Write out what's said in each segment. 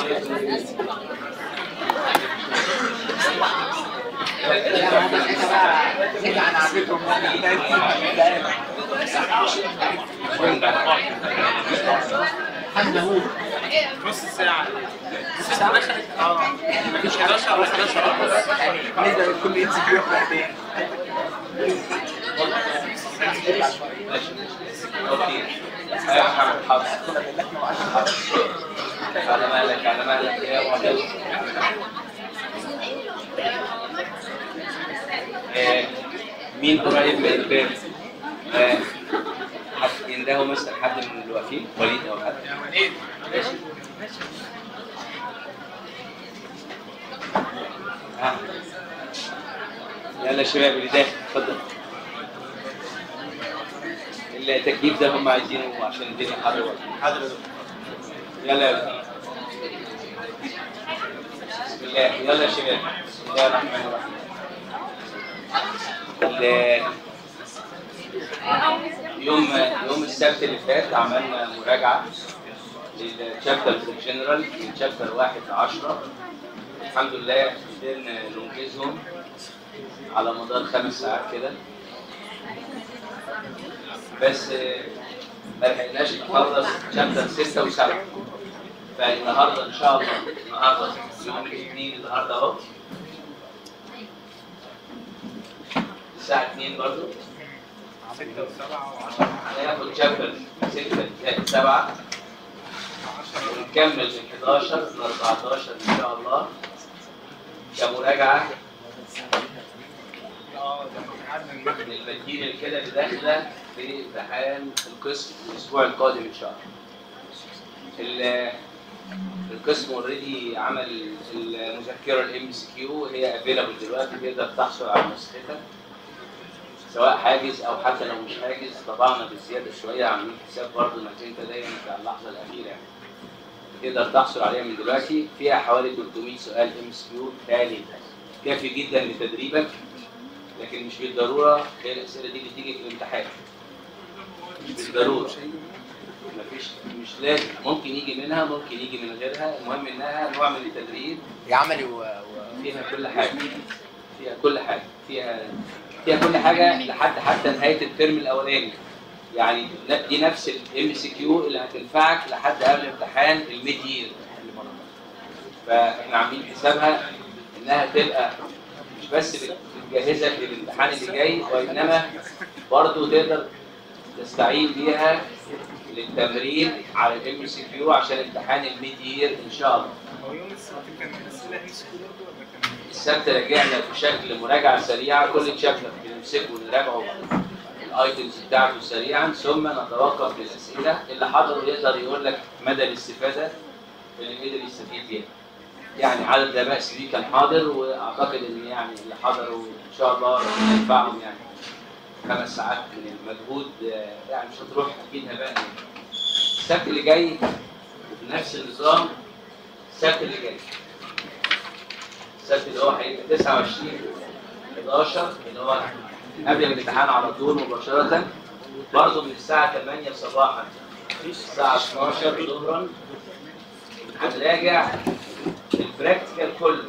انا عارفهم نص ساعة نص ساعة دخلت اه مفيش 11 ولا 11 بالنسبه لكل ام سي كيو احنا قد اوكي يا محمد حاضر على مالك على مالك يا معتز آه، مين قريب من الباب؟ آه، حد ينده مثلا حد من اللي واقفين وليد او حد يا وليد ماشي ها يلا يا شباب اللي داخل اتفضل التكييف ده هم عايزينه عشان الدنيا حر وقت. حاضر يلا يا ولد. بسم الله يلا يا شباب بسم الله الرحمن الرحيم ال- يوم يوم السبت اللي فات عملنا مراجعة للشابترز الجنرال من شابتر واحد ل 10 الحمد لله قدرنا ننجزهم على مدار خمس ساعات كده بس آه، ما لحقناش نخلص شابتر 6 و7 فالنهارده ان شاء الله النهارده يوم الاثنين النهارده اهو الساعة 2 برضه ستة وسبعة وعشرة هناخد شابتر 6 زائد 7 ونكمل من 11 ل 14 ان شاء الله كمراجعه اه ده قعدنا المغرب للماتيريال كده اللي داخله في امتحان القسم الاسبوع القادم ان شاء الله. ال- القسم اوريدي عمل المذكره الام سي كيو هي افيلابل دلوقتي تقدر تحصل على نسختها سواء حاجز او حتى لو مش حاجز طبعنا بالزياده شويه عاملين حساب برضه انك انت دايما في اللحظه الاخيره يعني. تقدر تحصل عليها من دلوقتي فيها حوالي 300 سؤال ام اس كيو تالي كافي جدا لتدريبك لكن مش بالضروره هي الاسئله دي بتيجي في الامتحان مش بالضروره مفيش مش لازم ممكن يجي منها ممكن يجي من غيرها المهم انها نوع من التدريب يا عملي و... و... فيها كل حاجه فيها كل حاجه فيها فيها كل حاجه لحد حتى نهايه الترم الاولاني يعني دي نفس الام سي كيو اللي هتنفعك لحد قبل امتحان الميد يير فاحنا عاملين حسابها انها تبقى مش بس بتجهزك للامتحان اللي جاي وانما برضه تقدر تستعين بيها للتمرين على الام سي كيو عشان امتحان الميد يير ان شاء الله هو يوم السبت كان الأسئلة ام سي كيو برضه ولا كان السبت رجعنا في شكل مراجعه سريعه كل تشابتر بنمسكه ونراجعه الايتمز بتاعته سريعا ثم نتوقف بالاسئله اللي حضره يقدر يقول لك مدى الاستفاده اللي قدر يستفيد بيها. يعني عدد لا باس بيه كان حاضر واعتقد ان يعني اللي حضروا ان شاء الله ربنا ينفعهم يعني خمس ساعات من المجهود آه، يعني مش هتروح اكيد هباء السبت اللي جاي بنفس النظام السبت اللي جاي السبت اللي هو هيبقى 29 11 اللي هو قبل الامتحان على طول مباشرة برضه من الساعة 8 صباحا الساعة 12 ظهرا هنراجع البراكتيكال كله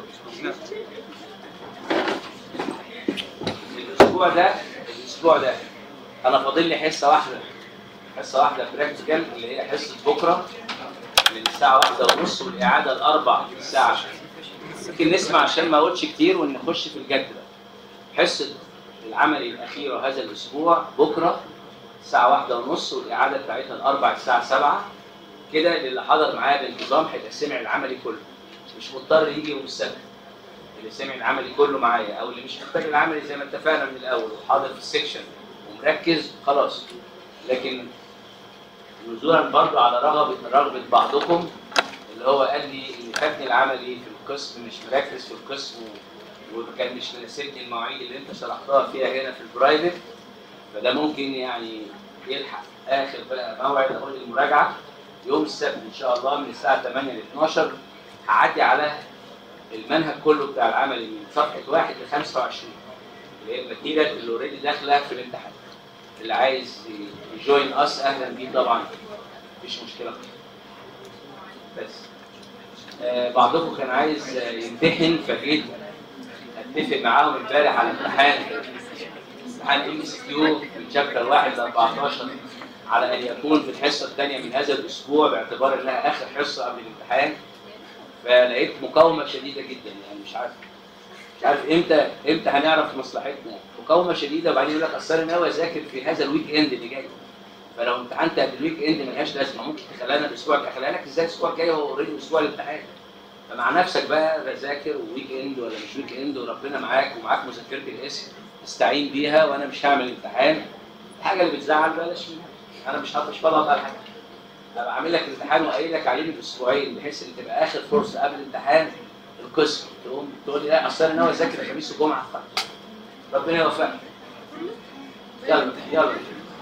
الأسبوع ده الأسبوع ده أنا فاضل لي حصة واحدة حصة واحدة براكتيكال اللي هي حصة بكرة من الساعة واحدة ونص والإعادة الأربع الساعة 10 ممكن نسمع عشان ما اقولش كتير ونخش في الجد بقى حصه العملي الاخيره هذا الاسبوع بكره الساعه واحدة ونص والاعاده بتاعتها الاربع الساعه 7 كده اللي حضر معايا بانتظام هيبقى سمع العملي كله مش مضطر يجي يوم السبت اللي سمع العملي كله معايا او اللي مش محتاج العملي زي ما اتفقنا من الاول وحاضر في السكشن ومركز خلاص لكن نزولا برضو على رغبه رغبه بعضكم اللي هو قال لي ان فاتني العملي في القسم مش مركز في القسم و- وكان مش مناسبني المواعيد اللي انت شرحتها فيها هنا في البرايفت فده ممكن يعني يلحق اخر بقى موعد اقول المراجعه يوم السبت ان شاء الله من الساعه 8 ل 12 هعدي على المنهج كله بتاع العملي من صفحه 1 ل 25 اللي هي الماتيريال اللي اوريدي داخله في الامتحان اللي عايز يجوين اس اهلا بيه طبعا مفيش مشكله بس آه، بعضكم كان عايز آه، يمتحن فجيت اتفق معاهم امبارح على امتحان امتحان ام اس كيو من شابتر 1 ل 14 على ان يكون في الحصه الثانيه من هذا الاسبوع باعتبار انها اخر حصه قبل الامتحان فلقيت مقاومه شديده جدا يعني مش عارف مش عارف امتى امتى هنعرف مصلحتنا مقاومه شديده وبعدين يقول لك اصل انا ناوي اذاكر في هذا الويك اند اللي جاي فلو امتحنت قبل الويك اند ملهاش لازمه ممكن تخليها لنا الاسبوع الجاي خليها لك ازاي الاسبوع الجاي هو اوريدي اسبوع الامتحان فمع نفسك بقى بذاكر وويك اند ولا مش ويك اند وربنا معاك ومعاك مذكره الاسم استعين بيها وانا مش هعمل امتحان الحاجه اللي بتزعل بلاش منها انا مش هطش بلط على حاجه ابقى عامل لك امتحان وقايل لك عليه من اسبوعين بحيث ان تبقى اخر فرصه قبل الامتحان القسم تقوم تقول لي لا اصل انا ناوي اذاكر الخميس والجمعه ربنا يوفقك يلا يلا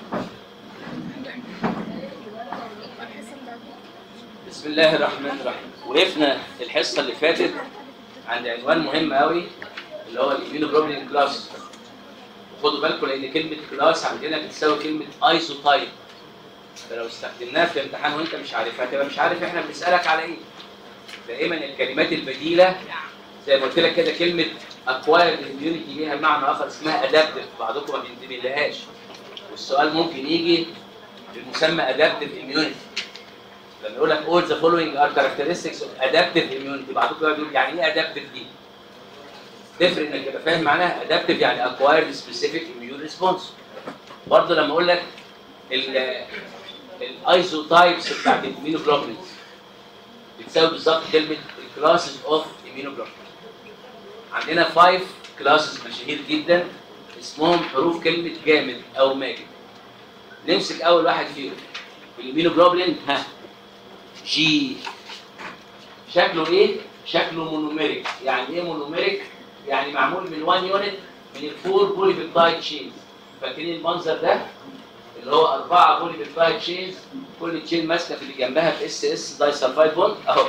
بسم الله الرحمن الرحيم وقفنا الحصه اللي فاتت عند عنوان مهم قوي اللي هو الاميونوجلوبولين كلاس خدوا بالكم لان كلمه كلاس عندنا بتساوي كلمه ايزوتايب فلو استخدمناها في الامتحان وانت مش عارفها هتبقى مش عارف احنا بنسالك على ايه دائما الكلمات البديله زي ما قلت لك كده كلمه اكوايرد اميونيتي ليها معنى اخر اسمها ادابتيف بعضكم ما بينتبه لهاش والسؤال ممكن يجي بالمسمى ادابتيف اميونيتي لما يقول لك all the following are characteristics of adaptive immunity بعضكم بقى بيقول يعني ايه adaptive دي؟ تفرق انك تبقى فاهم معناها adaptive يعني acquired specific immune response برضه لما اقول لك ال الايزوتايبس بتاعت الاميونوجلوبولينز بتساوي بالظبط كلمه الكلاسز اوف immunoglobulins عندنا 5 كلاسز مشاهير جدا اسمهم حروف كلمه جامد او ماجد نمسك اول واحد فيهم الاميونوجلوبولين ها جي شكله ايه؟ شكله مونوميريك يعني ايه مونوميريك؟ يعني معمول من 1 يونت من الفور بولي بيبتايد تشينز فاكرين المنظر ده؟ اللي هو أربعة بولي بيبتايد تشينز كل تشين ماسكة في اللي جنبها في اس اس داي سلفايد بوند اهو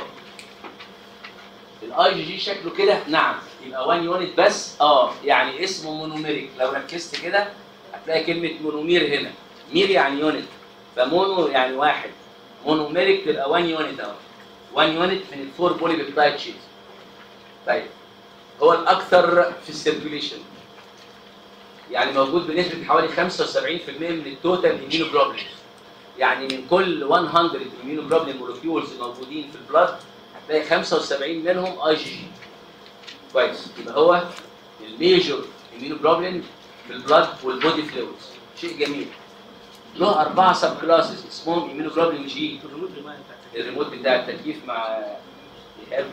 الاي جي جي شكله كده نعم يبقى 1 يونت بس اه يعني اسمه مونوميريك لو ركزت كده هتلاقي كلمة مونومير هنا مير يعني يونت فمونو يعني واحد مونوميريك تبقى 1 يونت اهو 1 يونت من الفور بولي بيبتايد تشينز طيب هو الاكثر في السيركيوليشن يعني موجود بنسبه حوالي 75% من التوتال immunoglobulins يعني من كل 100 immunoglobulin مولكيولز موجودين في البلاد هتلاقي 75 منهم اي جي جي كويس يبقى هو الميجور immunoglobulin في البلاد والبودي فلويدز شيء جميل له أربعة سب كلاسز اسمهم immunoglobulin جي الريموت بتاع التكييف مع إيهاب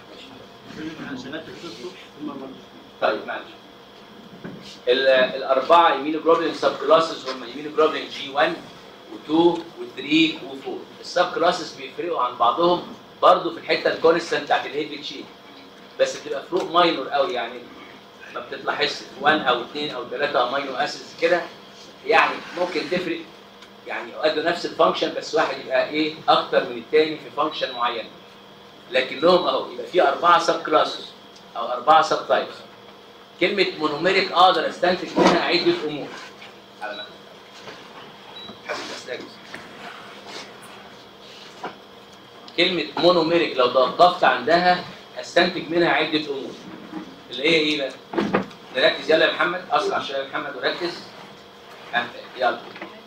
طيب معلش ال- الأربعة immunoglobulin سب كلاسز هم immunoglobulin جي 1 و2 و3 و4 السب كلاسز بيفرقوا عن بعضهم برضه في الحته الكونستنت بتاعت الهيفي تشين بس بتبقى فروق ماينور قوي يعني ما بتطلعش في 1 او 2 او 3 امينو اسيدز كده يعني ممكن تفرق يعني يؤدوا نفس الفانكشن بس واحد يبقى ايه اكتر من الثاني في فانكشن معين لكن لهم اهو يبقى في اربعه سب كلاسز او اربعه سب تايبس كلمه مونوميريك اقدر استنتج منها عده امور على مهلك حسب استاجز كلمه مونوميريك لو توقفت عندها استنتج منها عده امور اللي هي ايه بقى نركز يلا يا محمد اسرع شويه يا محمد وركز ها، يلا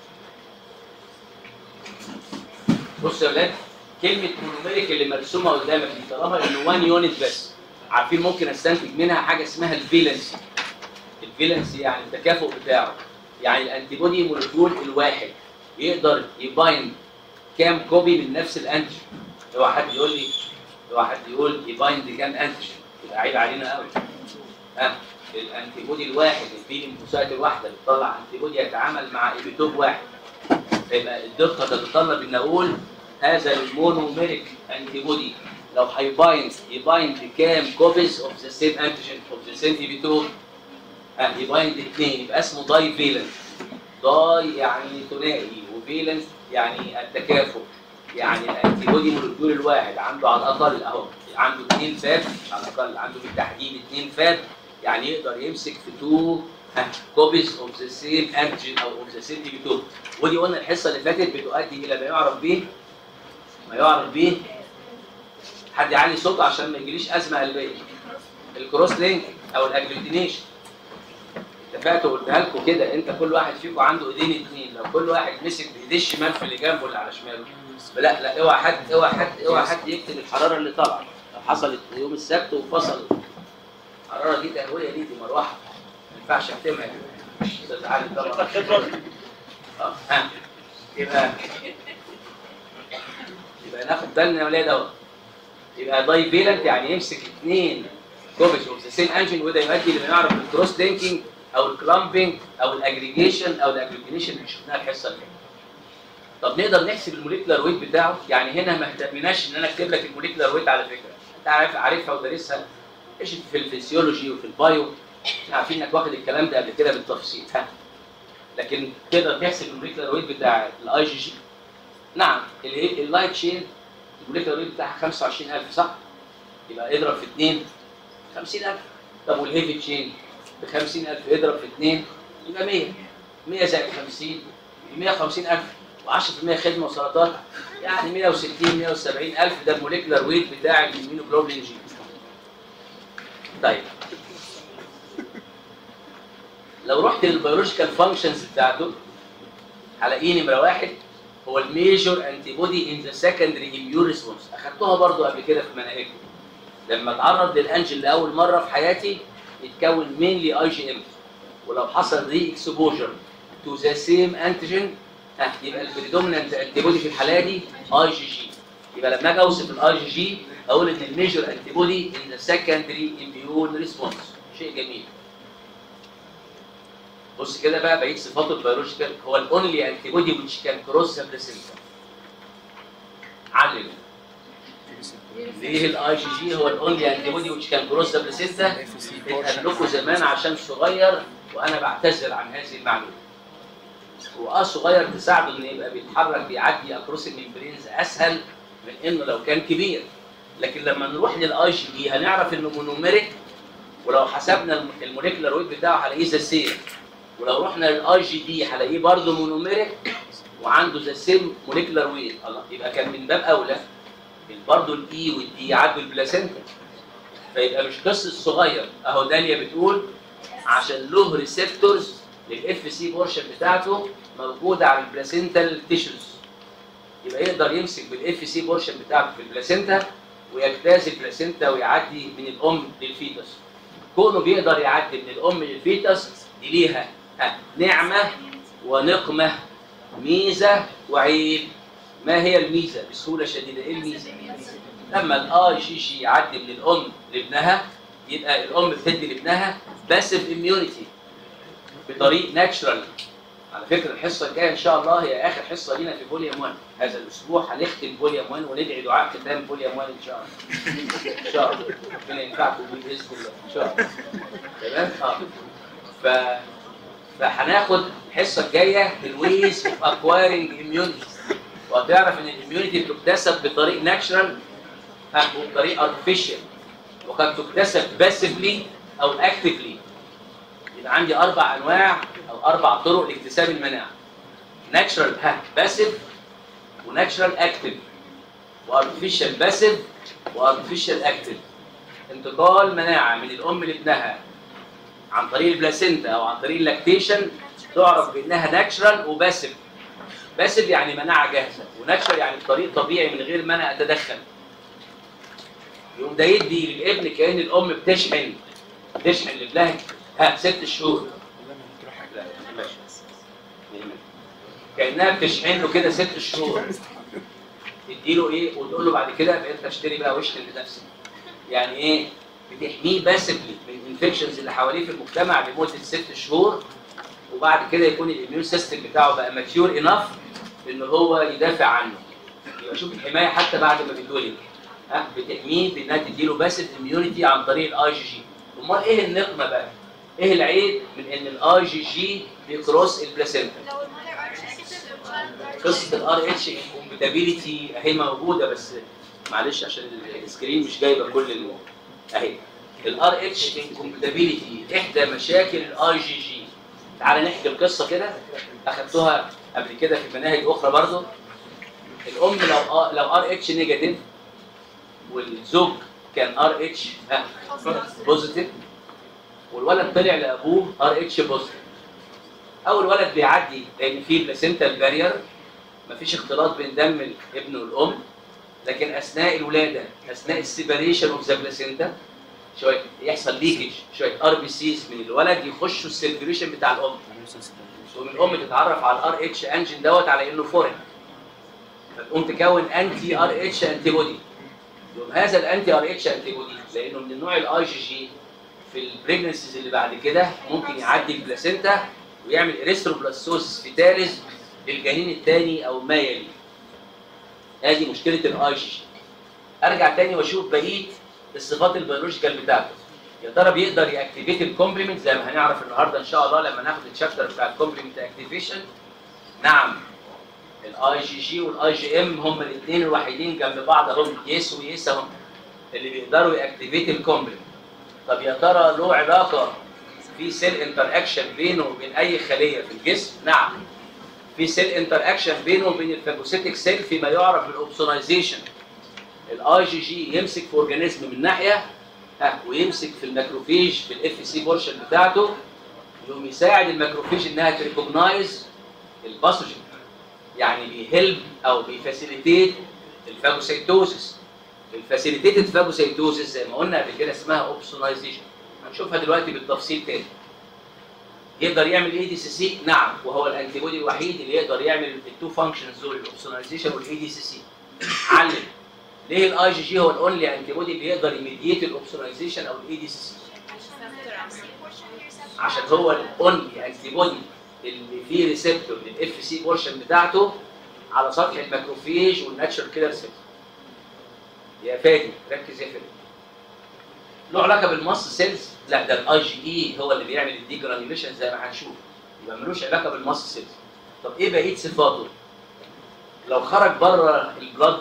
بص يا ولاد كلمة مونوميريك اللي مرسومة قدامك دي طالما انه 1 يونت بس عارفين ممكن استنتج منها حاجة اسمها الفيلنسي الفيلنسي يعني التكافؤ بتاعه يعني الانتيبودي مولكيول الواحد يقدر يبايند كام كوبي من نفس الانتيجين لو حد يقول لي لو حد يقول يبايند كام انتيجين يبقى عيب علينا قوي ها الانتيبودي الواحد البي ليمفوسايت الواحده بتطلع انتيبودي يتعامل مع ايبيتوب واحد يبقى الدقه تتطلب ان اقول هذا المونوميريك انتي بودي لو هيبايند يبايند كام كوبيز اوف ذا سيم انتيجين اوف ذا سيم ايبيتوب يبايند اثنين يبقى اسمه داي فيلنت داي يعني ثنائي وفيلنت يعني التكافؤ يعني الانتي بودي مولكيول الواحد عنده على الاقل اهو عنده اثنين فاب على الاقل عنده بالتحديد اثنين فاب يعني يقدر يمسك في تو كوبيز اوف ذا سيم انتيجين او اوف ذا سيم ايبيتوب ودي قلنا الحصه اللي فاتت بتؤدي الى ما يعرف به ما يعرف به حد يعلي صوته عشان ما يجيليش ازمه قلبيه الكروس لينك او الاجلوتينيشن اتفقت وقلتها لكم كده انت كل واحد فيكم عنده ايدين اتنين لو كل واحد مسك بايديه الشمال في اللي جنبه اللي على شماله لا لا اوعى حد اوعى حد اوعى حد يكتب الحراره اللي طالعه لو حصلت يوم السبت وفصل الحراره دي تهويه دي دي مروحه ما ينفعش اكتبها كده استاذ علي طبعا اه ها يبقى يبقى ناخد بالنا يا ولاد اهو يبقى داي فيلنت يعني يمسك اثنين كوبيز اوف ذا سيم انجن وده يؤدي لما نعرف الكروس لينكينج او الكلامبينج او الاجريجيشن او الاجريجيشن اللي شفناها الحصه اللي فاتت. طب نقدر نحسب الموليكولار ويت بتاعه يعني هنا ما اهتمناش ان انا اكتب لك الموليكولار ويت على فكره انت عارف عارفها ودارسها ايش في الفسيولوجي وفي البايو احنا عارفين انك واخد الكلام ده قبل كده بالتفصيل ها لكن تقدر تحسب الموليكولار ويت بتاع الاي جي جي نعم ال- اللايت شين الموليكولار ويت بتاعها 25000 صح؟ يبقى اضرب في 2 50000 طب والهيفي تشين ب 50000 اضرب في 2 يبقى 100 100 زائد 50 ب 150000 و10% خدمه وسلطات يعني 160 170000 ده الموليكولار ويت بتاع الاميونوجلوبولين جي طيب لو رحت للبيولوجيكال فانكشنز بتاعته هلاقيه نمره واحد هو الميجور انتي بودي ان ذا سكندري اميون ريسبونس اخدتوها برضو قبل كده في مناهجكم لما اتعرض للانجل لاول مره في حياتي يتكون مينلي اي جي ام ولو حصل ري اكسبوجر تو ذا سيم انتيجين ها يبقى البريدومينانت انتي بودي في الحاله دي اي جي جي يبقى لما اجي اوصف الاي جي جي اقول ان الميجور انتي بودي ان ذا سكندري اميون ريسبونس شيء جميل بص كده بقى بقيه صفاته البيولوجيكال هو الاونلي انتي بودي which can cross the placenta علم ليه الاي جي جي هو الاونلي انتي بودي which can cross the placenta اتقال لكم زمان عشان صغير وانا بعتذر عن هذه المعلومه واه صغير تساعده انه يبقى بيتحرك بيعدي اكروس الممبرينز اسهل من انه لو كان كبير لكن لما نروح للاي جي جي هنعرف انه مونوميريك ولو حسبنا الموليكولار ويت بتاعه هلاقيه ذا سيم ولو رحنا للاي جي دي هلاقيه برضه مونوميريك وعنده ذا سيم موليكولار ويت الله يبقى كان من باب اولى برضه الاي والدي يعدوا البلاسينتا فيبقى مش قصه صغير اهو داليا بتقول عشان له ريسبتورز للاف سي بورشن بتاعته موجوده على البلاسينتال تيشوز يبقى يقدر يمسك بالاف سي بورشن بتاعته في البلاسينتا ويجتاز البلاسينتا ويعدي من الام للفيتس كونه بيقدر يعدي من الام للفيتس دي ليها ها، نعمه ونقمه ميزه وعيب ما هي الميزه بسهوله شديده ايه الميزه لما الاي جي جي يعدي من الام لابنها يبقى الام بتدي لابنها باسيف اميونيتي بطريق ناتشرال على فكره الحصه الجايه ان شاء الله هي اخر حصه لينا في فوليوم 1 هذا الاسبوع هنختم فوليوم 1 وندعي دعاء ختام فوليوم 1 ان شاء الله ان شاء الله ربنا ينفعكم بيه باذن الله ان شاء الله تمام اه ف فهناخد الحصه الجايه الويز اوف اكوايرنج اميونيتي وهتعرف ان الاميونيتي بتكتسب بطريق ناتشرال وبطريق ارتفيشال وقد تكتسب باسفلي او اكتفلي يبقى عندي اربع انواع او اربع طرق لاكتساب المناعه ناتشرال ها باسيف وناتشرال اكتف وارتفيشال باسيف وارتفيشال اكتف انتقال مناعه من الام لابنها عن طريق البلاسينتا او عن طريق اللاكتيشن تعرف بانها ناتشرال وباسيف باسيف يعني مناعه جاهزه وناتشرال يعني بطريق طبيعي من غير ما انا اتدخل يقوم ده يدي للابن كان الام بتشحن بتشحن لابنها ها ست شهور لا ماشي كانها بتشحن له كده ست شهور تديله ايه وتقول له بعد كده بقى انت اشتري بقى واشحن لنفسك يعني ايه بتحميه باسفلي من الانفكشنز اللي حواليه في المجتمع لمده ست شهور وبعد كده يكون الاميون سيستم بتاعه بقى ماتيور انف ان هو يدافع عنه يبقى شوف الحمايه حتى بعد ما بيتولد ها بتحميه بانها تديله باسف اميونيتي عن طريق الاي جي جي امال ايه النقمه بقى؟ ايه العيب من ان الاي جي جي بيكروس البلاسينتا؟ لو المذر ار نيجاتيف قصه الار اتش انكومباتيبيليتي اهي موجوده بس معلش عشان السكرين مش جايبه كل ال اهي الار اتش انكومباتيبيليتي احدى مشاكل الاي جي جي تعال نحكي القصه كده اخدتوها قبل كده في مناهج اخرى برضو الام لو لو ار اتش نيجاتيف والزوج كان ار اتش بوزيتيف والولد طلع لابوه ار اتش بوزيتيف اول ولد بيعدي لان في بلاسنتال بارير مفيش اختلاط بين دم الابن والام لكن اثناء الولاده اثناء السيبريشن اوف ذا بلاسنتا شويه يحصل ليكج شويه ار بي سيز من الولد يخشوا السيركيوليشن بتاع الام تقوم الام تتعرف على الار اتش انجن دوت على انه فورين فتقوم تكون انتي ار اتش انتي بودي يقوم هذا الانتي ار اتش انتي بودي لانه من النوع الاي جي جي في البريجنسيز اللي بعد كده ممكن يعدي البلاسينتا ويعمل اريثروبلاستوسيس فيتاليز للجنين الثاني او ما يلي هذه مشكله الاي جي جي ارجع تاني واشوف بقيه الصفات البيولوجيكال بتاعته يا ترى بيقدر ياكتيفيت الكومبلمنت زي ما هنعرف النهارده ان شاء الله لما ناخد الشابتر بتاع الكومبلمنت اكتيفيشن نعم الاي جي جي والاي جي ام هم الاثنين الوحيدين جنب بعض اهم يس ويس اهم اللي بيقدروا ياكتيفيت الكومبلمنت طب يا ترى له علاقه في سيل انتر اكشن بينه وبين اي خليه في الجسم نعم في سيل انتر اكشن بينه وبين الفاجوسيتك سيل فيما يعرف بالاوبسونايزيشن الاي جي جي يمسك في اورجانيزم من ناحيه ها ويمسك في الماكروفيج في الاف سي بورشن بتاعته يقوم يساعد الماكروفيج انها تريكوجنايز الباثوجين يعني بيهلب او بيفاسيليتيت الفاجوسيتوزس الفاسيليتيتد فاجوسيتوزس زي ما قلنا قبل كده اسمها اوبسونايزيشن هنشوفها دلوقتي بالتفصيل تاني يقدر يعمل اي دي سي سي نعم وهو الانتي بودي الوحيد اللي يقدر يعمل التو فانكشنز دول الاوبسونايزيشن والاي دي سي سي علم ليه الاي جي جي هو الاونلي انتي بودي اللي يقدر يميديت الاوبسونايزيشن او الاي دي سي سي عشان هو الاونلي انتي بودي اللي فيه ريسبتور للاف سي بورشن بتاعته على سطح الماكروفيج والناتشرال كيلر سيل يا فادي ركز يا فادي له علاقه بالماس سيلز لا ده الاي جي اي هو اللي بيعمل الدي جرانيوليشن زي ما هنشوف يبقى ملوش علاقه بالماس سيلز طب ايه بقيه صفاته لو خرج بره البلاد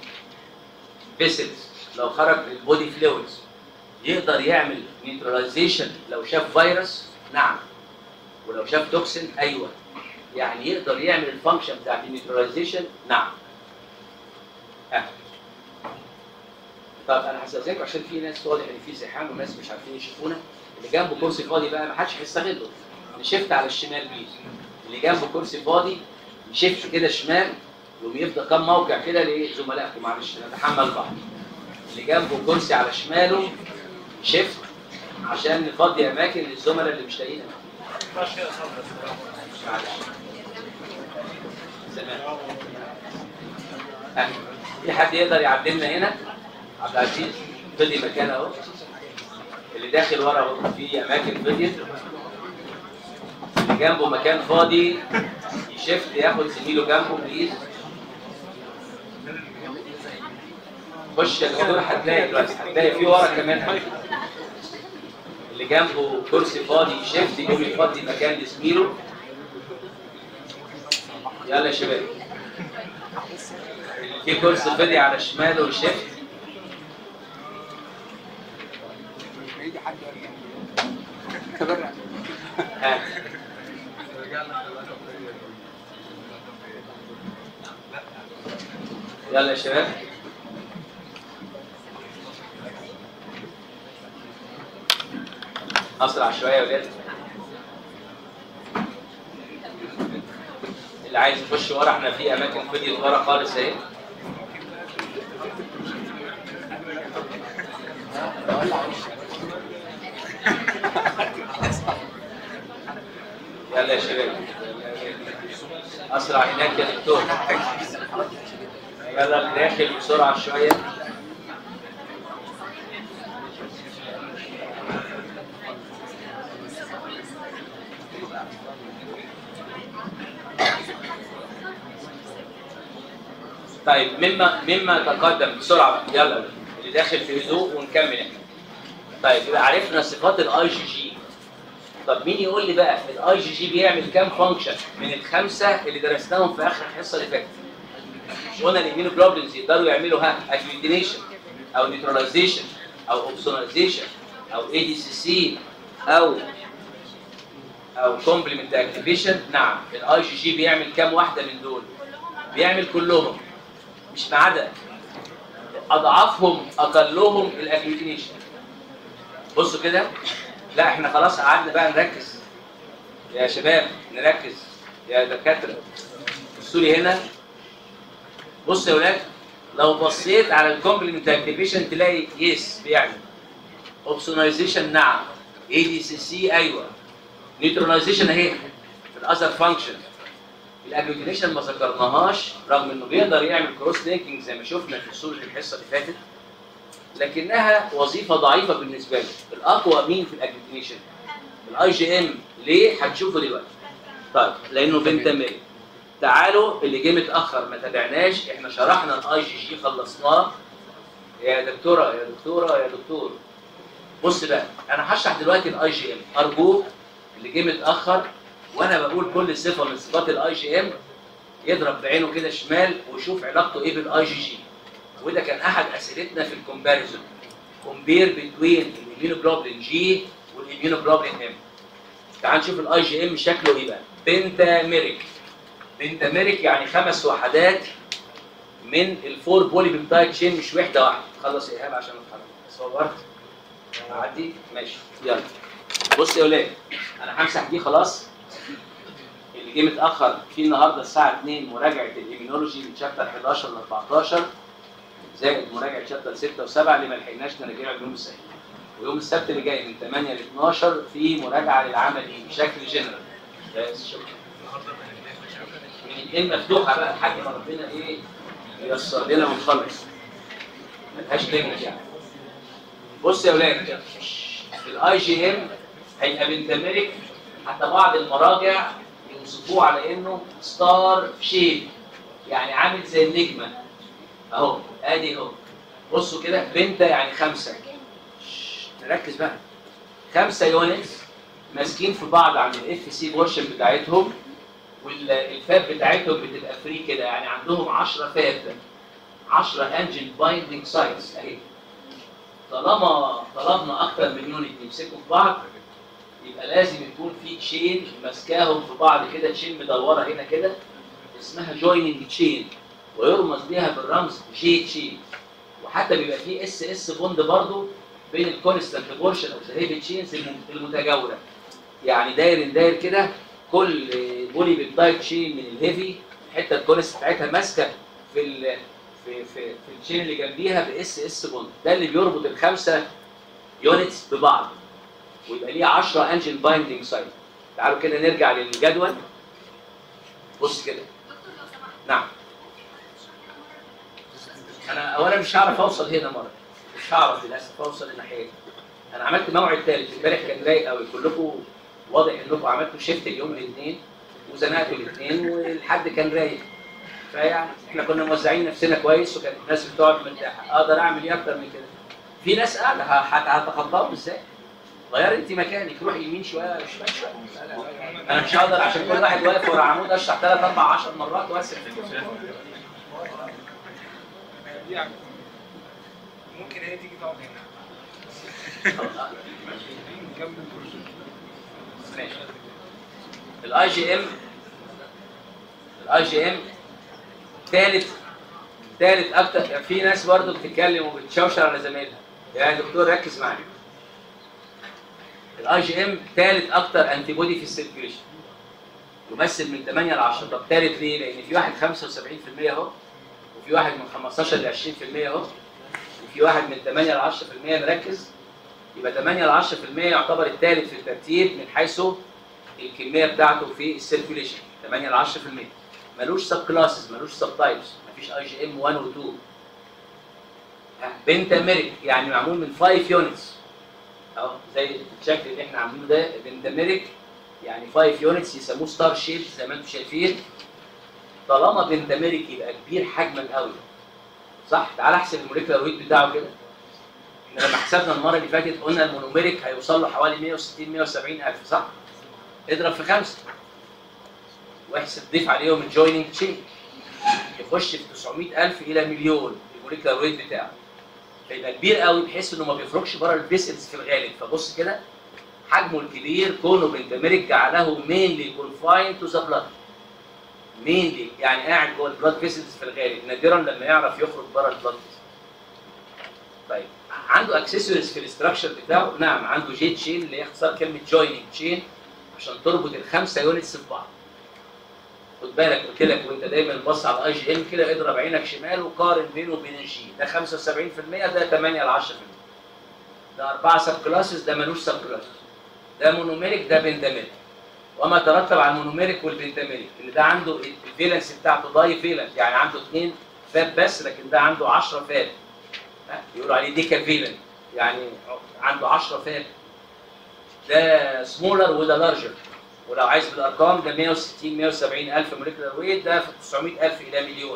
فيسلز لو خرج البودي فلويدز يقدر يعمل نيوتراليزيشن لو شاف فيروس نعم ولو شاف توكسين ايوه يعني يقدر يعمل الفانكشن بتاعت النيوتراليزيشن نعم ها طب انا هستاذنكم عشان في ناس واضح ان في زحام وناس مش عارفين يشوفونا اللي جنبه كرسي فاضي بقى ما حدش هيستغله نشفت على الشمال بليز اللي جنبه كرسي فاضي يشفت كده شمال يقوم يفضل كام موقع كده لزملائكم معلش نتحمل بعض اللي جنبه كرسي على شماله شفت عشان نفضي اماكن للزملاء اللي مش لاقيين أماكن. معلش تمام ها، في حد يقدر يعدلنا هنا عبد العزيز فضي مكان اهو اللي داخل ورا اهو في اماكن فضيت اللي جنبه مكان فاضي يشفت ياخد زميله جنبه بليز خش يا دكتور هتلاقي دلوقتي هتلاقي في ورا كمان اللي جنبه كرسي فاضي يشفت يقوم يفضي مكان لزميله يلا يا شباب في كرسي فاضي على شماله وشفت يجي حد تبرع ها يلا يا شباب اسرع شويه يا ولاد اللي عايز يخش ورا احنا في اماكن فضيت ورا خالص اهي يلا يا شباب اسرع هناك يا دكتور يلا داخل بسرعه شويه طيب مما مما تقدم بسرعه بقى. يلا اللي داخل في هدوء ونكمل احنا طيب يبقى عرفنا صفات الاي جي جي طب مين يقول لي بقى الاي جي جي بيعمل كام فانكشن من الخمسه اللي درسناهم في اخر الحصه اللي فاتت مش قلنا الاميونوجلوبولينز يقدروا يعملوا ها اكيوتينيشن او نيوتراليزيشن او اوبسوناليزيشن او اي دي سي سي او او كومبلمنت اكتيفيشن نعم الاي جي جي بيعمل كام واحده من دول بيعمل كلهم مش ما عدا اضعافهم اقلهم الاجلوتينيشن بصوا كده لا احنا خلاص قعدنا بقى نركز يا شباب نركز يا دكاتره بصوا لي هنا بص يا ولاد لو بصيت على الكومبلمنت اكتيفيشن تلاقي يس بيعمل اوبسونايزيشن نعم اي دي سي سي ايوه نيوتراليزيشن اهي في الاذر فانكشن الاجلوتينيشن ما ذكرناهاش رغم انه بيقدر يعمل كروس لينكينج زي ما شفنا في صوره الحصه اللي فاتت لكنها وظيفه ضعيفه بالنسبه له الاقوى مين في الاجلوتينيشن الاي جي ام ليه هتشوفوا دلوقتي طيب لانه بنتمري تعالوا اللي جه متاخر ما تابعناش احنا شرحنا الاي جي جي خلصناه يا دكتوره يا دكتوره يا دكتور بص بقى انا هشرح دلوقتي الاي جي ام ارجوك اللي جه متاخر وانا بقول كل صفه من صفات الاي جي ام يضرب بعينه كده شمال ويشوف علاقته ايه بالاي جي جي وده كان احد اسئلتنا في الكومباريزون كومبير بين الاميونوجلوبولين جي والاميونوجلوبولين ام تعال نشوف الاي جي ام شكله ايه بقى بنتاميريك بنتاميريك يعني خمس وحدات من الفور بولي بيبتايد تشين مش وحده واحده خلص يا ايهاب عشان اتحرك صورت عدي ماشي يلا بص يا ولاد انا همسح دي خلاص اللي جه متاخر في النهارده الساعه 2 مراجعه الاميونولوجي من شابتر 11 ل 14 زائد مراجعه شابتر 6 و7 اللي ما لحقناش نراجعها يوم السبت ويوم السبت اللي جاي من 8 ل 12 في مراجعه للعملي بشكل جنرال بس شكرا من الايه مفتوحه بقى لحد ما ربنا ايه ييسر لنا ونخلص ملهاش ليميت يعني بص يا ولاد الاي جي ام هيبقى بنتملك حتى بعض المراجع يوصفوه على انه ستار شيب يعني عامل زي النجمه اهو ادي اهو بصوا كده بنتا يعني خمسه شش، نركز بقى خمسه يونتس ماسكين في بعض عند الاف سي بورشن بتاعتهم والفاب بتاعتهم بتبقى فري كده يعني عندهم 10 فاب 10 انجن بايندنج سايتس اهي طالما طلبنا اكتر من يونت يمسكوا في بعض يبقى لازم يكون في تشين ماسكاهم في بعض كده تشين مدوره هنا كده اسمها جويننج تشين ويرمز بيها بالرمز جي تشين وحتى بيبقى في اس اس بوند برضو بين الكونستانت بورشن او ذا تشينز المتجاوره يعني داير داير كده كل بولي بيبتايد تشين من الهيفي الحته الكونست بتاعتها ماسكه في ال في في في التشين اللي جنبيها باس اس بوند ده اللي بيربط الخمسه يونتس ببعض ويبقى ليه 10 انجن بايندنج سايت تعالوا كده نرجع للجدول بص كده نعم انا اولا مش هعرف اوصل هنا مره مش هعرف للاسف اوصل الناحيه دي انا عملت موعد ثالث امبارح كان رايق قوي كلكم واضح انكم عملتوا شيفت اليوم الاثنين وزنقتوا الاثنين والحد كان رايق فيعني احنا كنا موزعين نفسنا كويس وكانت الناس بتقعد مرتاحه اقدر اعمل ايه اكتر من كده في ناس قاعده ه- هت- هتخطاهم ازاي غير انت مكانك روح يمين شويه شويه شويه انا مش هقدر عشان كل واحد واقف ورا عمود اشرح ثلاث اربع 10 مرات واسف ممكن هي تيجي تقعد هنا جنب البروجيكت ماشي الاي جي ام الاي جي ام ثالث ثالث اكتر في ناس برضو بتتكلم وبتشوشر على زمايلها يا دكتور ركز معايا الاي جي ام ثالث اكتر انتي بودي في السيركيوليشن يمثل من 8 ل 10 طب ثالث ليه؟ لان في واحد 75% اهو وفي واحد من 15 ل 20% اهو وفي واحد من 8 ل 10% نركز يبقى 8 ل 10% يعتبر الثالث في الترتيب من حيث الكميه بتاعته في السيركيوليشن 8 ل 10% ملوش سب كلاسز ملوش سب تايبس مفيش اي جي ام 1 و 2 بنتاميريك يعني معمول من 5 يونتس اهو زي الشكل اللي احنا عاملينه ده بنتاميريك يعني 5 يونتس يسموه ستار شيب زي ما انتم شايفين طالما بنتاميريك يبقى كبير حجما قوي صح تعال احسب الموليكولار ويت بتاعه كده احنا لما حسبنا المره اللي فاتت قلنا المونوميريك هيوصل له حوالي 160 170 الف صح؟ اضرب في خمسه واحسب ضيف عليهم الجويننج تشين يخش في 900 الف الى مليون الموليكولار ويت بتاعه فيبقى كبير قوي بحيث انه ما بيخرجش بره الفيسلز في الغالب فبص كده حجمه الكبير كونه بنتاميريك جعله مينلي كونفاين تو ذا بلاد مينلي يعني قاعد جوه البلاد فيسلز في الغالب نادرا لما يعرف يخرج بره البلاد طيب عنده اكسسوارز في الاستراكشر بتاعه نعم عنده جي تشين اللي هي اختصار كلمه جويننج تشين عشان تربط الخمسه يونتس في بعض خد بالك قلت لك وانت دايما بص على الاي جي ام كده اضرب عينك شمال وقارن بينه وبين الجي ده 75% ده 8 ل 10% ده اربعه سب كلاسز ده ملوش سب كلاسز ده مونوميريك ده بنتاميريك وما ترتب على المونوميريك والبنتاميريك اللي ده عنده الفالنس بتاعته داي فالنس يعني عنده اثنين فاب بس لكن ده عنده 10 فاب ها؟ يقولوا عليه ديكا فيلن يعني عنده 10 فاب ده سمولر وده لارجر ولو عايز بالارقام ده 160 170 الف موليكولار ويت ده في 900 الف الى مليون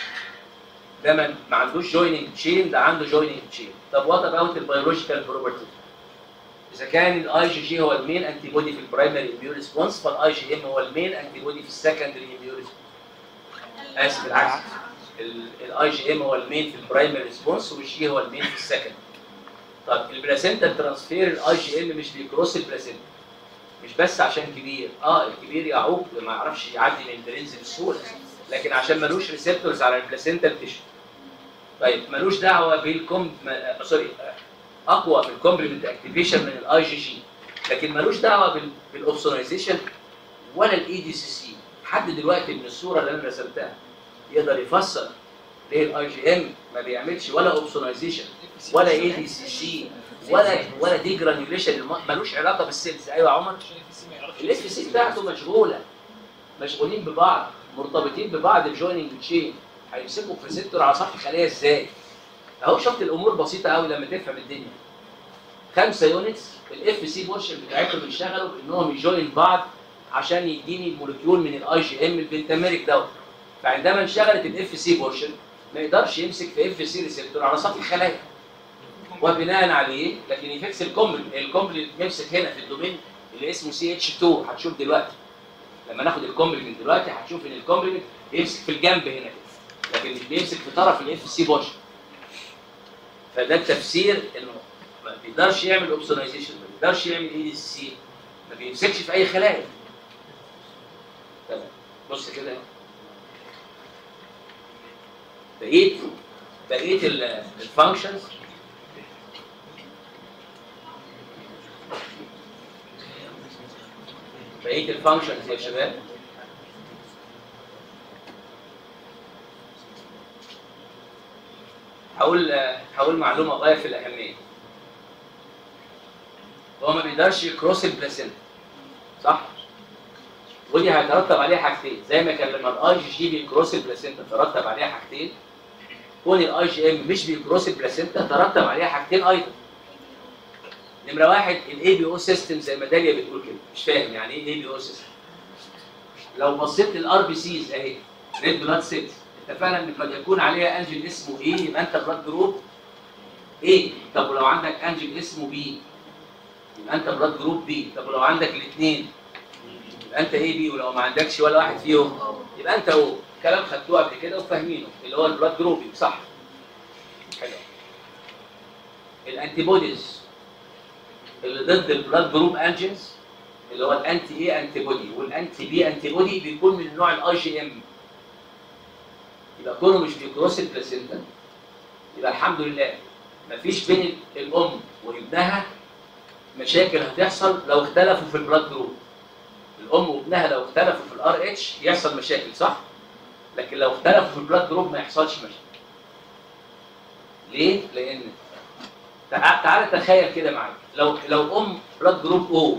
ده ما ما عندوش جويننج تشين ده عنده جويننج تشين طب وات اباوت البيولوجيكال بروبرتيز اذا كان الاي جي جي هو المين انتي بودي في البرايمري اميون ريسبونس فالاي جي ام هو المين انتي بودي في السكندري اميون ريسبونس اسف بالعكس الاي جي ام هو المين في البرايمري ريسبونس والجي هو المين في السكندري طب البلاسينتا ترانسفير الاي جي ام مش بيكروس البلاسينتا مش بس عشان كبير اه الكبير يعوق ما يعرفش يعدي من البرنز بسهوله لكن عشان ملوش ريسبتورز على البلاسينتا تيشو طيب ملوش دعوه بالكم ما- سوري اقوى في الكومبلمنت اكتيفيشن من الاي جي جي لكن ملوش دعوه بال- بالاوبسونايزيشن ولا الاي دي سي سي حد دلوقتي من الصوره اللي انا رسمتها يقدر يفسر ليه الاي جي ام ما بيعملش ولا اوبسونايزيشن ولا اي دي سي سي ولا ولا دي جرانيوليشن ملوش علاقه بالسيلز ايوه يا عمر الاس في سي بتاعته مشغوله مشغولين ببعض مرتبطين ببعض الجويننج تشين هيمسكوا في ريسبتور على سطح الخليه ازاي؟ اهو شفت الامور بسيطه قوي لما تفهم الدنيا خمسه يونتس الاف سي بورشن بتاعتهم بيشتغلوا بانهم يجوين بعض عشان يديني المولكيول من الاي جي ام البنتاميريك دوت فعندما انشغلت الاف سي بورشن ما يقدرش يمسك في اف سي ريسبتور على سطح الخلايا وبناء عليه لكن يفكس الكومبلمنت الكومبلمنت يمسك هنا في الدومين اللي اسمه سي اتش 2 هتشوف دلوقتي لما ناخد الكومبلمنت دلوقتي هتشوف ان الكومبلمنت يمسك في الجنب هنا كده لكن مش بيمسك في طرف الاف سي بورشن فده التفسير انه ما بيقدرش يعمل اوبسونايزيشن ما بيقدرش يعمل اي دي سي ما بيمسكش في اي خلايا تمام بص كده بقيت بقيت الفانكشنز بقيه الفانكشنز يا شباب هقول هقول معلومه غايه في الاهميه هو ما بيقدرش يكروس البلاسينتا صح ودي هيترتب عليها حاجتين زي ما كان لما الاي جي جي بيكروس البلاسينتا ترتب عليها حاجتين كون الاي جي ام مش بيكروس البلاسينتا ترتب عليها حاجتين ايضا نمره واحد الاي بي او سيستم زي ما داليا بتقول كده مش فاهم يعني ايه اي بي او سيستم لو بصيت للار بي سيز اهي ريد بلاد سيلز اتفقنا ان قد يكون عليها انجل اسمه ايه يبقى انت بلاد جروب ايه طب ولو عندك انجل اسمه بي يبقى انت بلاد جروب بي طب ولو عندك الاثنين يبقى انت ايه بي ولو ما عندكش ولا واحد فيهم يبقى انت او كلام خدتوه قبل كده وفاهمينه اللي هو البلاد جروبينج صح حلو الانتي بوديز اللي ضد البلاد جروب انجنز اللي هو الانتي اي انتي بودي والانتي بي انتي بودي بيكون من نوع الاي جي ام يبقى كونه مش بيكروس البلاسينتا يبقى الحمد لله مفيش بين الام وابنها مشاكل هتحصل لو اختلفوا في البلاد جروب الام وابنها لو اختلفوا في الار اتش يحصل مشاكل صح لكن لو اختلفوا في البلاد جروب ما يحصلش مشاكل ليه لان تع- تعالى تخيل كده معايا لو لو ام بلاد جروب او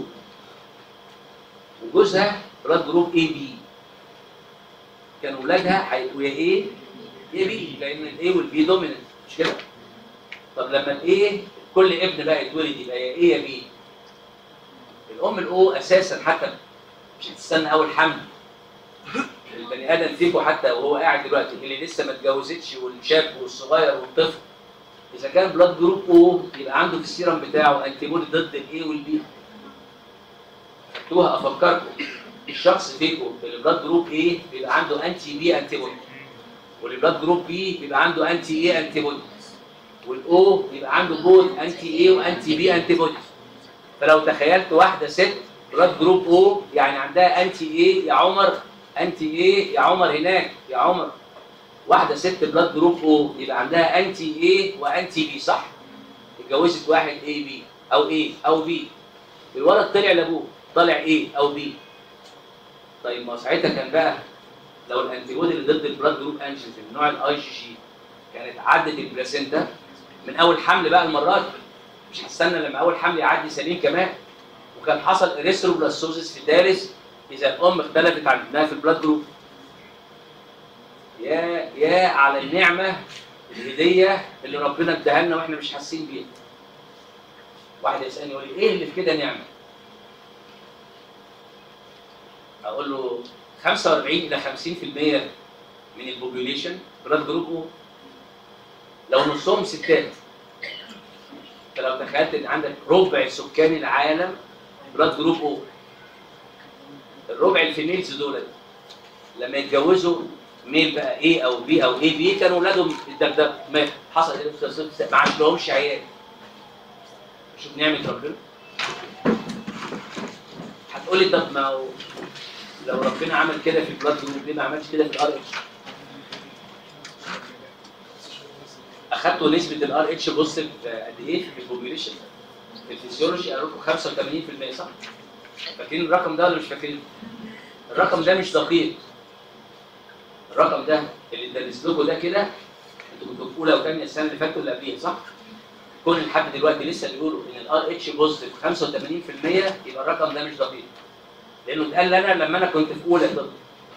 وجوزها بلاد جروب اي بي كان ولادها هيبقوا يا ايه يا بي لان الاي والبي دوميننت مش كده طب لما الايه كل ابن بقى يتولد يبقى يا ايه يا بي الام الاو اساسا حتى مش هتستنى اول حمل البني ادم فيكم حتى وهو قاعد دلوقتي اللي لسه ما اتجوزتش والشاب والصغير والطفل اذا كان بلاد جروب او يبقى عنده في السيرم بتاعه انتي بودي ضد الاي والبي خدتوها افكركم الشخص فيكم اللي بلاد جروب ايه بيبقى عنده انتي بي انتي بودي واللي بلاد جروب بي بيبقى عنده انتي اي انتي بودي والاو بيبقى عنده بوث انتي اي وانتي بي انتي بودي فلو تخيلت واحده ست بلاد جروب او يعني عندها انتي اي يا عمر انتي اي يا عمر هناك يا عمر واحده ست بلاد جروب او يبقى عندها انتي اي وانتي بي صح اتجوزت واحد اي بي او ايه او بي الولد طلع لابوه طالع ايه او بي طيب ما ساعتها كان بقى لو الانتيبودي اللي ضد البلاد جروب انجنز من نوع الاي جي جي كانت عدت البلاسينتا من اول حمل بقى المرات مش هستنى لما اول حمل يعدي سليم كمان وكان حصل اريثروبلاستوزيس في ثالث اذا الام اختلفت عن ابنها في البلاد جروب يا يا على النعمه الهديه اللي ربنا اداها لنا واحنا مش حاسين بيها واحد يسالني يقول لي ايه اللي في كده نعمه اقول له 45 الى 50% من البوبيوليشن بلاد جروب او لو نصهم ستات فلو تخيلت ان عندك ربع سكان العالم بلاد جروب او الربع الفيميلز دول لما يتجوزوا ميل بقى ايه او بي او اي بي كانوا اولادهم الدبدب ما حصل ايه ما عاش لهمش عيال شوف نعمه ربنا هتقولي طب ما هو لو ربنا عمل كده في البلاد جروب ليه ما عملش كده في الار اتش اخدتوا نسبه الار اتش بوزيتيف قد ايه في البوبيوليشن في الفسيولوجي قالوا لكم 85% صح فاكرين الرقم ده ولا مش فاكرين الرقم ده مش دقيق الرقم ده اللي ادرس لكم ده كده انتوا كنتوا في اولى وثانيه السنه اللي فاتت واللي قبليها صح كون لحد دلوقتي لسه بيقولوا ان الار اتش بوزيتيف 85% يبقى الرقم ده مش دقيق لانه اتقال لنا لما انا كنت في اولى طب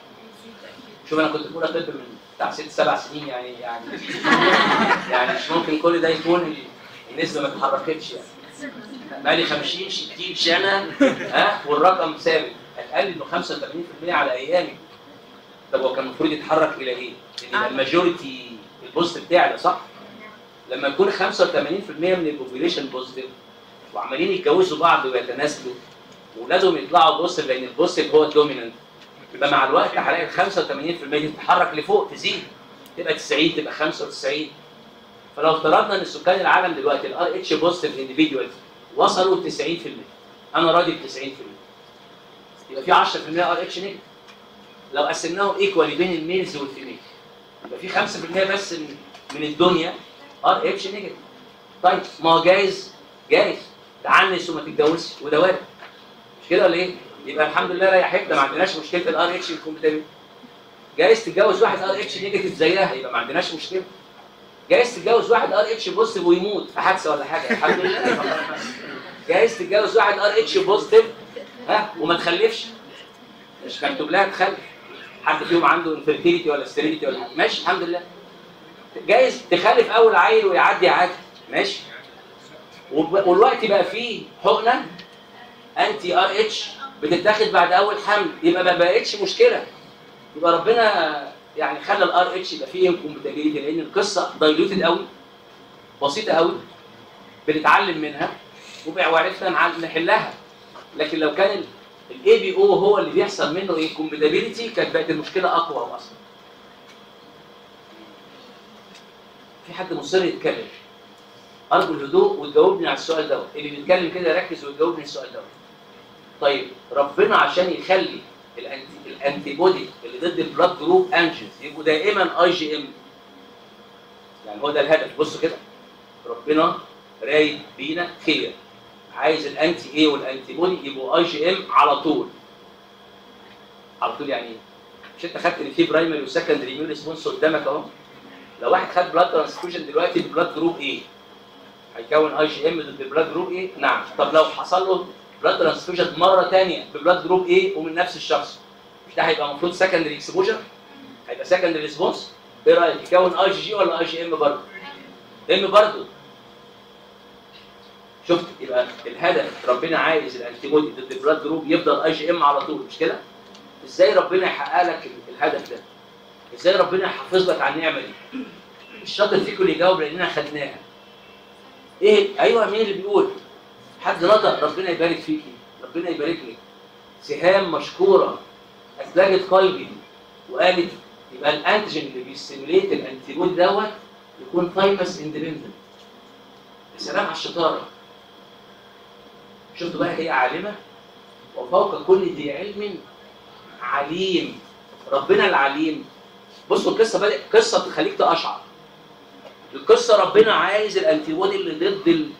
شوف انا كنت في اولى طب من بتاع ست سبع سنين يعني يعني يعني مش ممكن كل ده يكون ال- النسبه ما اتحركتش يعني بقالي 50 60 سنه ها والرقم ثابت اتقال انه 85% على ايامي طب هو كان المفروض يتحرك الى ايه؟ ان يبقى الماجوريتي البوزيتيف بتاعي ده صح؟ لما يكون 85% من البوبيليشن بوزيتيف وعمالين يتجوزوا بعض ويتناسلوا واولادهم يطلعوا بوزيتيف لان البوزيتيف هو الدوميننت يبقى مع الوقت هلاقي ال 85% دي تتحرك لفوق تزيد تبقى 90 تبقى 95 فلو افترضنا ان سكان العالم دلوقتي الار اتش بوزيتيف انديفيدوالز وصلوا 90% انا راضي ب 90% يبقى في 10% ار اتش نيجاتيف لو قسمناهم ايكوالي بين الميلز والفيميل يبقى في 5% بس من من الدنيا ار اتش نيجاتيف طيب ما هو جايز جايز تعنس وما تتجوزش وده وارد مش كده ولا ايه؟ يبقى الحمد لله ريحتنا ما عندناش مشكله الار اتش الكومبتابل جايز تتجوز واحد ار اتش نيجاتيف زيها يبقى ما عندناش مشكله جايز تتجوز واحد ار اتش بوزيتيف ويموت في حادثه ولا حاجه الحمد لله جايز تتجوز واحد ار اتش بوزيتيف ها وما تخلفش مش مكتوب لها تخلف حد فيهم عنده انفيرتيليتي ولا ستيريليتي ولا حاجه ماشي الحمد لله جايز تخلف اول عيل ويعدي عادي ماشي وب- والوقت بقى فيه حقنه انتي ار اتش بتتاخد بعد اول حمل يبقى ما بقتش مشكله يبقى ربنا يعني خلى الار اتش يبقى فيه انكومباتيبيليتي لان القصه دايلوتد قوي بسيطه قوي بنتعلم منها وبقى- وعرفنا نع- نحلها لكن لو كان الاي بي او هو اللي بيحصل منه انكومباتيبيليتي كانت بقت المشكله اقوى اصلا في حد مصر يتكلم ارجو الهدوء وتجاوبني على السؤال دوت اللي بيتكلم كده ركز ويجاوبني السؤال دوت طيب ربنا عشان يخلي الانتي الانتي بودي اللي ضد البلاد جروب انجنز يبقوا دائما اي جي ام يعني هو ده الهدف بصوا كده ربنا رايد بينا خير عايز الانتي ايه والانتي بودي يبقوا اي جي ام على طول على طول يعني ايه؟ مش انت خدت ان في برايمري وسكندري ميون ريسبونس قدامك اهو لو واحد خد بلاد ترانسفيوجن دلوقتي ببلاد جروب ايه هيكون اي جي ام ضد البلاد جروب ايه نعم طب لو حصل له بلاد ترانسفيوجن مره ثانيه ببلاد جروب ايه ومن نفس الشخص مش ده هيبقى المفروض سكندري اكسبوجر هيبقى سكندري ريسبونس ايه رايك يكون اي جي جي ولا اي جي ام برضه ام برضه شفت يبقى الهدف ربنا عايز الانتي بودي ضد البلاد جروب يفضل اي جي ام على طول مش كده ازاي ربنا يحقق لك الهدف ده ازاي ربنا يحافظ لك على النعمه دي الشاطر فيكم اللي يجاوب لاننا خدناها ايه ايوه مين اللي بيقول حد نطق ربنا يبارك فيكي ربنا يبارك لك سهام مشكوره اثلجت قلبي وقالت يبقى الانتيجين اللي بيستيموليت الانتي بودي دوت يكون ثايمس اندبندنت يا سلام على الشطاره شفتوا بقى هي عالمه وفوق كل ذي علم عليم ربنا العليم بصوا القصه بدأ قصه تخليك تقشعر القصه ربنا عايز الانتي بودي اللي ضد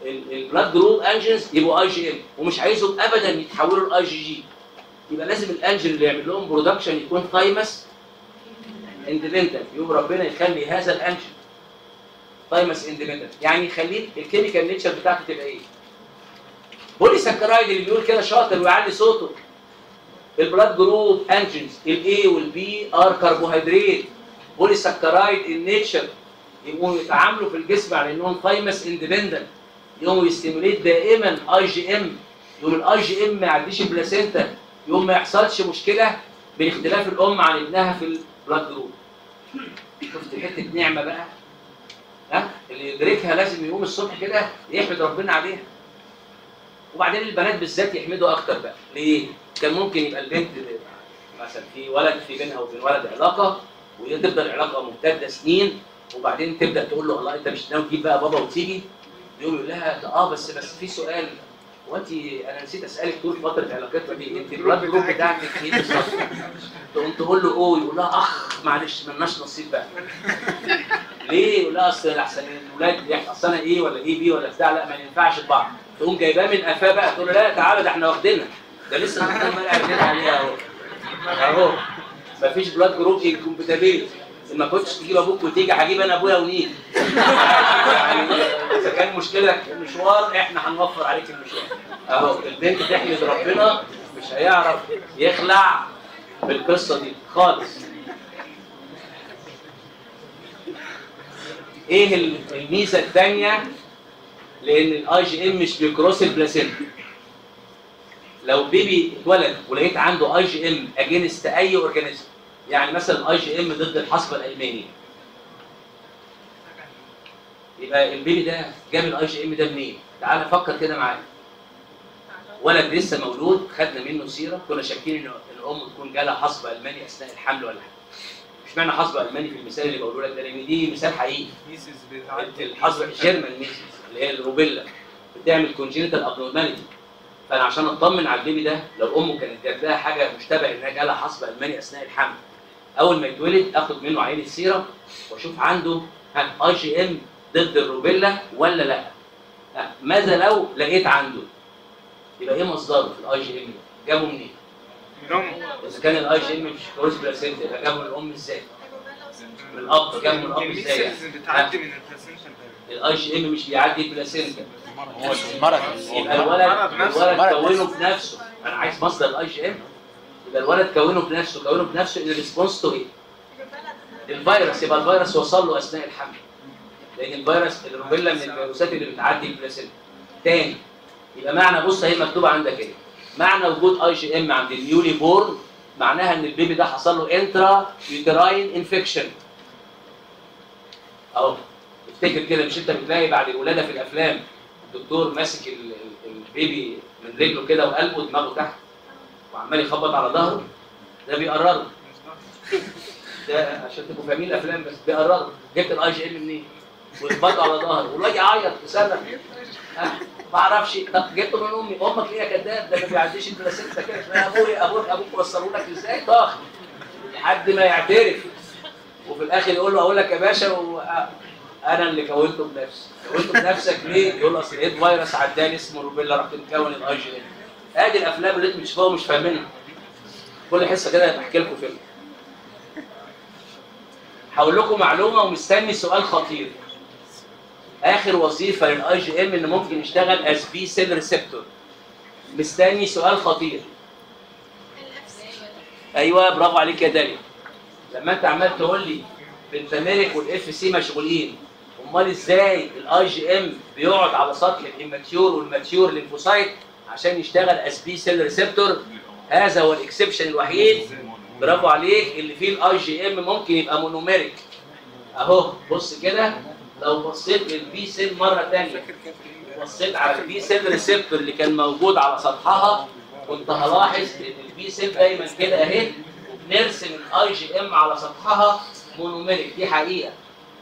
البلاد جروب انجنز يبقوا اي جي ام ومش عايزهم ابدا يتحولوا لاي جي جي يبقى لازم الانجن اللي يعمل لهم برودكشن يكون تايمس اندبندنت يوم ربنا يخلي هذا الانجن تايمس اندبندنت يعني يخليه الكيميكال نيتشر بتاعته تبقى ايه؟ بولي سكرايد اللي بيقول كده شاطر ويعلي صوته البلاد جروب انجنز الاي والبي ار كربوهيدرات بولي سكرايد النيتشر يقوموا يتعاملوا في الجسم على انهم تايمس اندبندنت يقوموا يستيموليت دائما اي جي ام يقوم الاي جي ام ما يعديش البلاسينتا يقوم ما يحصلش مشكله بين اختلاف الام عن ابنها في البلاد جروب شفت حته نعمه بقى ها اللي يدركها لازم يقوم الصبح كده يحمد ربنا عليها وبعدين البنات بالذات يحمدوا اكتر بقى ليه كان ممكن يبقى البنت مثلا في ولد في بينها وبين ولد علاقه وتفضل العلاقه ممتده سنين وبعدين تبدا تقول له الله انت مش ناوي تجيب بقى بابا وتيجي يقوم يقول لها ده اه بس بس في سؤال هو انت انا نسيت اسالك طول فتره علاقتنا دي انت البلاد جروب بتاعتك ايه بالظبط؟ تقوم تقول له اوه يقول لها اخ معلش ملناش نصيب بقى ليه؟ يقول لها اصل احسن الولاد يحصل اصل انا ايه ولا ايه بي ولا بتاع لا ما ينفعش لبعض تقوم جايباه من قفاه بقى تقول له لا تعالى ده احنا واخدينها ده لسه احنا عمال قاعدين عليها اهو اهو مفيش بلاد جروب انكومباتيبيلتي ما كنتش تجيب ابوك وتيجي هجيب انا ابويا ونيجي يعني اذا كان مشكلتك المشوار احنا هنوفر عليك المشوار اهو البنت تحمد ربنا مش هيعرف يخلع بالقصه دي خالص ايه ال- الميزه الثانيه لان الاي جي ام مش بيكروس البلاسينتا لو بيبي اتولد ولقيت عنده اي جي ام اجينست اي اورجانيزم يعني مثلا اي جي ام ضد الحصبه الالماني يبقى البيبي ده جاب الاي جي ام ده منين؟ تعال فكر كده معايا ولد لسه مولود خدنا منه سيره كنا شاكين ان إن الام تكون جالها حصب الماني اثناء الحمل ولا حاجه مش معنى حصب الماني في المثال اللي بقوله لك ده لان دي مثال حقيقي ميسز بتعدي الحصبه الجيرمان ميسيس اللي هي الروبيلا بتعمل كونجينيتال ابنورماليتي فانا عشان اطمن على البيبي ده لو امه كانت جات لها حاجه مشتبه انها جالها حصبه الماني اثناء الحمل اول ما يتولد اخد منه عينه سيره واشوف عنده اي جي ام ضد الروبيلا ولا لا ها، ماذا لو لقيت عنده يبقى ايه مصدره في الاي جي ام ده جابه منين نوم اذا كان الاي جي ام مش كروس بلاسينتا يبقى جابه من الام ازاي من الاب جابه من الاب ازاي يعني؟ الميسز بتعدي من البلاسينتا الاي جي ام مش بيعدي البلاسينتا هو المرض يبقى الولد مرض نفسه. الولد مرض كونه بنفسه انا عايز مصدر الاي جي ام يبقى الولد كونه بنفسه كونه بنفسه ان ريسبونس تو ايه؟ الفيروس يبقى الفيروس وصل له اثناء الحمل لان الفيروس الروبيلا من الفيروسات اللي بتعدي البلاسينتا تاني يبقى معنى بص اهي مكتوبه عندك ايه معنى وجود اي جي ام عند النيولي بورن معناها ان البيبي ده حصل له انترا يوتراين انفكشن اهو افتكر كده مش انت بتلاقي بعد الولاده في الافلام الدكتور ماسك ال- ال- البيبي من رجله كده وقلبه دماغه تحت وعمال يخبط على ظهره ده بيقرره ده عشان تبقوا فاهمين الافلام بس بيقرروا جبت الاي جي ام منين؟ ويخبطوا على ظهره والواد يعيط يصرخ ها، ما اعرفش طب جبته من امي امك ليه يا كداب ده ما بيعديش البلاسينتا كده يا ابويا ابوك ابوك وصلوا لك ازاي طاخ لحد ما يعترف وفي الاخر يقول له اقول لك يا باشا و... انا اللي كونته بنفسي كونته بنفسك ليه؟ يقول له اصل لقيت فيروس عداني اسمه روبيلا رحت مكون الاي جي ام ادي الافلام اللي انتوا بتشوفوها ومش فاهمينها كل حصه كده بحكي لكم فيلم هقول لكم معلومه ومستني سؤال خطير اخر وظيفه للاي جي ام ان ممكن يشتغل از بي سيل ريسبتور مستني سؤال خطير ايوه برافو عليك يا داليا لما انت عمال تقول لي بنتاميريك والاف سي مشغولين امال ازاي الاي جي ام بيقعد على سطح الاماتيور والماتيور ليمفوسايت عشان يشتغل از بي سيل ريسبتور هذا هو الاكسبشن الوحيد برافو عليك اللي فيه الاي جي ام ممكن يبقى مونوميريك اهو بص كده لو بصيت للبي سيل مره ثانيه بصيت على البي سيل ريسبتور اللي كان موجود على سطحها كنت هلاحظ ان البي سيل دايما كده اهي وبنرسم الاي جي ام على سطحها مونوميريك دي حقيقه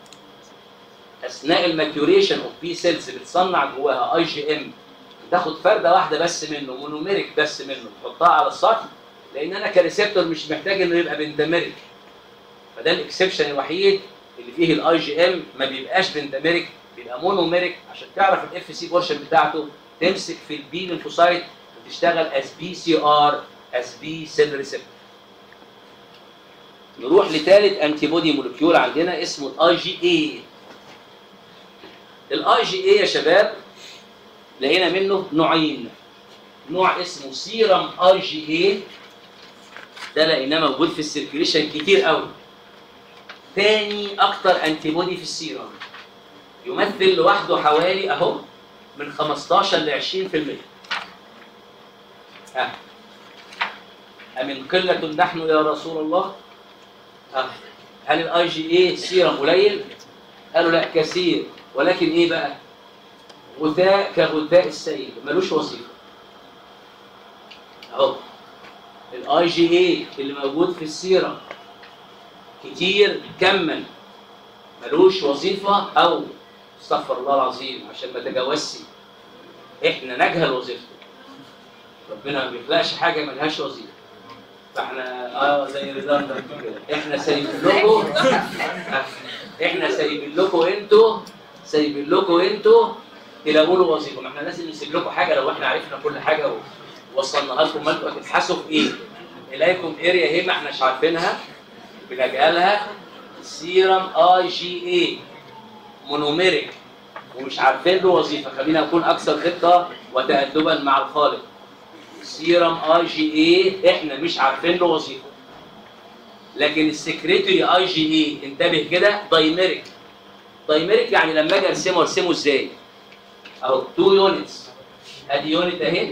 اثناء الماتيوريشن اوف بي سيلز بتصنع جواها اي جي ام تاخد فرده واحده بس منه مونوميريك بس منه تحطها على السطح لان انا كريسبتور مش محتاج انه يبقى بنتاميريك فده الاكسبشن الوحيد اللي فيه الاي جي ام ما بيبقاش بنتاميريك بيبقى يبقى مونوميريك عشان تعرف الاف سي بورشن بتاعته تمسك في البي ليمفوسايت وتشتغل از بي سي ار از بي سيل ريسبتور نروح لثالث انتي بودي مولكيول عندنا اسمه الاي جي اي الاي جي اي يا شباب لقينا منه نوعين نوع اسمه سيرم اي جي اي ده لقيناه موجود في السيركيليشن كتير قوي تاني اكتر انتي بودي في السيرم يمثل لوحده حوالي اهو من 15 ل 20% ها أمن قلة نحن يا رسول الله؟ ها هل الاي جي اي سيرم قليل؟ قالوا لا كثير ولكن ايه بقى؟ غثاء كغثاء السيل ملوش وظيفه اهو الاي جي اي اللي موجود في السيرم كتير كما ملوش وظيفه او استغفر الله العظيم عشان ما تجاوزش احنا نجهل وظيفته ربنا ما بيخلقش حاجه ملهاش وظيفه فاحنا اه زي ريداندنت كده احنا سايبين لكم احنا سايبين لكم انتوا سايبين لكم انتوا تلاقوا له وظيفه ما احنا لازم نسيب لكم حاجه لو احنا عرفنا كل حاجه ووصلناها لكم ما انتوا هتبحثوا في ايه؟ نلاقيكم اريا اهي ما احناش عارفينها بنجهلها سيرم اي جي اي مونوميريك ومش عارفين له وظيفه خلينا نكون اكثر دقه وتادبا مع الخالق سيرم اي جي اي احنا مش عارفين له وظيفه لكن السكريتوري اي جي اي انتبه كده دايميريك دايميريك يعني لما اجي ارسمه ارسمه ازاي؟ اهو 2 يونتس ادي يونت اهي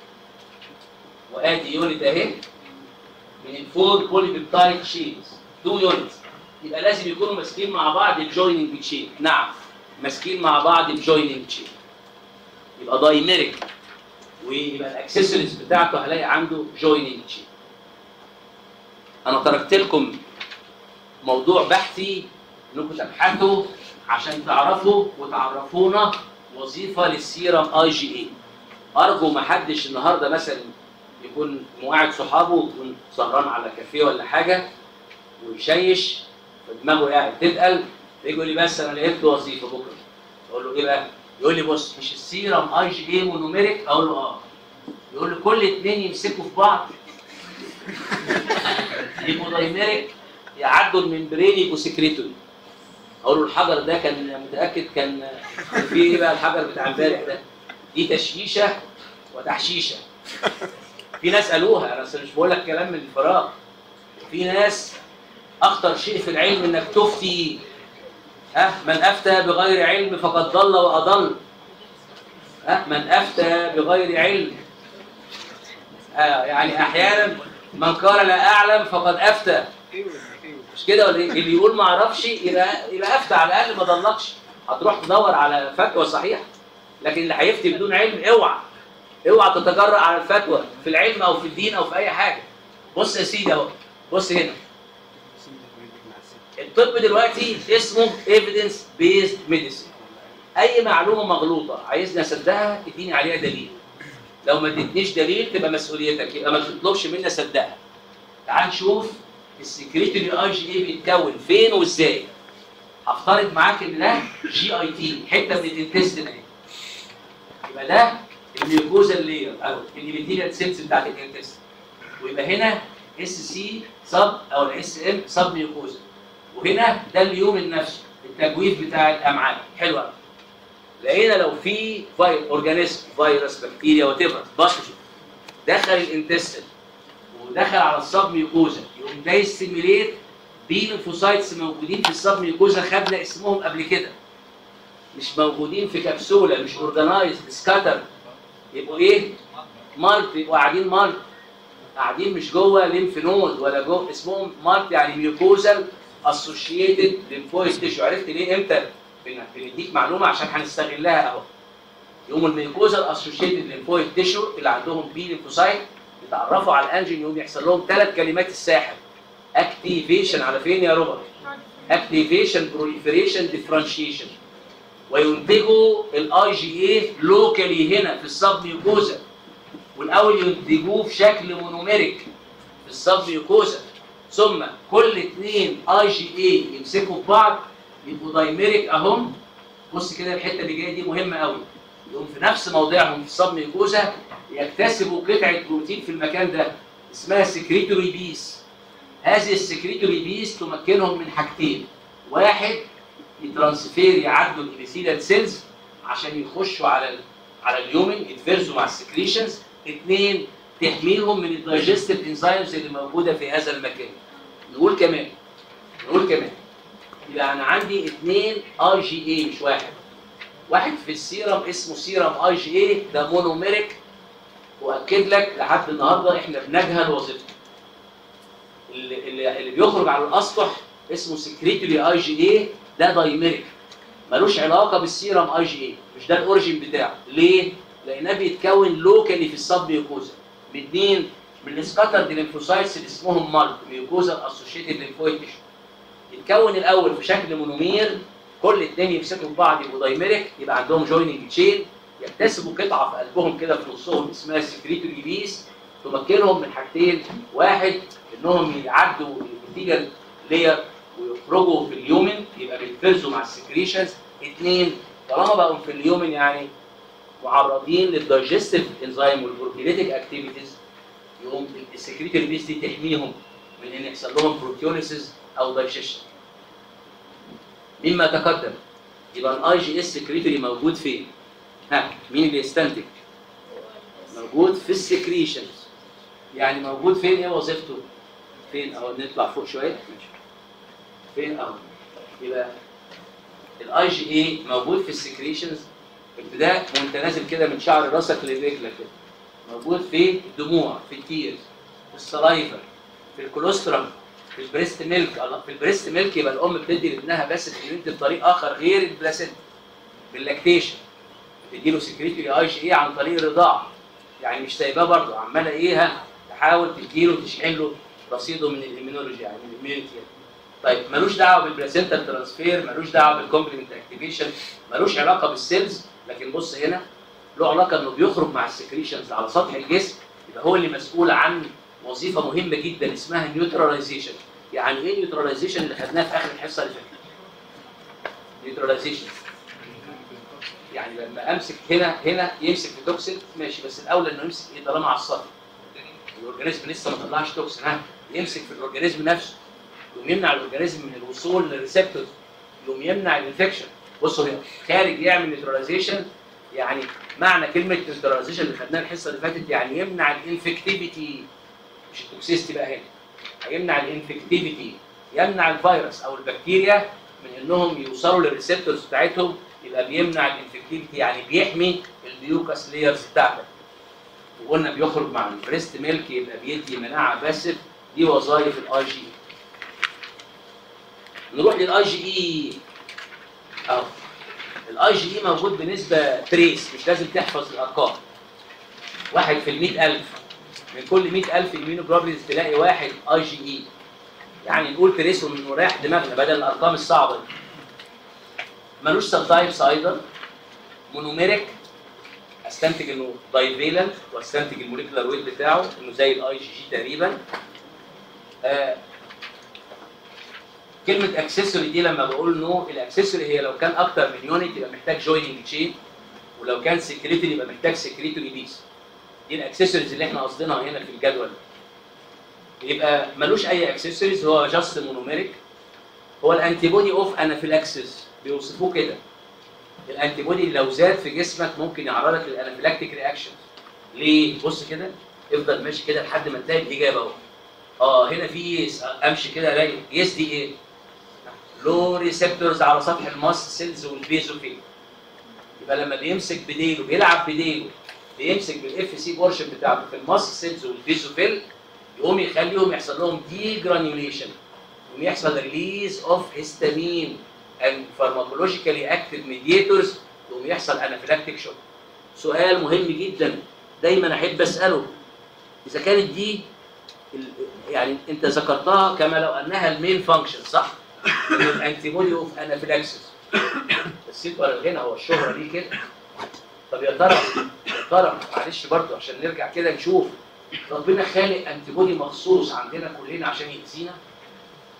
وادي يونت اهي من الفور بولي بيبتايد شينز 2 يونتس يبقى لازم يكونوا ماسكين مع بعض بجويننج تشين نعم ماسكين مع بعض بجويننج تشين يبقى دايميريك ويبقى الاكسسوارز بتاعته هلاقي عنده جويننج تشين انا تركت لكم موضوع بحثي انكم تبحثوا عشان تعرفوا وتعرفونا وظيفه للسيرم اي جي اي ارجو ما حدش النهارده مثلا يكون مواعد صحابه ويكون سهران على كافيه ولا حاجه ويشيش فدماغه قاعد تتقل يقول لي بس انا لقيت له وظيفه بكره اقول له ايه بقى؟ يقول لي بص مش السيرم اي جي اي مونوميريك اقول له اه يقول لي كل اتنين يمسكوا في بعض يبقوا دايميريك يعدوا الممبرين يبقوا سكريتوري اقول له الحجر ده كان متاكد كان كان فيه ايه بقى الحجر بتاع امبارح ده؟ دي تشييشه وتحشيشه في ناس قالوها انا بس مش بقول لك كلام من الفراغ في ناس اخطر شيء في العلم انك تفتي ها من افتى بغير علم فقد ضل واضل ها من افتى بغير علم آه يعني احيانا من قال لا اعلم فقد افتى ايوه ايوه مش كده ولا ايه؟ اللي يقول ما اعرفش يبقى يبقى افتى على الاقل ما ضلكش هتروح تدور على فتوى صحيحه لكن اللي هيفتي بدون علم اوعى اوعى تتجرأ على الفتوى في العلم او في الدين او في اي حاجه بص يا سيدي اهو بص هنا الطب دلوقتي اسمه ايفيدنس بيزد ميديسين اي معلومه مغلوطه عايزني اصدقها اديني عليها دليل لو ما اديتنيش دليل تبقى مسؤوليتك يبقى ما تطلبش مني اصدقها تعال نشوف السكريتوري اي جي اي بيتكون فين وازاي هفترض معاك ان ده جي اي تي حته من الانتستين اهي يبقى ده الميوكوزال لاير او الابيثيليال سيلز بتاعت الانتستين ويبقى هنا اس سي سب او الاس ام سب ميوكوزا وهنا ده اليوم نفسه التجويف بتاع الامعاء حلو قوي لقينا لو في فاير اورجانيزم فيروس بكتيريا وات ايفر باثوجين دخل الانتستين ودخل على السب ميوكوزا يقوم ده يستيميليت بي ليمفوسايتس موجودين في السب ميوكوزا خدنا اسمهم قبل كده مش موجودين في كبسوله مش اورجنايز سكاتر يبقوا ايه؟ مالت يبقوا قاعدين مالت قاعدين مش جوه ليمف نود ولا جوه اسمهم مالت يعني ميوكوزال اسوشيتد ليمفويد تيشو عرفت ليه امتى؟ بن- بنديك معلومه عشان هنستغلها اهو يقوم الميوكوزال اسوشيتد ليمفويد تيشو اللي عندهم بي ليمفوسايت يتعرفوا على الانجين يقوم يحصل لهم ثلاث كلمات الساحر اكتيفيشن على فين يا روبرت؟ اكتيفيشن بروليفريشن ديفرنشيشن وينتجوا الاي جي اي لوكالي هنا في السب ميوكوزا والاول ينتجوه في شكل مونوميريك في السب ميوكوزا ثم كل اثنين اي جي اي يمسكوا في بعض يبقوا دايميريك اهم بص كده الحته اللي جايه دي مهمه قوي يقوم في نفس موضعهم في الصب ميكوزا يكتسبوا قطعه بروتين في المكان ده اسمها سكريتوري بيس هذه السكريتوري بيس تمكنهم من حاجتين واحد يترانسفير يعدوا الابيثيليال سيلز عشان يخشوا على ال على اليومن يتفرزوا مع السكريشنز اثنين تحميهم من الدايجستيف انزيمز اللي موجوده في هذا المكان نقول كمان نقول كمان يبقى انا عندي اثنين اي جي اي مش واحد واحد في السيرم اسمه سيرم اي جي اي ده مونوميريك واكد لك لحد النهارده احنا بنجهل وظيفته اللي, اللي, اللي بيخرج على الاسطح اسمه سكريتوري اي جي اي ده دايميريك ملوش علاقه بالسيرم اي جي اي مش ده الاوريجين بتاعه ليه؟ لانه بيتكون لوكالي في السب ميوكوزا من مين؟ من السكاترد ليمفوسايتس اللي اسمهم مالك ميوكوزا اسوشيتد ليمفويد تيشو يتكون الاول في شكل مونومير كل اتنين يمسكوا في بعض يبقوا دايميريك يبقى عندهم جويننج تشين يكتسبوا قطعه في قلبهم كده في نصهم اسمها سكريتوري بيس تمكنهم من حاجتين واحد انهم يعدوا الابيثيليال لير ويخرجوا في اليومن يبقى بيتفرزوا مع السكريشنز اثنين طالما بقوا في اليومن يعني معرضين للدايجستيف انزيم والبروتيليتيك اكتيفيتيز يقوم السكريتوري بيس دي تحميهم من ان يحصل لهم بروتيوليسيس او دايجيشن مما تقدم يبقى الاي جي اس سكريتوري موجود فين؟ ها مين اللي يستنتج؟ موجود في السكريشنز يعني موجود فين ايه وظيفته؟ فين اهو نطلع فوق شويه ماشي فين اهو يبقى الاي جي اي موجود في السكريشنز ابتداء وانت نازل كده من شعر راسك لرجلك كده موجود في الدموع في التيرز في السلايفا في الكولوسترم في البريست ميلك الله، في البريست ميلك يبقى الام بتدي لابنها بس الكلمنت بطريق اخر غير البلاسينتا باللاكتيشن بتديله سكريتوري اي جي اي عن طريق الرضاعه يعني مش سايباه برضه عماله ايه ها تحاول تديله تشحن له رصيده من الاميونولوجي يعني من الاميونيتي يعني. طيب ملوش دعوه بالبلاسينتا ترانسفير ملوش دعوه بالكومبلمنت اكتيفيشن ملوش علاقه بالسيلز لكن بص هنا له علاقه انه بيخرج مع السكريشنز على سطح الجسم يبقى هو اللي مسؤول عن وظيفه مهمه جدا اسمها نيوتراليزيشن يعني ايه نيوتراليزيشن اللي خدناها في اخر الحصه اللي فاتت نيوتراليزيشن يعني لما امسك هنا هنا يمسك في توكسين ماشي بس الاولى انه يمسك ايه طالما على السطح الاورجانيزم لسه ما طلعش توكسين ها يمسك في الاورجانيزم نفسه يقوم يمنع الاورجانيزم من الوصول للريسبتورز يقوم يمنع الانفكشن بصوا هنا خارج يعمل نيوتراليزيشن يعني معنى كلمه نيوتراليزيشن اللي خدناها الحصه اللي فاتت يعني يمنع الانفكتيفيتي مش التوكسيستي بقى هنا هيمنع الانفكتيفيتي يمنع الفيروس او البكتيريا من انهم يوصلوا للريسبتورز بتاعتهم يبقى بيمنع الانفكتيفيتي يعني بيحمي البيوكاس لايرز بتاعتك وقلنا بيخرج مع البريست ميلك يبقى بيدي مناعه باسف دي وظائف الاي جي نروح للاي جي اي اهو الاي جي اي موجود بنسبه تريس مش لازم تحفظ الارقام واحد في المئة ألف من كل مئة ألف immunoglobulins تلاقي واحد اي جي اي يعني نقول تريس ونريح دماغنا بدل الارقام الصعبه دي ملوش سب تايبس ايضا مونوميريك استنتج انه دايفيلنت واستنتج الموليكولار ويت بتاعه انه زي الاي جي جي تقريبا آه كلمه اكسسوري دي لما بقول نو الاكسسوري هي لو كان اكتر من يونت يبقى محتاج جويننج تشين ولو كان سكريتوري يبقى محتاج سكريتوري بيس دي الاكسسوارز اللي احنا قصدنا هنا في الجدول يبقى ملوش اي اكسسوارز هو جاست مونوميريك هو الانتي بودي اوف انافيلاكسس بيوصفوه كده الانتي بودي لو زاد في جسمك ممكن يعرضك للانافيلاكتيك رياكشن ليه بص كده افضل ماشي كده لحد ما تلاقي الاجابه اهو اه هنا في يس امشي كده الاقي يس دي ايه لو ريسبتورز على سطح الماست سيلز والبيزوفيل يبقى لما بيمسك بديله بيلعب بديله بيمسك بالاف سي بورشن بتاعته في الماست سيلز والبيزوفيل يقوم يخليهم يحصل لهم دي جرانيوليشن يقوم يحصل ريليز اوف هيستامين and pharmacologically active mediators يقوم يحصل انافيلاكتيك شوك سؤال مهم جدا دايما احب اساله اذا كانت دي ال- يعني انت ذكرتها كما لو انها المين فانكشن صح؟ الانتي بودي اوف انافيلاكسس بس انت ولا هنا هو الشهره دي كده طب يا ترى يا ترى معلش برضه عشان نرجع كده نشوف ربنا خالق انتي بودي مخصوص عندنا كلنا عشان يأذينا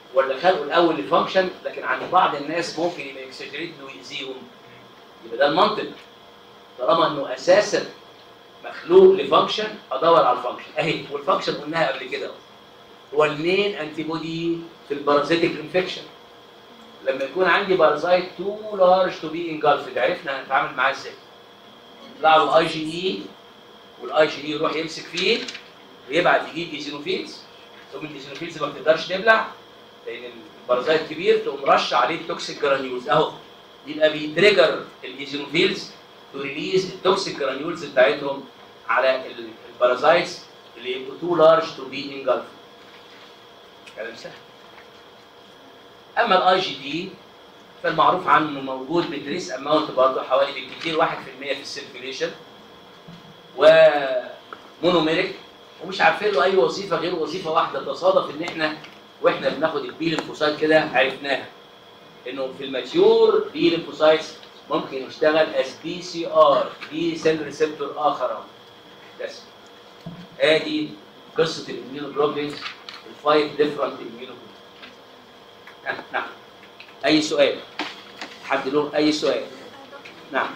ولا خلقه الاول لفانكشن لكن عند بعض الناس ممكن يبقى اكسجريت ويأذيهم يبقى ده المنطق طالما انه اساسا مخلوق لفانكشن ادور على الفانكشن اهي والفانكشن قلناها قبل كده هو المين انتي بودي في البارازيتيك انفكشن لما يكون عندي بارازايت تو لارج تو بي انجلفد عرفنا هنتعامل معاه ازاي يطلع له اي جي اي والاي جي اي يروح يمسك فيه ويبعت يجيب ايزينوفيلز ثم الايزينوفيلز ما بتقدرش تبلع لان البارازايت كبير تقوم رش عليه التوكسيك جرانيولز اهو يبقى بيتريجر الايزينوفيلز تو ريليز التوكسيك جرانيولز بتاعتهم على ال- البارازايتس اللي يبقوا تو لارج تو بي انجلفد كلام سهل اما الاي جي دي فالمعروف عنه انه موجود بتريس اماونت برضه حوالي بالكثير 1% في السيركيليشن ومونوميريك ومش عارفين له اي وظيفه غير وظيفه واحده تصادف ان احنا واحنا بناخد البي ليمفوسايت كده عرفناها انه في الماتيور بي ليمفوسايتس ممكن يشتغل از بي سي ار بي سيل ريسبتور اخر أهو. بس ادي قصه الاميونوجلوبولينز الفايف ديفرنت اميونوجلوبولينز نعم اي سؤال حد له اي سؤال نعم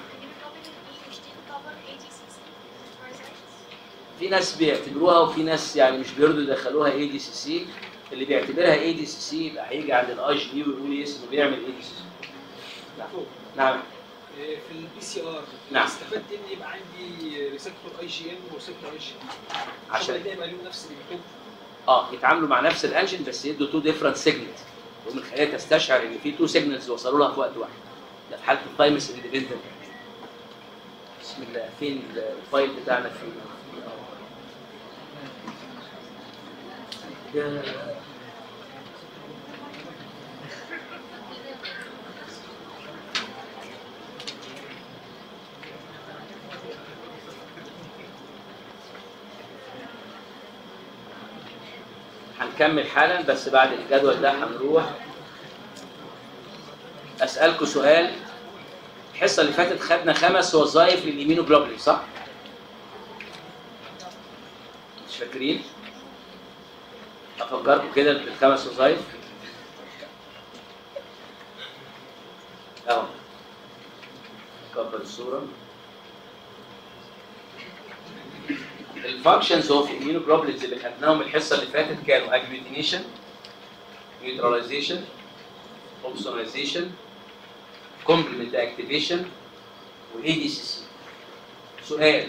في ناس بيعتبروها وفي ناس يعني مش بيرضوا يدخلوها اي دي سي سي اللي بيعتبرها اي دي سي سي يبقى هيجي عند الاي جي دي ويقول لي اسمه بيعمل اي دي سي سي نعم في البي سي ار نعم. استفدت ان يبقى عندي ريسبتور اي جي ام وريسبتور اي جي عشان عشان ده يبقى لهم نفس الكود اه يتعاملوا مع نفس الانجن بس يدوا تو ديفرنت سيجنالز ومن خلالها تستشعر ان في تو سيجنالز وصلوا لها في وقت واحد ده في حاله التايمس اندبندنت بسم الله فين الفايل بتاعنا فين ده هنكمل حالا بس بعد الجدول ده هنروح اسالكم سؤال الحصه اللي فاتت خدنا خمس وظائف للإيمينوجلوبولين صح؟ مش فاكرين؟ افكركم كده بالخمس وظائف اهو كبر الصوره الفانكشنز اوف immunoglobulins اللي خدناهم الحصه اللي فاتت كانوا agglutination neutralization opsonization complement activation و ADCC سؤال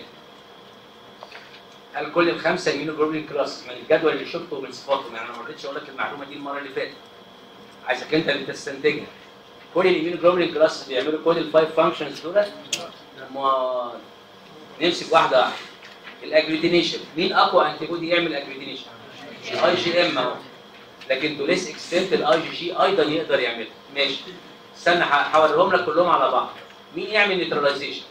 هل كل الخمسه immunoglobulin كلاس من الجدول اللي شفته ومن صفاتهم يعني انا ما رضيتش اقول لك المعلومه دي المره اللي فاتت عايزك انت اللي تستنتجها كل الاميونوجلوبولين كلاس بيعملوا كل الفايف فانكشنز دول ما نمسك واحده واحده الاجلوتينيشن مين اقوى انتي بودي يعمل اجلوتينيشن الاي جي ام اهو لكن تو ليس اكستنت الاي جي جي ايضا يقدر يعملها ماشي استنى هحولهم لك كلهم على بعض مين يعمل نيوتراليزيشن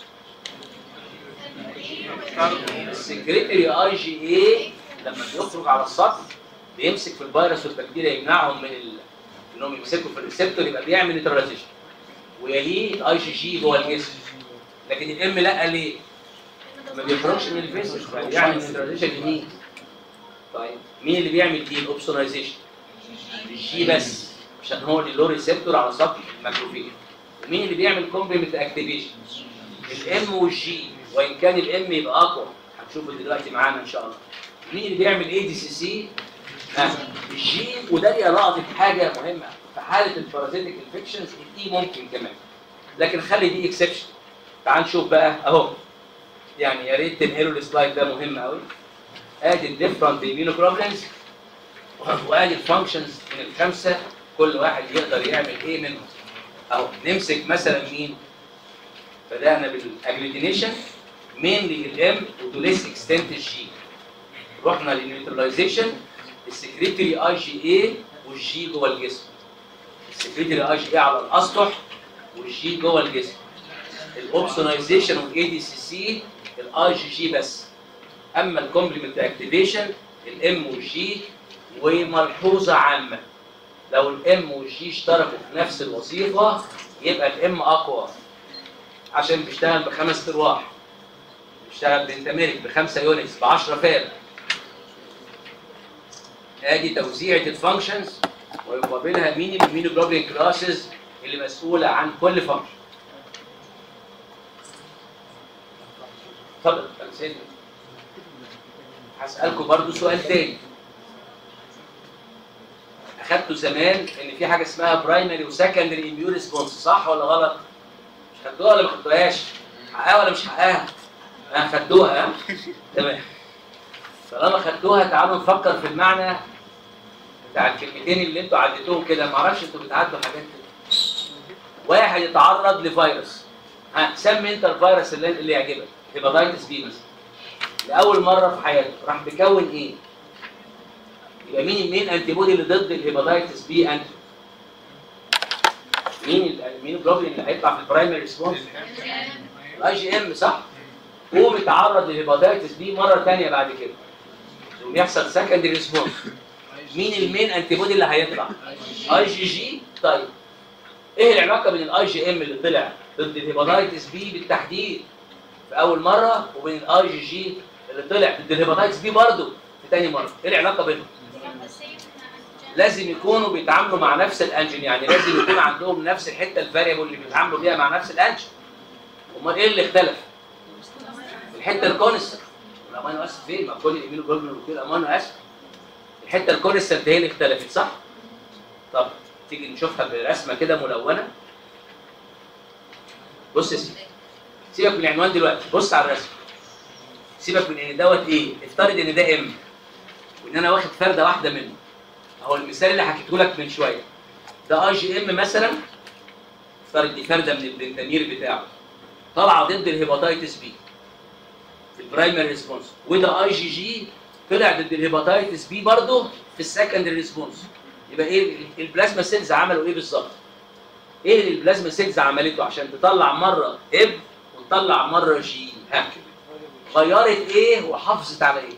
السكريتري اي جي اي لما بيخرج على السطح بيمسك في الفيروس والبكتيريا يمنعهم من ال... انهم يمسكوا في الريسبتور يبقى بيعمل نيوتراليزيشن ويليه الاي جي جي جوه الجسم لكن الام لا ليه؟ ما بيخرجش من الفيسس بيعمل نيوتراليزيشن لمين؟ طيب مين اللي بيعمل دي الاوبسونايزيشن؟ الجي بس عشان هو اللي له ريسبتور على سطح الماكروفيج ومين اللي بيعمل كومبلمنت اكتيفيشن؟ الام والجي وان كان الام يبقى اقوى هنشوفه دلوقتي معانا ان شاء الله مين اللي بيعمل اي دي سي سي؟ الجي وده لقطة حاجه مهمه في حاله البارازيتيك انفكشنز دي ممكن كمان لكن خلي دي اكسبشن تعال نشوف بقى اهو يعني يا ريت تنقلوا السلايد ده مهم قوي ادي الديفرنت immunoglobulins وادي الفانكشنز من الخمسه كل واحد يقدر يعمل ايه منهم اهو نمسك مثلا مين بدانا بالاجلوتينيشن مينلي الام وتو ليس اكستنت الجي رحنا للنيوتراليزيشن السكريتري اي جي اي والجي جوه الجسم السكريتري اي جي اي على الاسطح والجي جوه الجسم الاوبسونايزيشن والاي دي سي سي الاي جي جي بس اما الكومبلمنت اكتيفيشن الام والجي وملحوظه عامه لو الام والجي اشتركوا في نفس الوظيفه يبقى الام اقوى عشان بيشتغل بخمس ارواح بيشتغل بنتاميريك بخمسه يونتس ب 10 فارق ادي توزيعه الفانكشنز ويقابلها مين الاميونوجلوبولين كلاسز اللي مسؤوله عن كل فانكشن اتفضل يا سيدنا هسألكم برضو سؤال تاني اخدتوا زمان ان في حاجه اسمها برايمري وسكندري اميون ريسبونس صح ولا غلط؟ مش خدتوها ولا ما خدتوهاش؟ حقها ولا مش حقها؟ ها خدتوها ها؟ تمام طالما خدتوها تعالوا نفكر في المعنى بتاع الكلمتين اللي انتوا عديتوهم كده معرفش انتوا بتعدوا حاجات كده واحد يتعرض لفيروس ها سمي انت الفيروس اللي, اللي يعجبك هيباتيتس بي مثلا لاول مره في حياته راح بيكون ايه؟ يبقى مين المين انتي بودي اللي ضد الهيباتيتس بي انتي مين مين الجلوبولين اللي هيطلع في البرايمري ريسبونس؟ الاي جي ام صح؟ هو بيتعرض للهيباتيتس بي مره ثانيه بعد كده يقوم يحصل سكندري ريسبونس مين المين انتي بودي اللي هيطلع؟ اي جي جي طيب ايه العلاقه بين الاي جي ام اللي طلع ضد الهيباتيتس بي بالتحديد في اول مره وبين الاي جي جي اللي طلع ضد الهيباتيتس بي برضه في ثاني مره ايه العلاقه بينهم؟ لازم يكونوا بيتعاملوا مع نفس الانجن يعني لازم يكون عندهم نفس الحته الفاريبل اللي بيتعاملوا بيها مع نفس الانجن امال ايه اللي اختلف؟ الحته الكونستنت الامينو اسيد فين؟ ما كل الامينو جلوبولين وكل الامينو اسيد الحته الكونستنت هي اللي اختلفت صح؟ طب تيجي نشوفها برسمه كده ملونه بص يا سيدي سيبك من العنوان دلوقتي بص على الرسم سيبك من ان دوت ايه افترض ان ده ام وان انا واخد فرده واحده منه اهو المثال اللي حكيته لك من شويه ده اي جي ام مثلا افترض دي فرده من البنتامير بتاعه طالعه ضد الهيباتيتس بي في البرايمري ريسبونس وده اي جي جي طلع ضد الهيباتيتس بي برضه في السكندري ريسبونس يبقى ايه البلازما سيلز عملوا ايه بالظبط؟ ايه اللي البلازما سيلز عملته عشان تطلع مره اب وتطلع مره جي ها غيرت ايه وحافظت على ايه؟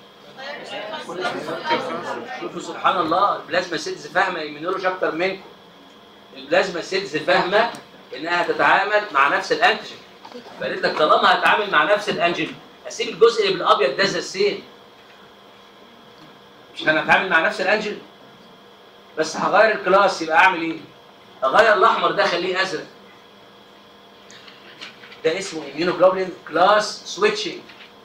شوفوا سبحان الله البلازما سيلز فاهمه ايمينولوجي اكتر منكم البلازما سيلز فاهمه انها تتعامل مع نفس الانتيجين فقالت لك طالما هتعامل مع نفس الانجين اسيب الجزء اللي بالابيض ده زي السين مش هنتعامل مع نفس الانجين بس هغير الكلاس يبقى اعمل ايه؟ اغير الاحمر ده اخليه ازرق ده اسمه immunoglobulin كلاس سويتشنج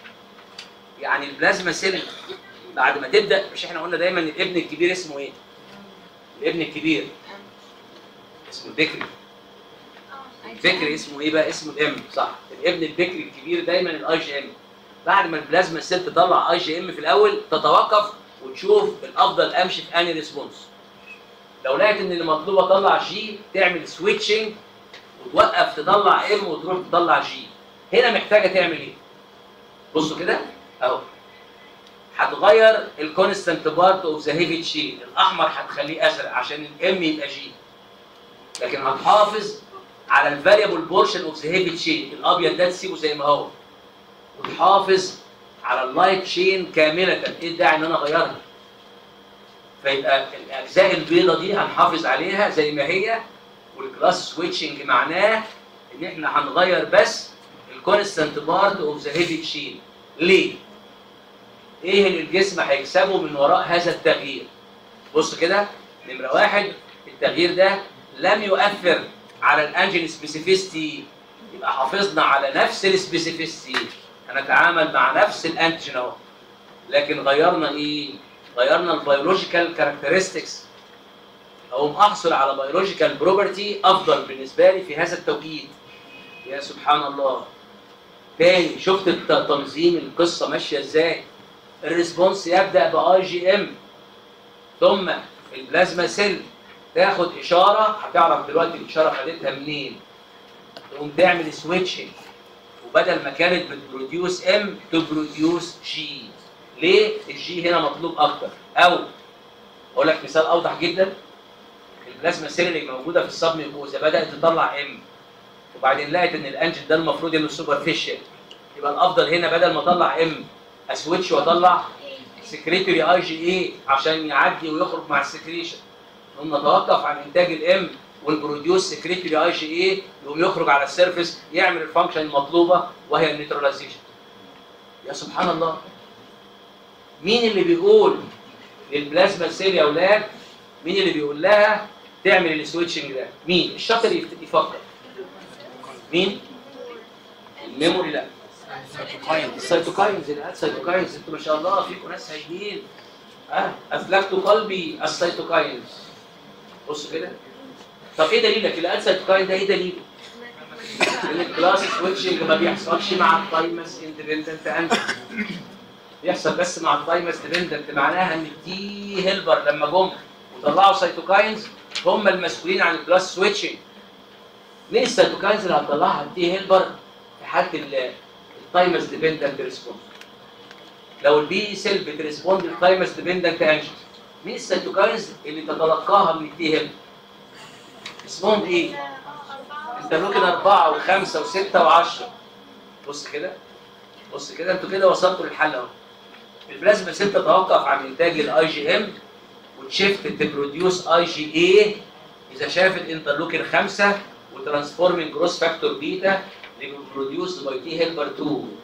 يعني البلازما سيل بعد ما تبدا مش احنا قلنا دايما الابن الكبير اسمه ايه؟ الابن الكبير اسمه البكري البكري اسمه ايه بقى؟ اسمه الام صح الابن البكري الكبير دايما الاي جي ام بعد ما البلازما سيل تطلع اي جي ام في الاول تتوقف وتشوف الافضل امشي في انهي ريسبونس لو لقيت ان اللي مطلوب اطلع جي تعمل سويتشنج وتوقف تطلع ام وتروح تطلع جي هنا محتاجه تعمل ايه بصوا كده اهو هتغير الكونستنت بارت اوف ذا هيفي تشين الاحمر هتخليه ازرق عشان الام يبقى جي لكن هتحافظ على الفاريبل بورشن اوف ذا هيفي تشين الابيض ده تسيبه زي ما هو وتحافظ على اللايت تشين كامله ايه الداعي ان انا اغيرها فيبقى الاجزاء البيضاء دي هنحافظ عليها زي ما هي والكلاس سويتشنج معناه ان احنا هنغير بس الكونستنت بارت اوف ذا هيفي تشين ليه؟ ايه اللي الجسم هيكسبه من وراء هذا التغيير؟ بص كده نمره واحد التغيير ده لم يؤثر على الانجين سبيسيفيستي يبقى حافظنا على نفس السبيسيفيستي هنتعامل مع نفس الانتيجين اهو لكن غيرنا ايه؟ غيرنا البيولوجيكال كاركترستكس او احصل على بيولوجيكال بروبرتي افضل بالنسبه لي في هذا التوقيت يا سبحان الله تاني شفت الت- تنظيم القصه ماشيه ازاي الريسبونس يبدا باي جي ام ثم البلازما سيل تاخد اشاره هتعرف دلوقتي الاشاره خدتها منين تقوم تعمل سويتشنج وبدل ما كانت بتبروديوس ام تبروديوس جي ليه الجي هنا مطلوب اكتر او اقول لك مثال اوضح جدا البلازما سيل اللي موجوده في الصب ميكوزا بدات تطلع ام وبعدين لقت ان الانجن ده المفروض انه سوبرفيشال يبقى الافضل هنا بدل ما اطلع ام اسويتش واطلع سكريتوري اي جي اي عشان يعدي ويخرج مع السكريشن نقوم نتوقف عن انتاج الام والبروديوس سكريتوري اي جي اي يقوم يخرج على السيرفيس يعمل الفانكشن المطلوبه وهي النيوتراليزيشن يا سبحان الله مين اللي بيقول للبلازما سيل يا اولاد مين اللي بيقول لها تعمل السويتشنج ده مين الشاطر يفت- يفكر مين الميموري لا السيتوكاينز لا السيتوكاينز انتوا ما شاء الله فيكم ناس هايلين اه افلكت قلبي السيتوكاينز بصوا كده طب ايه دليلك اللي قال سيتوكاين ده ايه دليله ان الكلاس سويتشنج ما بيحصلش مع التايمس اندبندنت انت بيحصل بس مع التايمس ديبندنت معناها ان التي هيلبر لما جم وطلعوا سيتوكاينز هم المسؤولين عن الكلاس سويتشنج مين السيتوكاينز اللي هتطلعها التي هيلبر في حاله التايمس ديبندنت ريسبونس لو البي سيل بتريسبوند للتايمس ديبندنت انجن مين السيتوكاينز اللي تتلقاها من التي هيلبر اسمهم ايه؟ انت ممكن أربعة وخمسة وستة وعشرة بص كده بص كده انتوا كده وصلتوا للحل اهو البلازما سيل تتوقف عن انتاج الاي جي ام وتشيفت تبروديوس اي جي اي اذا شافت انترلوكين 5 وترانسفورمينج جروس فاكتور بيتا لبروديوس باي تي هيلبر 2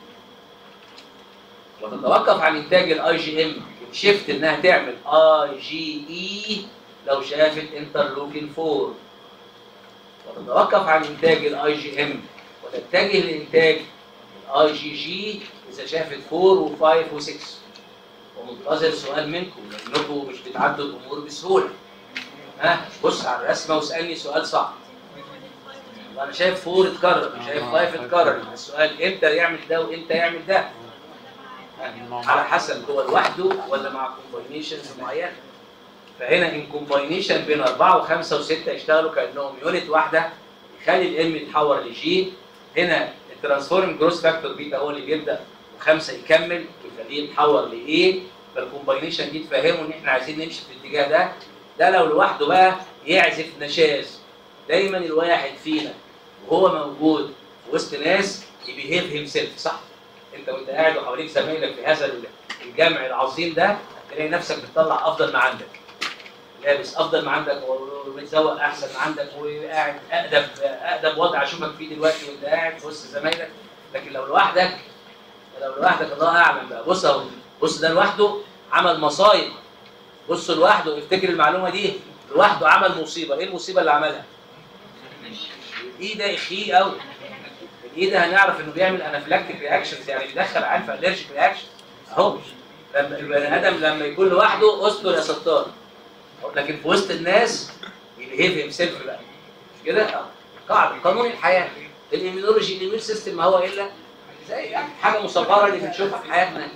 وتتوقف عن انتاج الاي جي ام وتشيفت انها تعمل اي جي اي لو شافت انترلوكين 4 وتتوقف عن انتاج الاي جي ام وتتجه لانتاج الاي جي جي اذا شافت 4 و5 و6 ومنتظر سؤال منكم لانكم مش بتعدوا الامور بسهوله ها بص على الرسمه واسالني سؤال صعب وانا شايف 4 اتكرر شايف 5 اتكرر السؤال امتى يعمل ده وامتى يعمل ده ها، على حسب هو لوحده ولا مع كومباينيشنز معينه فهنا ان كومباينيشن بين 4 و5 و6 يشتغلوا كانهم يونت واحده يخلي الام يتحول لجي هنا الترانسفورم جروس فاكتور بيتا هو اللي بيبدا وخمسه يكمل ويخليه يتحول لايه فالكومباينيشن دي تفهمه ان احنا عايزين نمشي في الاتجاه ده ده لو لوحده بقى يعزف نشاز دايما الواحد فينا وهو موجود في وسط ناس يبيهيف هيم سيلف صح انت وانت قاعد وحواليك زمايلك في هذا الجمع العظيم ده هتلاقي نفسك بتطلع افضل ما عندك لابس افضل ما عندك ومتزوق احسن ما عندك وقاعد اقدم اقدم وضع اشوفك فيه دلوقتي وانت قاعد في وسط زمايلك لكن لو لوحدك لو لوحدك الله اعلم بقى بص اهو بص ده لوحده عمل مصايب بص لوحده افتكر المعلومه دي لوحده عمل مصيبه ايه المصيبه اللي عملها؟ الايه ده اخيه قوي الايه ده هنعرف انه بيعمل انافلاكتيك رياكشنز يعني بيدخل عنف الرجيك رياكشن اهو لما البني ادم لما يكون لوحده استر يا ستار لكن في وسط الناس يبيهيف هيم سيلف بقى مش كده؟ اه قاعده قانون الحياه الاميونولوجي الاميون سيستم ما هو الا زي يعني حاجه مصغره اللي بنشوفها في حياتنا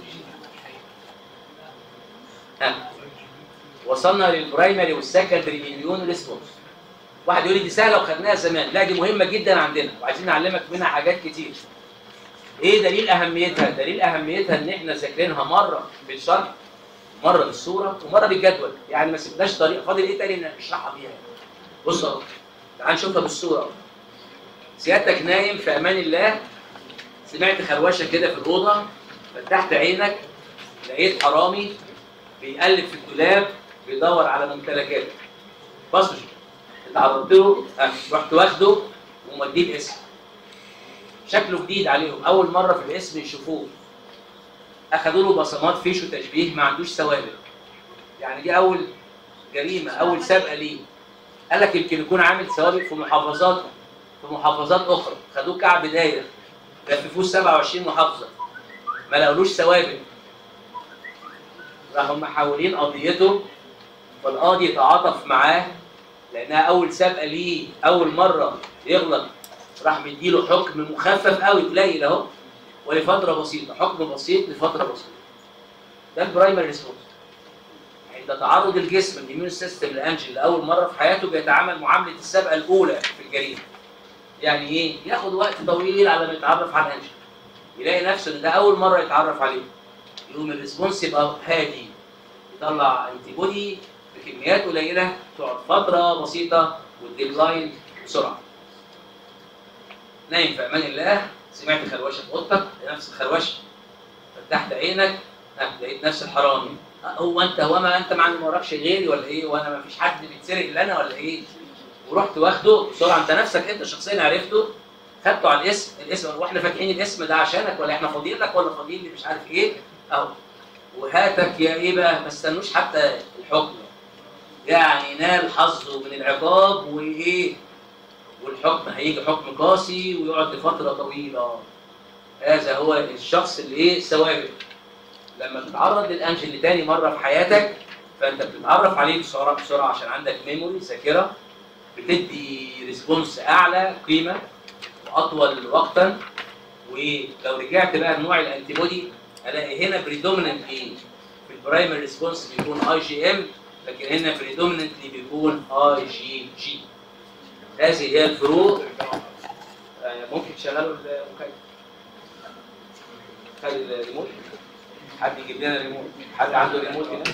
ها وصلنا للبرايمري والسكندري اميون ريسبونس واحد يقول لي دي سهله وخدناها زمان لا دي مهمه جدا عندنا وعايزين نعلمك منها حاجات كتير ايه دليل اهميتها دليل اهميتها ان احنا ذاكرينها مره بالشرح مره بالصوره ومره بالجدول يعني ما سيبناش طريقه فاضل ايه تاني نشرحها بيها بص اهو تعال نشوفها بالصوره اهو سيادتك نايم في امان الله سمعت خروشه كده في الاوضه فتحت عينك لقيت حرامي بيقلب في الدولاب بيدور على ممتلكاتك بص اتعرضت له أه، رحت واخده ومديه الاسم شكله جديد عليهم اول مره في الاسم يشوفوه اخذوا له بصمات فيش وتشبيه ما عندوش سوابق يعني دي اول جريمه اول سابقه ليه قال لك يمكن يكون عامل سوابق في محافظات في محافظات اخرى خدوه كعب داير لففوه 27 محافظه ما لقولوش سوابق راحوا محولين قضيته والقاضي يتعاطف معاه لانها اول سابقه ليه اول مره يغلط راح مديله حكم مخفف قوي قليل اهو ولفتره بسيطه حكم بسيط لفتره بسيطه ده البرايمري ريسبونس عند تعرض الجسم الاميون سيستم لانجل لاول مره في حياته بيتعامل معامله السابقه الاولى في الجريمه يعني ايه ياخد وقت طويل على ما يتعرف على الانجل يلاقي نفسه ان ده اول مره يتعرف عليه يقوم الريسبونس يبقى هادي يطلع انتي بودي بكميات قليله تقعد فتره بسيطه والديكلاين بسرعه نايم في امان الله سمعت خروشه في اوضتك نفس الخروشه فتحت عينك ها، لقيت نفس الحرامي ها، هو انت هو ما انت ما ما وراكش غيري ولا ايه وانا ما فيش حد بيتسرق الا انا ولا ايه ورحت واخده بسرعه انت نفسك انت شخصيا عرفته خدته على الاسم الاسم واحنا فاتحين الاسم ده عشانك ولا احنا فاضيين لك ولا فاضيين لي مش عارف ايه اهو وهاتك يا ايه بقى ما استنوش حتى الحكم يعني نال حظه من العقاب وايه والحكم هيجي حكم قاسي ويقعد لفتره طويله هذا هو الشخص اللي ايه سوابق لما تتعرض للانجن لتاني مره في حياتك فانت بتتعرف عليه بسرعه بسرعه عشان عندك ميموري ذاكره بتدي ريسبونس اعلى قيمه واطول وقتا ولو رجعت بقى لنوع الانتي بودي الاقي هنا بريدوميننتلي في البرايمري ريسبونس بيكون اي جي ام لكن هنا بريدوميننتلي بيكون اي جي جي هذه هي الفروق آه، ممكن تشغلوا المكيف خلي الريموت حد يجيب لنا ريموت حد عنده ريموت هنا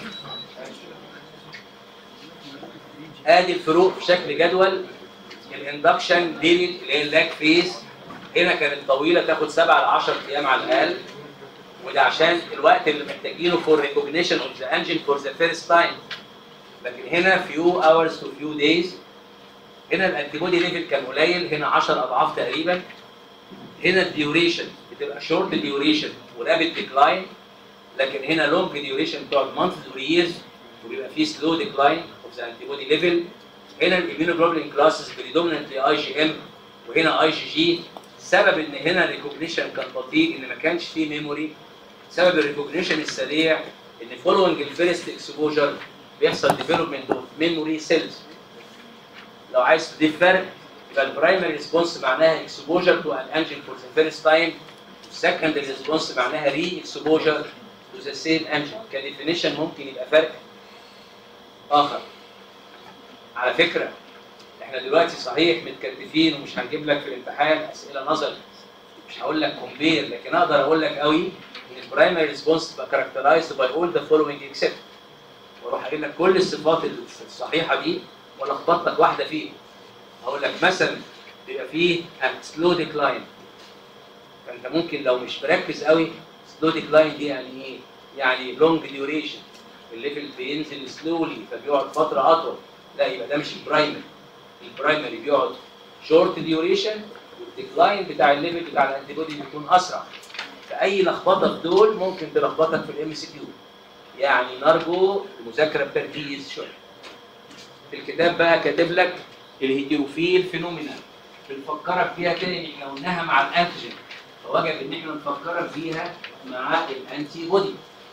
ادي الفروق في شكل جدول الاندكشن ديليت اللي هي اللاك فيز هنا كانت طويله تاخد 7 ل 10 ايام على الاقل وده عشان الوقت اللي محتاجينه فور ريكوجنيشن اوف ذا انجن فور ذا فيرست تايم لكن هنا فيو اورز تو فيو دايز هنا الانتي بودي ليفل كان قليل هنا 10 اضعاف تقريبا هنا الديوريشن بتبقى شورت ديوريشن ورابid ديكلاين لكن هنا لونج ديوريشن بتقعد مانث اور ييرز وبيبقى فيه سلو ديكلاين اوف ذا انتي بودي ليفل هنا الاميونوجلوبولين كلاسز بريدوميننتلي اي جي ام وهنا اي جي جي سبب ان هنا الريكوجنيشن كان بطيء ان ما كانش فيه ميموري سبب الريكوجنيشن السريع ان فولوينج الفيرست اكسبوجر بيحصل ديفلوبمنت اوف ميموري سيلز لو عايز تضيف فرق يبقى البرايمري ريسبونس معناها اكسبوجر تو ان انجن فور ذا فيرست تايم السكندري ريسبونس معناها ري اكسبوجر تو ذا سيم انجن كديفينيشن ممكن يبقى فرق اخر على فكره احنا دلوقتي صحيح متكتفين ومش هنجيب لك في الامتحان اسئله نظري مش هقول لك كومبير لكن اقدر اقول لك قوي ان البرايمري ريسبونس تبقى كاركترايزد باي اول ذا فولوينج اكسبت واروح قايل لك كل الصفات الصحيحه دي ولا اخبط لك واحده فيهم اقول لك مثلا بيبقى فيه سلو ديكلاين فانت ممكن لو مش مركز قوي سلو ديكلاين دي يعني ايه؟ يعني لونج ديوريشن الليفل بينزل سلولي فبيقعد فتره اطول لا يبقى ده مش البرايمري البرايمري بيقعد شورت ديوريشن والديكلاين بتاع الليفل بتاع الانتي بودي بيكون اسرع فاي لخبطه في دول ممكن تلخبطك في الام سي كيو يعني نرجو المذاكره بتركيز شويه في الكتاب بقى كاتب لك الهيتيروفيل فينومينا بنفكرك فيها تاني احنا قلناها مع الانتيجين فوجب ان احنا نفكرك فيها مع الانتي بودي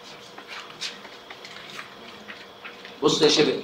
بص يا شباب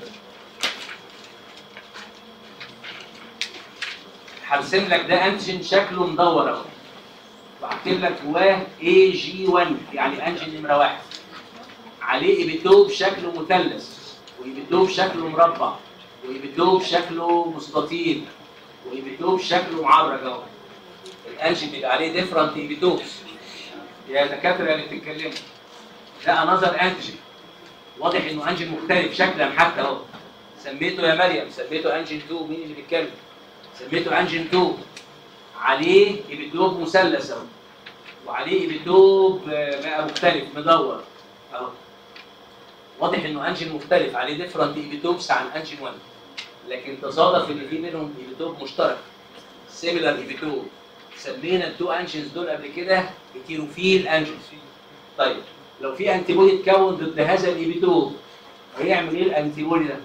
هرسم لك ده انتيجين شكله مدور اهو وهكتب لك جواه اي جي 1 يعني انجين نمره واحد عليه ايبيتوب شكله مثلث وايبيتوب شكله مربع وايبيتوب شكله مستطيل وايبيتوب شكله معرج اهو الانجين بيبقى عليه ديفرنت ايبيتوبس يا دكاتره اللي بتتكلموا ده انذر انتيجين واضح انه انجين مختلف شكلا حتى اهو سميته يا مريم سميته انجين 2 مين اللي بيتكلم سميته انجين 2 عليه ايبيتوب مثلث اهو وعليه ايبيتوب آه، بقى مختلف مدور اهو واضح انه انجين مختلف عليه ديفرنت ايبيتوبس عن انجين 1 لكن تصادف ان في منهم ايبيتوب مشترك سيميلار ايبيتوب سمينا التو انجنز دول قبل كده هيتيروفيل انجنز طيب لو في انتي بودي اتكون ضد هذا الايبيتوب هيعمل ايه الانتي بودي ده؟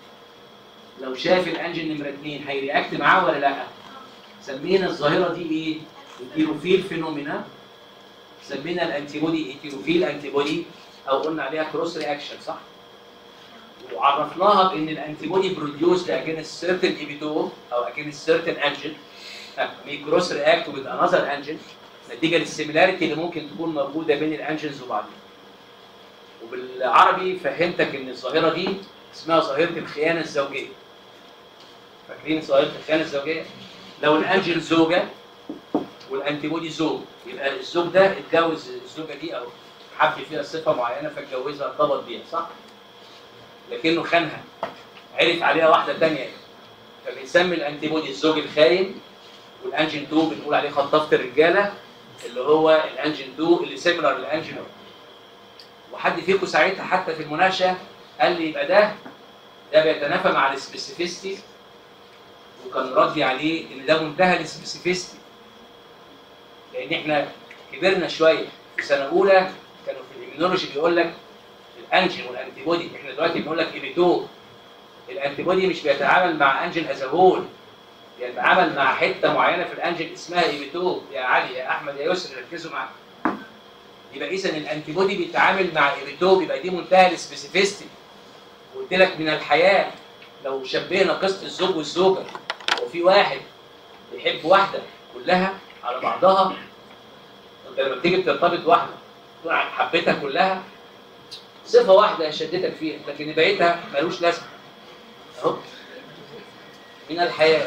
لو شاف الانجن نمره 2 هيرياكت معاه ولا لا؟ سمينا الظاهره دي ايه؟ هيتيروفيل فينومينا سمينا الانتي بودي هيتيروفيل انتي بودي او قلنا عليها كروس رياكشن صح؟ وعرفناها بان الانتي بودي بروديوس اجينست سيرتن ايبيتوب او اجينست سيرتن انجن مي كروس رياكت وذ انذر انجن نتيجه للسيميلاريتي اللي ممكن تكون موجوده بين الانجنز وبعضها. وبالعربي فهمتك ان الظاهره دي اسمها ظاهره الخيانه الزوجيه. فاكرين ظاهره الخيانه الزوجيه؟ لو الانجل زوجه والانتي بودي زوج يبقى الزوج ده اتجوز الزوجه دي او حب فيها صفه معينه فاتجوزها ارتبط بيها صح؟ لكنه خانها عرف عليها واحده ثانيه فبنسمي الانتي بودي الزوج الخاين والانجن 2 بنقول عليه خطافه الرجاله اللي هو الانجن 2 اللي سيميلر للانجن 1 وحد فيكم ساعتها حتى في المناقشه قال لي يبقى ده ده بيتنافى مع السبيسيفيستي وكان ردي عليه ان ده منتهى السبيسيفيستي لان احنا كبرنا شويه في سنه اولى كانوا في الاميونولوجي بيقول لك الانجين والانتي بودي احنا دلوقتي بنقول لك ايبيتوب الانتي بودي مش بيتعامل مع انجن از هول بيتعامل مع حته معينه في الانجن اسمها ايبيتوب يا علي يا احمد يا يسر ركزوا معايا يبقى اذا الانتي بودي بيتعامل مع ايبيتوب يبقى دي منتهى السبيسيفيستي قلت لك من الحياه لو شبهنا قصه الزوج والزوجه وفي واحد بيحب واحده كلها على بعضها انت لما بتيجي بترتبط واحده تكون حبيتها كلها صفه واحده شدتك فيها لكن بقيتها ملوش لازمه اهو من الحياه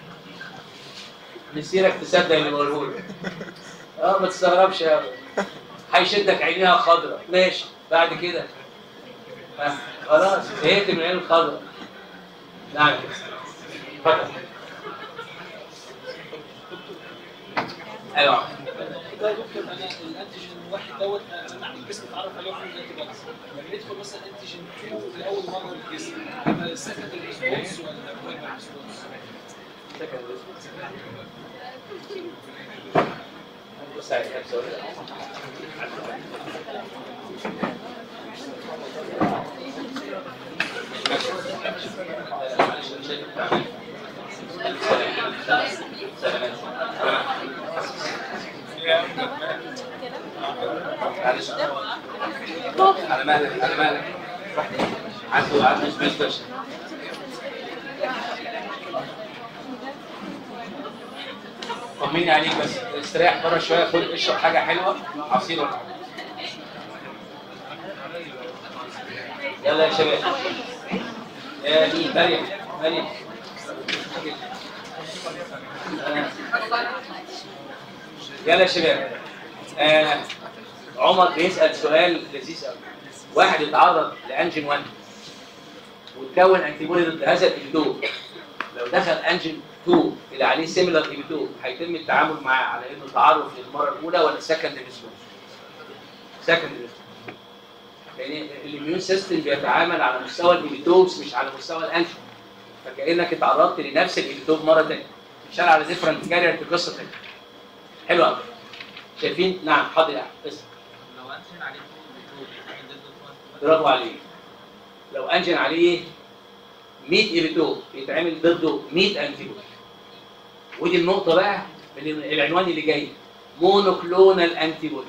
مسيرك تصدق اللي بقوله لك اه ما تستغربش يا هيشدك عينيها خضراء ماشي بعد كده آه. خلاص زهقت من العين الخضراء نعم اتفضل ايوه ده يا دكتور انا الانتيجين الواحد دوت انا عندي الجسم اتعرف عليه واحد دلوقتي بس لما يدخل مثلا انتيجين 2 لاول مره الجسم يبقى سكند ريسبونس ولا برايمري ريسبونس؟ بص على الكبسة معلش على مهلك على مهلك عنده عنده سبيشال طمني عليك بس استريح بره شويه خد اشرب حاجه حلوه عصير ولا حاجه يلا يا شباب يا مين مريم مريم آه. يلا يا شباب آه. عمر بيسال سؤال لذيذ قوي واحد اتعرض لانجن 1 وتكون انتي بودي ضد هذا الانتوب لو دخل انجن 2 اللي عليه سيميلر ايبيتوب هيتم التعامل معاه على انه تعرف للمره الاولى ولا سكند ريسبونس؟ سكند ريسبونس لان الاميون سيستم بيتعامل على مستوى الايبيتوبس مش على مستوى الانجن فكانك اتعرضت لنفس الايبيتوب مره ثانيه مش على ديفرنت كارير في قصه ثانيه حلو قوي شايفين نعم حاضر يا احمد اسمع لو انشن عليه برافو عليك لو انجن عليه 100 ايبيتوب يتعمل ضده 100 انتي بودي ودي النقطه بقى من العنوان اللي جاي مونوكلونال انتي بودي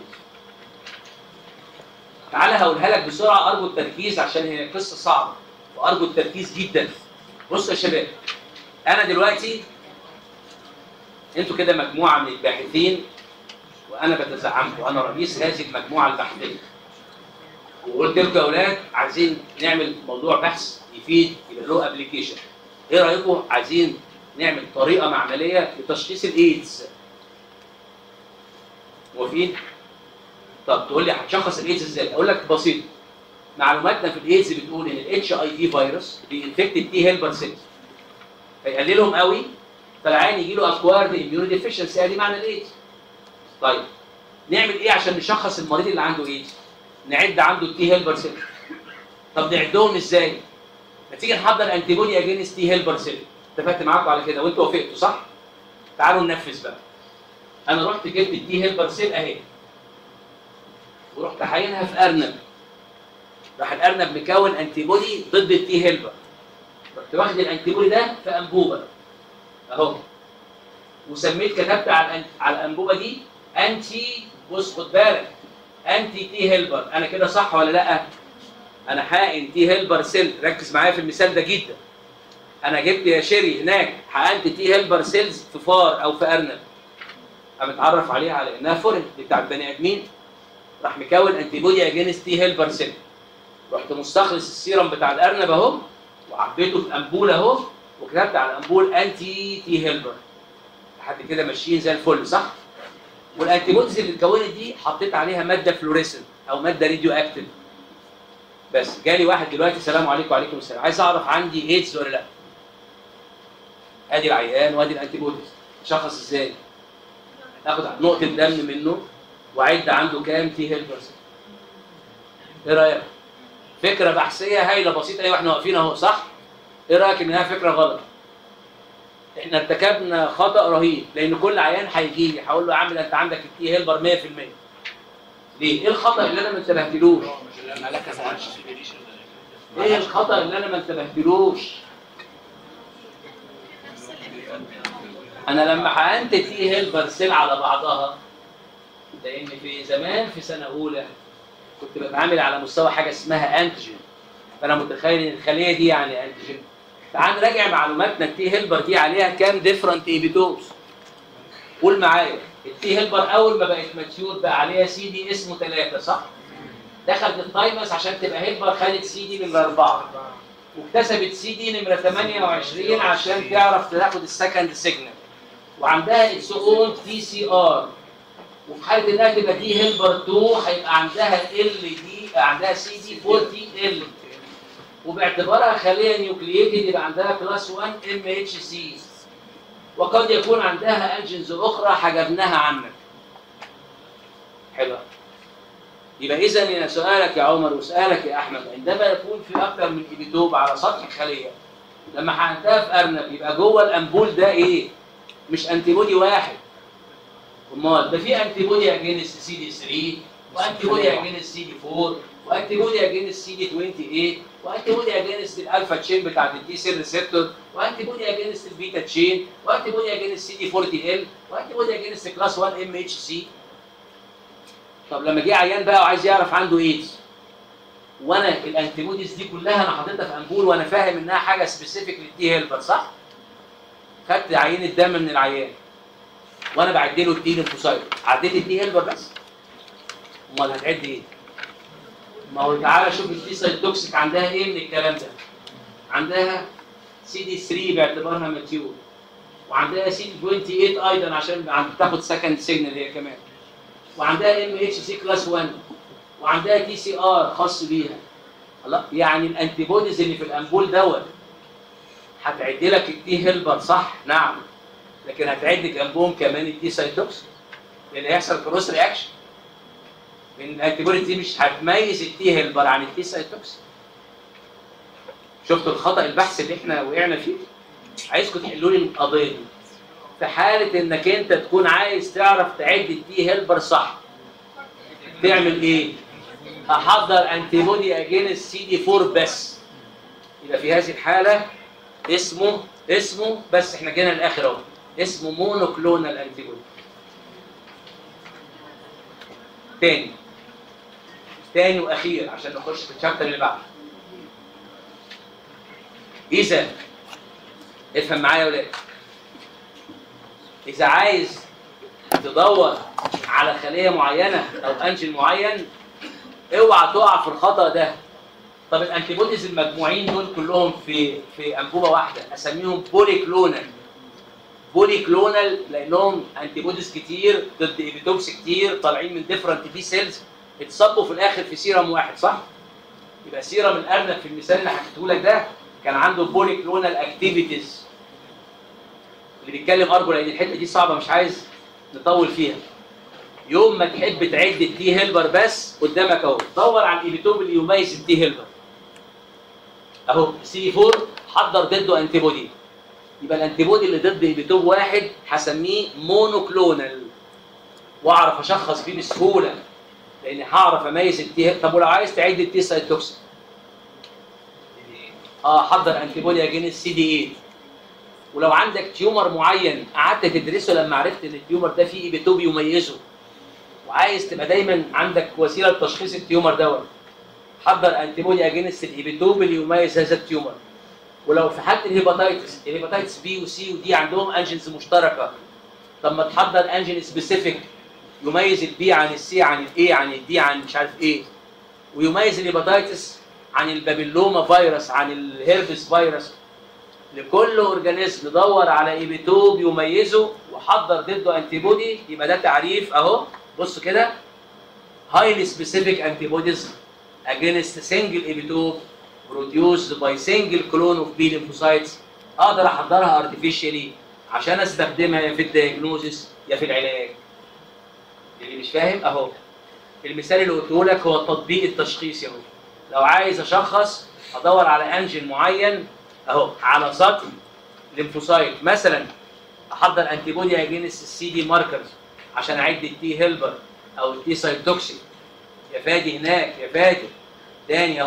تعالى هقولها لك بسرعه ارجو التركيز عشان هي قصه صعبه وارجو التركيز جدا بص يا شباب انا دلوقتي انتوا كده مجموعه من الباحثين وانا بتزعمكم انا رئيس هذه المجموعه البحثيه وقلت لكم يا اولاد عايزين نعمل موضوع بحث يفيد يبقى له ابلكيشن ايه رايكم عايزين نعمل طريقه معمليه لتشخيص الايدز موافقين طب تقول لي هتشخص الايدز ازاي اقول لك بسيط معلوماتنا في الايدز بتقول ان الاتش اي في فيروس بينفكت التي هيلبر سيلز فيقللهم قوي فالعين يجي له اكوارد اميونو ديفيشنسي ادي معنى الايدز طيب نعمل ايه عشان نشخص المريض اللي عنده ايدز نعد عنده التي هيلبر سيل طب نعدهم ازاي ما تيجي نحضر انتي بودي اجينست تي هيلبر سيل اتفقت معاكم على كده وانتوا وافقتوا صح تعالوا ننفذ بقى انا رحت جبت التي هيلبر سيل اهي ورحت حاينها في ارنب راح الارنب مكون انتي بودي ضد التي هيلبر رحت واخد الانتي بودي ده في انبوبه اهو وسميت كتبت على الأن- على الانبوبه دي انتي بص خد بالك انتي تي هيلبر انا كده صح ولا لا انا حقن تي هيلبر سيل ركز معايا في المثال ده جدا انا جبت يا شيري هناك حقنت تي هيلبر سيلز في فار او في ارنب قام اتعرف عليها على انها فورن دي بتاع البني ادمين راح مكون انتي بودي اجينست تي هيلبر سيل رحت مستخلص السيرم بتاع الارنب اهو وعبيته في انبوله اهو وكتبت على الانبول انتي تي هيلبر لحد كده ماشيين زي الفل صح؟ والانتي بوديز اللي اتكونت دي حطيت عليها ماده فلوريسنت او ماده راديو اكتيف بس جالي واحد دلوقتي السلام عليكم وعليكم السلام عايز اعرف عندي ايدز ولا لا ادي العيان وادي الانتي بوديز شخص ازاي اخد نقطه دم منه واعد عنده كام تي هيلبرز ايه رايك فكره بحثيه هايله بسيطه ايه واحنا واقفين اهو صح ايه رايك انها فكره غلط احنا ارتكبنا خطا رهيب لان كل عيان هيجي لي هقول له يا عم ده انت عندك التي هيلبر 100% ليه؟ ايه الخطا اللي انا ما انتبهتلوش؟ ايه الخطا اللي انا ما انتبهتلوش انا لما حقنت تي هيلبر سيل على بعضها لان في زمان في سنه اولى كنت بتعامل على مستوى حاجه اسمها انتيجين فانا متخيل ان الخليه دي يعني انتيجين تعال نراجع معلوماتنا التي هيلبر دي عليها كام ديفرنت ايبيتوبس قول معايا التي هيلبر اول ما بقت ماتيور بقى عليها سي دي اسمه ثلاثه صح؟ دخلت التايمس عشان تبقى هيلبر خدت سي دي نمره اربعه واكتسبت سي دي نمره 28 عشان تعرف تاخد السكند سيجنال وعندها اتس اون تي سي ار وفي حاله انها تبقى دي هيلبر 2 هيبقى عندها ال دي عندها سي دي 40 ال وباعتبارها خليه نيوكلييتد يبقى عندها كلاس 1 ام اتش سي وقد يكون عندها انجنز اخرى حجبناها عنك حلو يبقى اذا يا سؤالك يا عمر وسؤالك يا احمد عندما يكون في اكثر من ايبيتوب على سطح خليه لما حقنتها في ارنب يبقى جوه الامبول ده ايه؟ مش انتي بودي واحد امال ده في انتي بودي اجينست سي دي 3 وانتي بودي اجينست سي دي 4 وانتي بودي اجينست سي دي 28 وانتي بودي اجينست الالفا تشين بتاعت التي سيل ريسبتور وانتي بودي اجينست البيتا تشين وانتي بودي اجينست سي دي 40 ال وانتي بودي اجينست كلاس 1 ام اتش سي طب لما جه عيان بقى وعايز يعرف عنده ايدز وانا الانتي بوديز دي كلها انا حاططها في امبول وانا فاهم انها حاجه سبيسيفيك للتي هيلبر صح؟ خدت عينه دم من العيان وانا بعد له التي ليمفوسايت عديت التي هيلبر بس امال هتعد ايه؟ ما هو تعالى شوف التي سايتوكسيك عندها ايه من الكلام ده عندها سي دي 3 باعتبارها ماتيور وعندها سي دي 28 ايضا عشان عم تاخد سكند سيجنال هي كمان وعندها ام اتش سي كلاس 1 وعندها تي سي ار خاص بيها الله يعني الانتي بوديز اللي في الامبول دوت هتعد لك التي هيلبر صح نعم لكن هتعد جنبهم كمان التي سايتوكسين لان هيحصل كروس رياكشن لان الانتي بوديز دي مش هتميز التي هيلبر عن التي سايتوكسين شفتوا الخطا البحث اللي احنا وقعنا فيه عايزكم تحلوا لي القضيه دي في حاله انك انت تكون عايز تعرف تعد التي هيلبر صح تعمل ايه احضر انتي بودي اجينست سي دي 4 بس يبقى في هذه الحاله اسمه اسمه بس احنا جينا الاخر اهو اسمه مونوكلونال انتي بودي تاني تاني واخير عشان نخش في الشابتر اللي بعده اذا افهم معايا يا ولاد اذا عايز تدور على خليه معينه او انجن معين اوعى تقع في الخطا ده طب الانتي بوديز المجموعين دول كلهم في في انبوبه واحده اسميهم بولي كلونال بولي كلونال لانهم انتي بوديز كتير ضد ايبيتوبس كتير طالعين من ديفرنت بي سيلز اتصبوا في الاخر في سيرم واحد صح؟ يبقى سيرم الارنب في المثال اللي حكيته لك ده كان عنده بولي كلونال اكتيفيتيز اللي بيتكلم ارجو لان الحته دي صعبه مش عايز نطول فيها يوم ما تحب تعد التي هيلبر بس قدامك اهو دور على الايبيتوب اللي يميز التي هيلبر اهو سي 4 حضر ضده انتي بودي يبقى الانتي بودي اللي ضد ايبيتوب واحد هسميه مونوكلونال واعرف اشخص فيه بسهوله لان هعرف اميز التي طب ولو عايز تعد التي سايتوكسين اه حضر انتي بودي اجينست سي دي 8 ولو عندك تيومر معين قعدت تدرسه لما عرفت ان التيومر ده فيه ايبيتوب يميزه وعايز تبقى دايما عندك وسيله لتشخيص التيومر دوت حضر انتي بودي اجينست الايبيتوب اللي يميز هذا التيومر ولو في حاله الهيباتيتس الهيباتيتس بي وسي ودي عندهم انجنز مشتركه طب ما تحضر انجن سبيسيفيك يميز البي عن السي عن الاي عن الدي عن مش عارف ايه ويميز الهيباتيتس عن البابيلوما فيروس عن الهيربس فيروس لكل اورجانيزم دور على ايبيتوب يميزه وحضر ضده انتي بودي يبقى ده تعريف اهو بص كده highly specific antibodies against single epitope produced by single clone of B lymphocytes اقدر احضرها artificially عشان استخدمها يا في الدياجنوزس يا في العلاج اللي مش فاهم اهو المثال اللي قلته لك هو التطبيق التشخيصي اهو لو عايز اشخص ادور على انجن معين اهو على سطح ليمفوسايت مثلا احضر انتي بودي اجينست السي دي ماركرز عشان اعد التي هيلبر او التي سايتوكسين يا فادي هناك يا فادي تاني اهو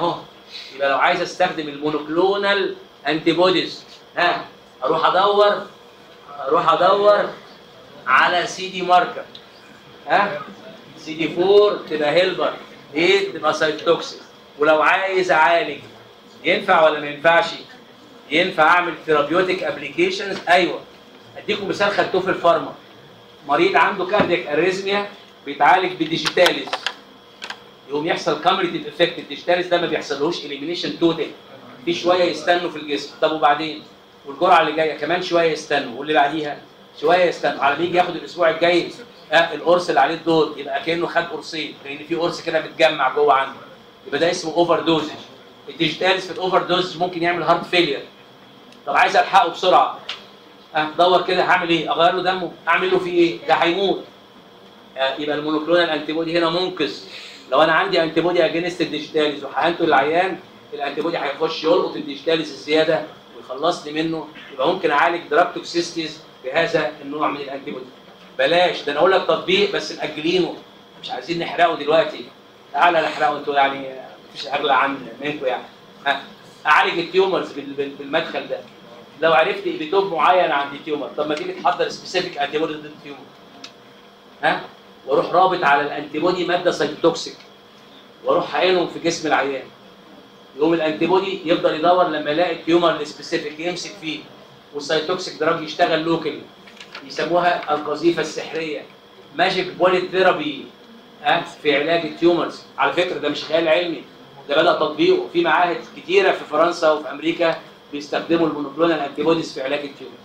يبقى لو عايز استخدم المونوكلونال انتي بوديز ها اروح ادور اروح ادور على سي دي ماركر ها سي دي 4 تبقى هيلبر ايه تبقى سايتوكسيك ولو عايز اعالج ينفع ولا ما ينفعش ينفع اعمل ثيرابيوتيك ابلكيشنز ايوه اديكم مثال خدتوه في الفارما مريض عنده كاردياك اريزميا بيتعالج بديجيتاليز يقوم يحصل كامريتيف افكت الديجيتاليز ده ما بيحصلهوش اليمينيشن توتال في شويه يستنوا في الجسم طب وبعدين والجرعه اللي جايه كمان شويه يستنوا واللي بعديها شويه يستنوا على ما يجي ياخد الاسبوع الجاي آه القرص اللي عليه الدور يبقى كانه خد قرصين لان في قرص كده متجمع جوه عنده يبقى ده اسمه اوفر دوزج الديجيتاليز في الاوفر دوز ممكن يعمل هارت فيلير طب عايز الحقه بسرعه ادور كده هعمل ايه اغير له دمه اعمل له فيه ايه ده هيموت آه، يبقى المونوكلونال انتي بودي هنا منقذ لو انا عندي انتي بودي اجينست الديجيتاليز وحقنته للعيان الانتي بودي هيخش يلقط الديجيتاليز الزياده ويخلصني منه يبقى ممكن اعالج دراج توكسيستيز بهذا النوع من الانتي بودي بلاش ده انا اقول لك تطبيق بس مأجلينه مش عايزين نحرقه دلوقتي تعالى نحرقه انتوا يعني آه، مفيش اغلى عن منكم يعني ها اعالج التيومرز بال- بال- بالمدخل ده لو عرفت ايبيتوب معين عند التيومر طب ما تيجي تحضر سبيسيفيك انتي بودي ضد التيومر ها واروح رابط على الانتي بودي ماده سايتوكسيك واروح حقنهم في جسم العيان يقوم الانتي بودي يفضل يدور لما يلاقي التيومر السبيسيفيك يمسك فيه والسايتوكسيك دراج يشتغل لوكال يسموها القذيفه السحريه ماجيك بوليت ثيرابي ها في علاج التيومرز على فكره ده مش خيال علمي ده بدا تطبيقه في معاهد كتيره في فرنسا وفي امريكا بيستخدموا المونوكلونال انتي بوديز في علاج التيومر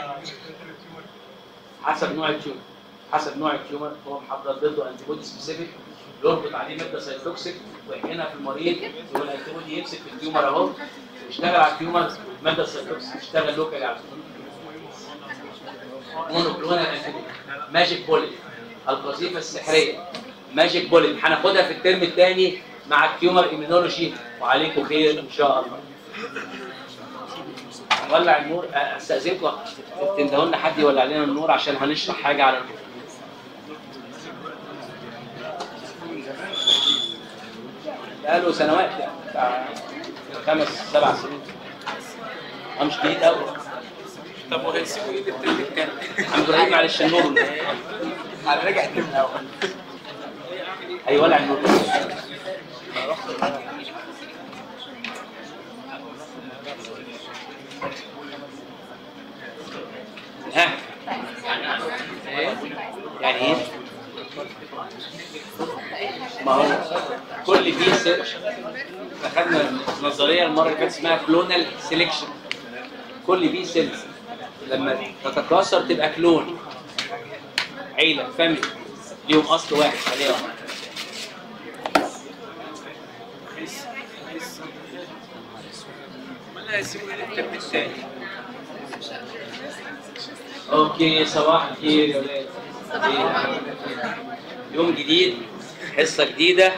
حسب نوع التيومر حسب نوع التيومر هو محضر ضده انتي بودي سبيسيفيك يربط عليه ماده سايتوكسيك ويحقنها في المريض والانتي بودي يمسك في التيومر اهو ويشتغل على التيومر والماده السايتوكسيك تشتغل لوكالي على مونوكلونال انتي بودي ماجيك بوليت القذيفه السحريه ماجيك بوليت هناخدها في الترم الثاني مع التيومر ايمينولوجي وعليكم خير ان شاء الله نولع النور أ- استاذنكم تندهوا لنا حد يولع لنا النور عشان هنشرح حاجه على النور بقاله سنوات يعني بتاع خمس سبع سنين هو مش جديد قوي طب وهنسيبه ايه للترم التاني؟ الحمد لله معلش النور على رجع الترم الاول هيولع النور ها يعني ايه؟ ما هو كل بي سيرش اخذنا نظريه المره اللي فاتت اسمها كلونال سيلكشن كل بي سيلز لما تتكاثر تبقى كلون عيله فاميلي ليهم اصل واحد خليه واحد ولا هنسيبه ايه للترم التاني؟ اوكي صباح الخير يا ولاد إيه؟ يوم جديد حصه جديده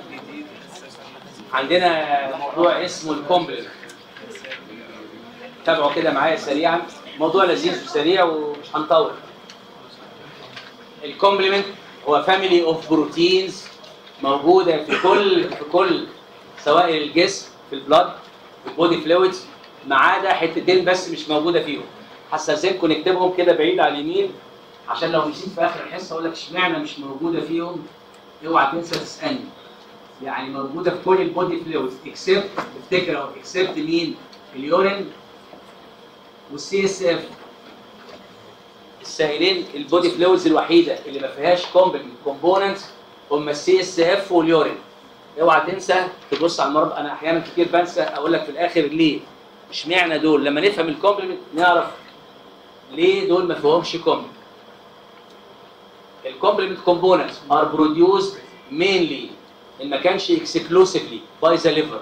عندنا موضوع اسمه الكومبلمنت تابعوا كده معايا سريعا موضوع لذيذ وسريع ومش هنطول الكومبلمنت هو فاميلي اوف بروتينز موجوده في كل في كل سوائل الجسم في البلاد في البودي فلويدز ما عدا حتتين بس مش موجوده فيهم هستاذنكم نكتبهم كده بعيد على اليمين عشان لو نسيت في اخر الحصه اقول لك اشمعنى مش موجوده فيهم اوعى تنسى تسالني يعني موجوده في كل البودي فلويدز اكسبت افتكر اهو اكسبت مين؟ اليورين والسي اس اف السائلين البودي فلويدز الوحيده اللي ما فيهاش كومبلمنت كومبوننتس هم السي اس اف واليورين اوعى تنسى تبص على المرض انا احيانا كتير بنسى اقول لك في الاخر ليه اشمعنى دول لما نفهم الكومبلمنت نعرف ليه دول ما فيهمش كومبلمنت الكومبلمنت كومبوننتس ار بروديوسد مينلي ان ما كانش اكسكلوسيفلي باي ذا ليفر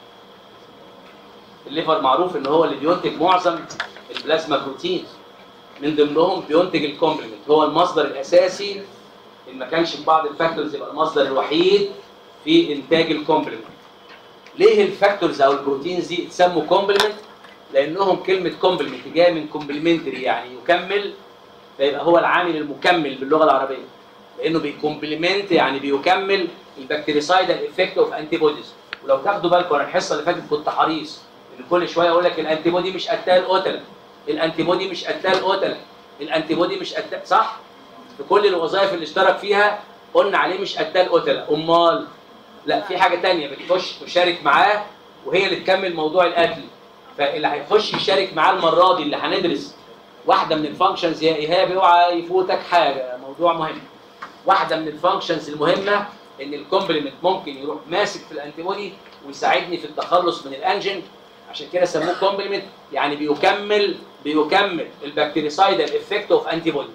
الليفر معروف ان هو اللي بينتج معظم البلازما بروتين من ضمنهم بينتج الكومبلمنت هو المصدر الاساسي ان ما كانش في بعض الفاكتورز يبقى المصدر الوحيد في انتاج الكومبلمنت ليه الفاكتورز او البروتينز دي اتسموا كومبلمنت لانهم كلمه كومبلمنت جايه من كومبلمنتري يعني يكمل فيبقى هو العامل المكمل باللغه العربيه لانه بيكومبلمنت يعني بيكمل البكتيريسايدال افكت اوف انتي بوديز ولو تاخدوا بالكم انا الحصه اللي فاتت كنت حريص ان كل شويه اقول لك الانتي بودي مش قتال قتله الانتي بودي مش قتال قتله الانتي بودي مش قتال صح في كل الوظائف اللي اشترك فيها قلنا عليه مش قتال قتله امال لا في حاجه تانية بتخش تشارك معاه وهي اللي تكمل موضوع القتل فاللي هيخش يشارك معاه المره دي اللي هندرس واحده من الفانكشنز يا ايهاب اوعى يفوتك حاجه موضوع مهم واحده من الفانكشنز المهمه ان الكومبلمنت ممكن يروح ماسك في الانتي بودي ويساعدني في التخلص من الانجن عشان كده سموه كومبلمنت يعني بيكمل بيكمل البكتيريسايدال افكت اوف انتي بودي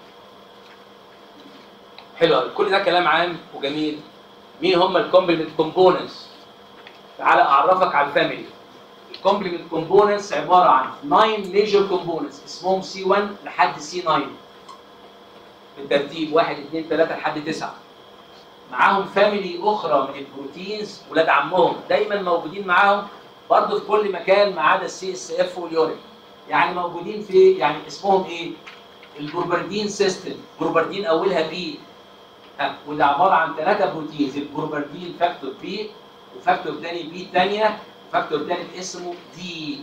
حلو قوي كل ده كلام عام وجميل مين هم الكومبلمنت كومبوننتس تعالى اعرفك على الفاميلي الكومبلمنت كومبوننتس عباره عن 9 ميجر كومبوننتس اسمهم سي 1 لحد سي 9 بالترتيب 1 2 3 لحد 9 معاهم فاميلي اخرى من البروتينز ولاد عمهم دايما موجودين معاهم برضه في كل مكان ما عدا السي اس اف واليوريك يعني موجودين في يعني اسمهم ايه؟ البروبردين سيستم بروبردين اولها بي ها وده عباره عن ثلاثه بروتينز البروبردين فاكتور بي وفاكتور تاني بي ثانيه وفاكتور ثالث اسمه دي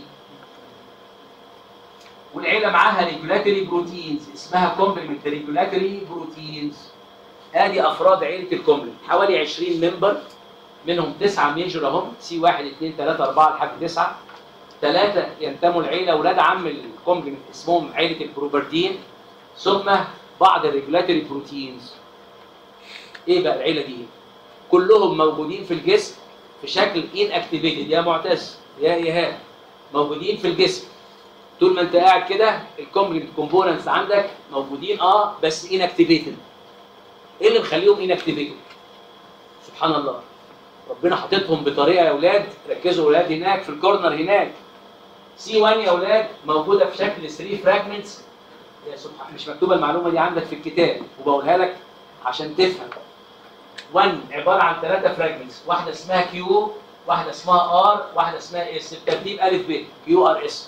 والعيله معاها ريجولاتوري بروتينز اسمها كومبلمنت ريجولاتوري بروتينز ادي افراد عيله الكومبلمنت حوالي 20 ممبر منهم تسعه ميجر اهم سي 1 2 3 4 لحد 9 ثلاثه ينتموا العيله اولاد عم الكومبلمنت اسمهم عيله البروبردين ثم بعض الريجولاتوري بروتينز ايه بقى العيله دي كلهم موجودين في الجسم في شكل ان اكتيفيتد يا معتز يا ايهاب موجودين في الجسم طول ما انت قاعد كده الكومبلمنت كومبوننتس عندك موجودين اه بس ان اكتيفيتد ايه اللي مخليهم ان اكتيفيتد سبحان الله ربنا حاططهم بطريقه يا اولاد ركزوا اولاد هناك في الكورنر هناك سي 1 يا اولاد موجوده في شكل 3 فراجمنتس يا سبحان مش مكتوبه المعلومه دي عندك في الكتاب وبقولها لك عشان تفهم 1 عباره عن ثلاثه فراجمنتس واحده اسمها كيو واحده اسمها ار واحده اسمها اس بترتيب الف ب كيو ار اس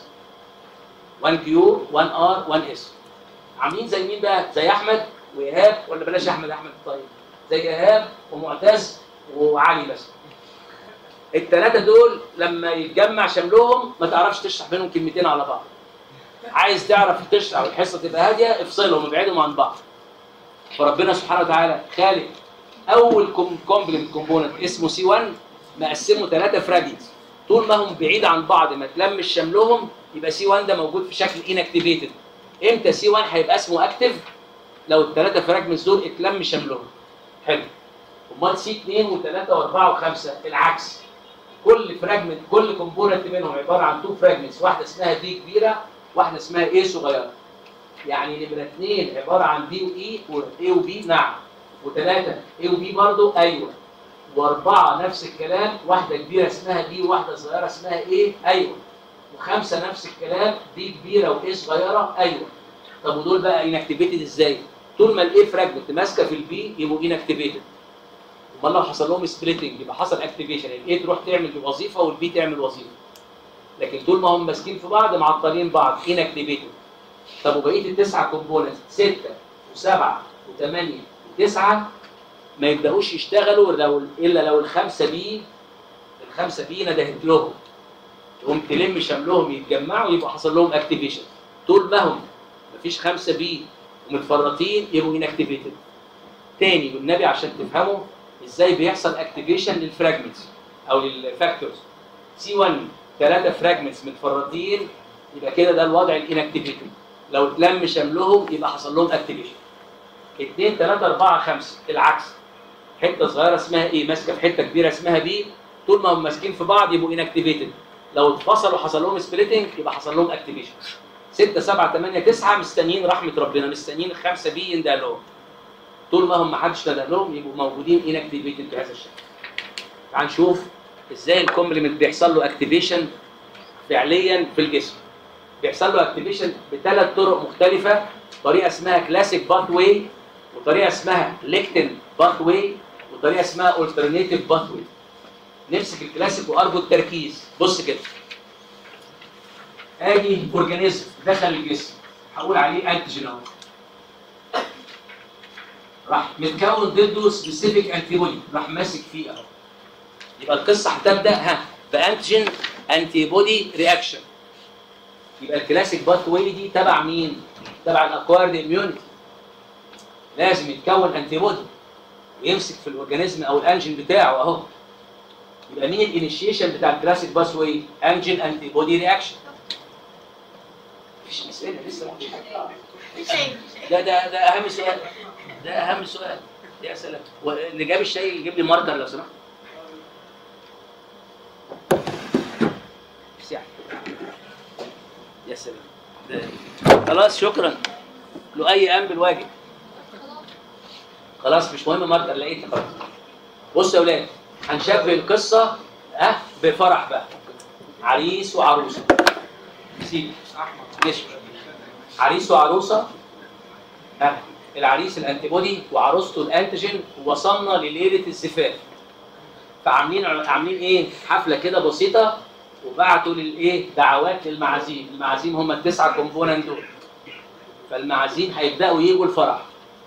1 كيو 1 ار 1 اس عاملين زي مين بقى زي احمد وايهاب ولا بلاش احمد احمد طيب زي ايهاب ومعتز وعلي بس الثلاثه دول لما يتجمع شملهم ما تعرفش تشرح بينهم كلمتين على بعض عايز تعرف تشرح والحصه تبقى هاديه افصلهم ابعدهم عن بعض فربنا سبحانه وتعالى خالق اول كومبلمنت كومبوننت اسمه سي 1 مقسمه ثلاثه فراجمنتس طول ما هم بعيد عن بعض ما تلمش شملهم يبقى سي 1 ده موجود في شكل انكتيفيتد امتى سي 1 هيبقى اسمه اكتف لو الثلاثه فراجمنتس دول اتلم شملهم حلو امال سي 2 و3 و4 و5 العكس كل فراجمنت كل كومبوننت منهم عباره عن تو فراجمنتس واحده اسمها دي كبيره واحده اسمها ايه صغيره يعني نمره اثنين عباره عن بي واي واي وبي نعم وثلاثه اي وبي برضه ايوه واربعه نفس الكلام واحده كبيره اسمها دي وواحده صغيره اسمها ايه ايوه وخمسه نفس الكلام دي كبيره وايه صغيره ايوه طب ودول بقى انكتيفيتد ازاي؟ طول ما الايه فراجمنت ماسكه في البي يبقوا انكتيفيتد امال لو حصل لهم سبليتنج يبقى حصل اكتيفيشن الايه تروح تعمل وظيفه والبي تعمل وظيفه لكن طول ما هم ماسكين في بعض معطلين بعض انكتيفيتد طب وبقيه التسعه كومبوننتس سته وسبعه وثمانيه وتسعه ما يبداوش يشتغلوا لو الا لو الخمسه بي الخمسه بي ندهت لهم تقوم تلم شملهم يتجمعوا يبقى حصل لهم اكتيفيشن طول ما هم مفيش خمسه بي ومتفرطين يبقوا انكتيفيتد تاني والنبي عشان تفهموا ازاي بيحصل اكتيفيشن للفراجمنتس او للفاكتورز سي 1 ثلاثه فراجمنتس متفرطين يبقى كده ده الوضع الانكتيفيتد لو اتلم شملهم يبقى حصل لهم اكتيفيشن 2 3 4 5 العكس حته صغيره اسمها ايه ماسكه في حته كبيره اسمها بي طول ما هم ماسكين في بعض يبقوا انكتيفيتد لو اتفصلوا حصل لهم سبليتنج يبقى حصل لهم اكتيفيشن 6 7 8 9 مستنيين رحمه ربنا مستنيين الخمسه بي يندى لهم طول ما هم ما حدش ندى لهم يبقوا موجودين انكتيفيتد بهذا الشكل تعال نشوف ازاي الكومبلمنت بيحصل له اكتيفيشن فعليا في الجسم بيحصل له اكتيفيشن بثلاث طرق مختلفه طريقه اسمها كلاسيك باث واي وطريقه اسمها ليكتن باث واي وطريقه اسمها اولترناتيف باث واي نمسك الكلاسيك وارجو التركيز بص كده ادي اورجانيزم دخل الجسم هقول عليه انتيجين اهو راح متكون ضده سبيسيفيك انتي بودي راح ماسك فيه اهو يبقى القصه هتبدا ها بانتيجين انتي بودي رياكشن يبقى الكلاسيك باث واي دي تبع مين؟ تبع الاكوارد اميونيتي لازم يتكون انتي بودي ويمسك في الاورجانيزم او الانجين بتاعه اهو يبقى مين الانيشيشن بتاع الكلاسيك باث واي؟ انجين انتي بودي رياكشن مفيش اسئله لسه ما قلتش حاجه ده ده ده اهم سؤال ده اهم سؤال يا سلام واللي جاب الشاي يجيب لي ماركر لو سمحت ساعة. يا سلام ده. خلاص شكرا لؤي قام بالواجب خلاص مش مهم ماركر لقيت خلاص بص يا ولاد هنشبه القصه ها بفرح بقى عريس وعروسه سيدي ماشي عريس وعروسه ها العريس الانتيبودي وعروسته الانتيجين ووصلنا لليله الزفاف فعاملين عاملين ايه حفله كده بسيطه وبعتوا للايه دعوات للمعازيم المعازيم هم التسعه كومبوننت دول فالمعازيم هيبداوا يجوا الفرح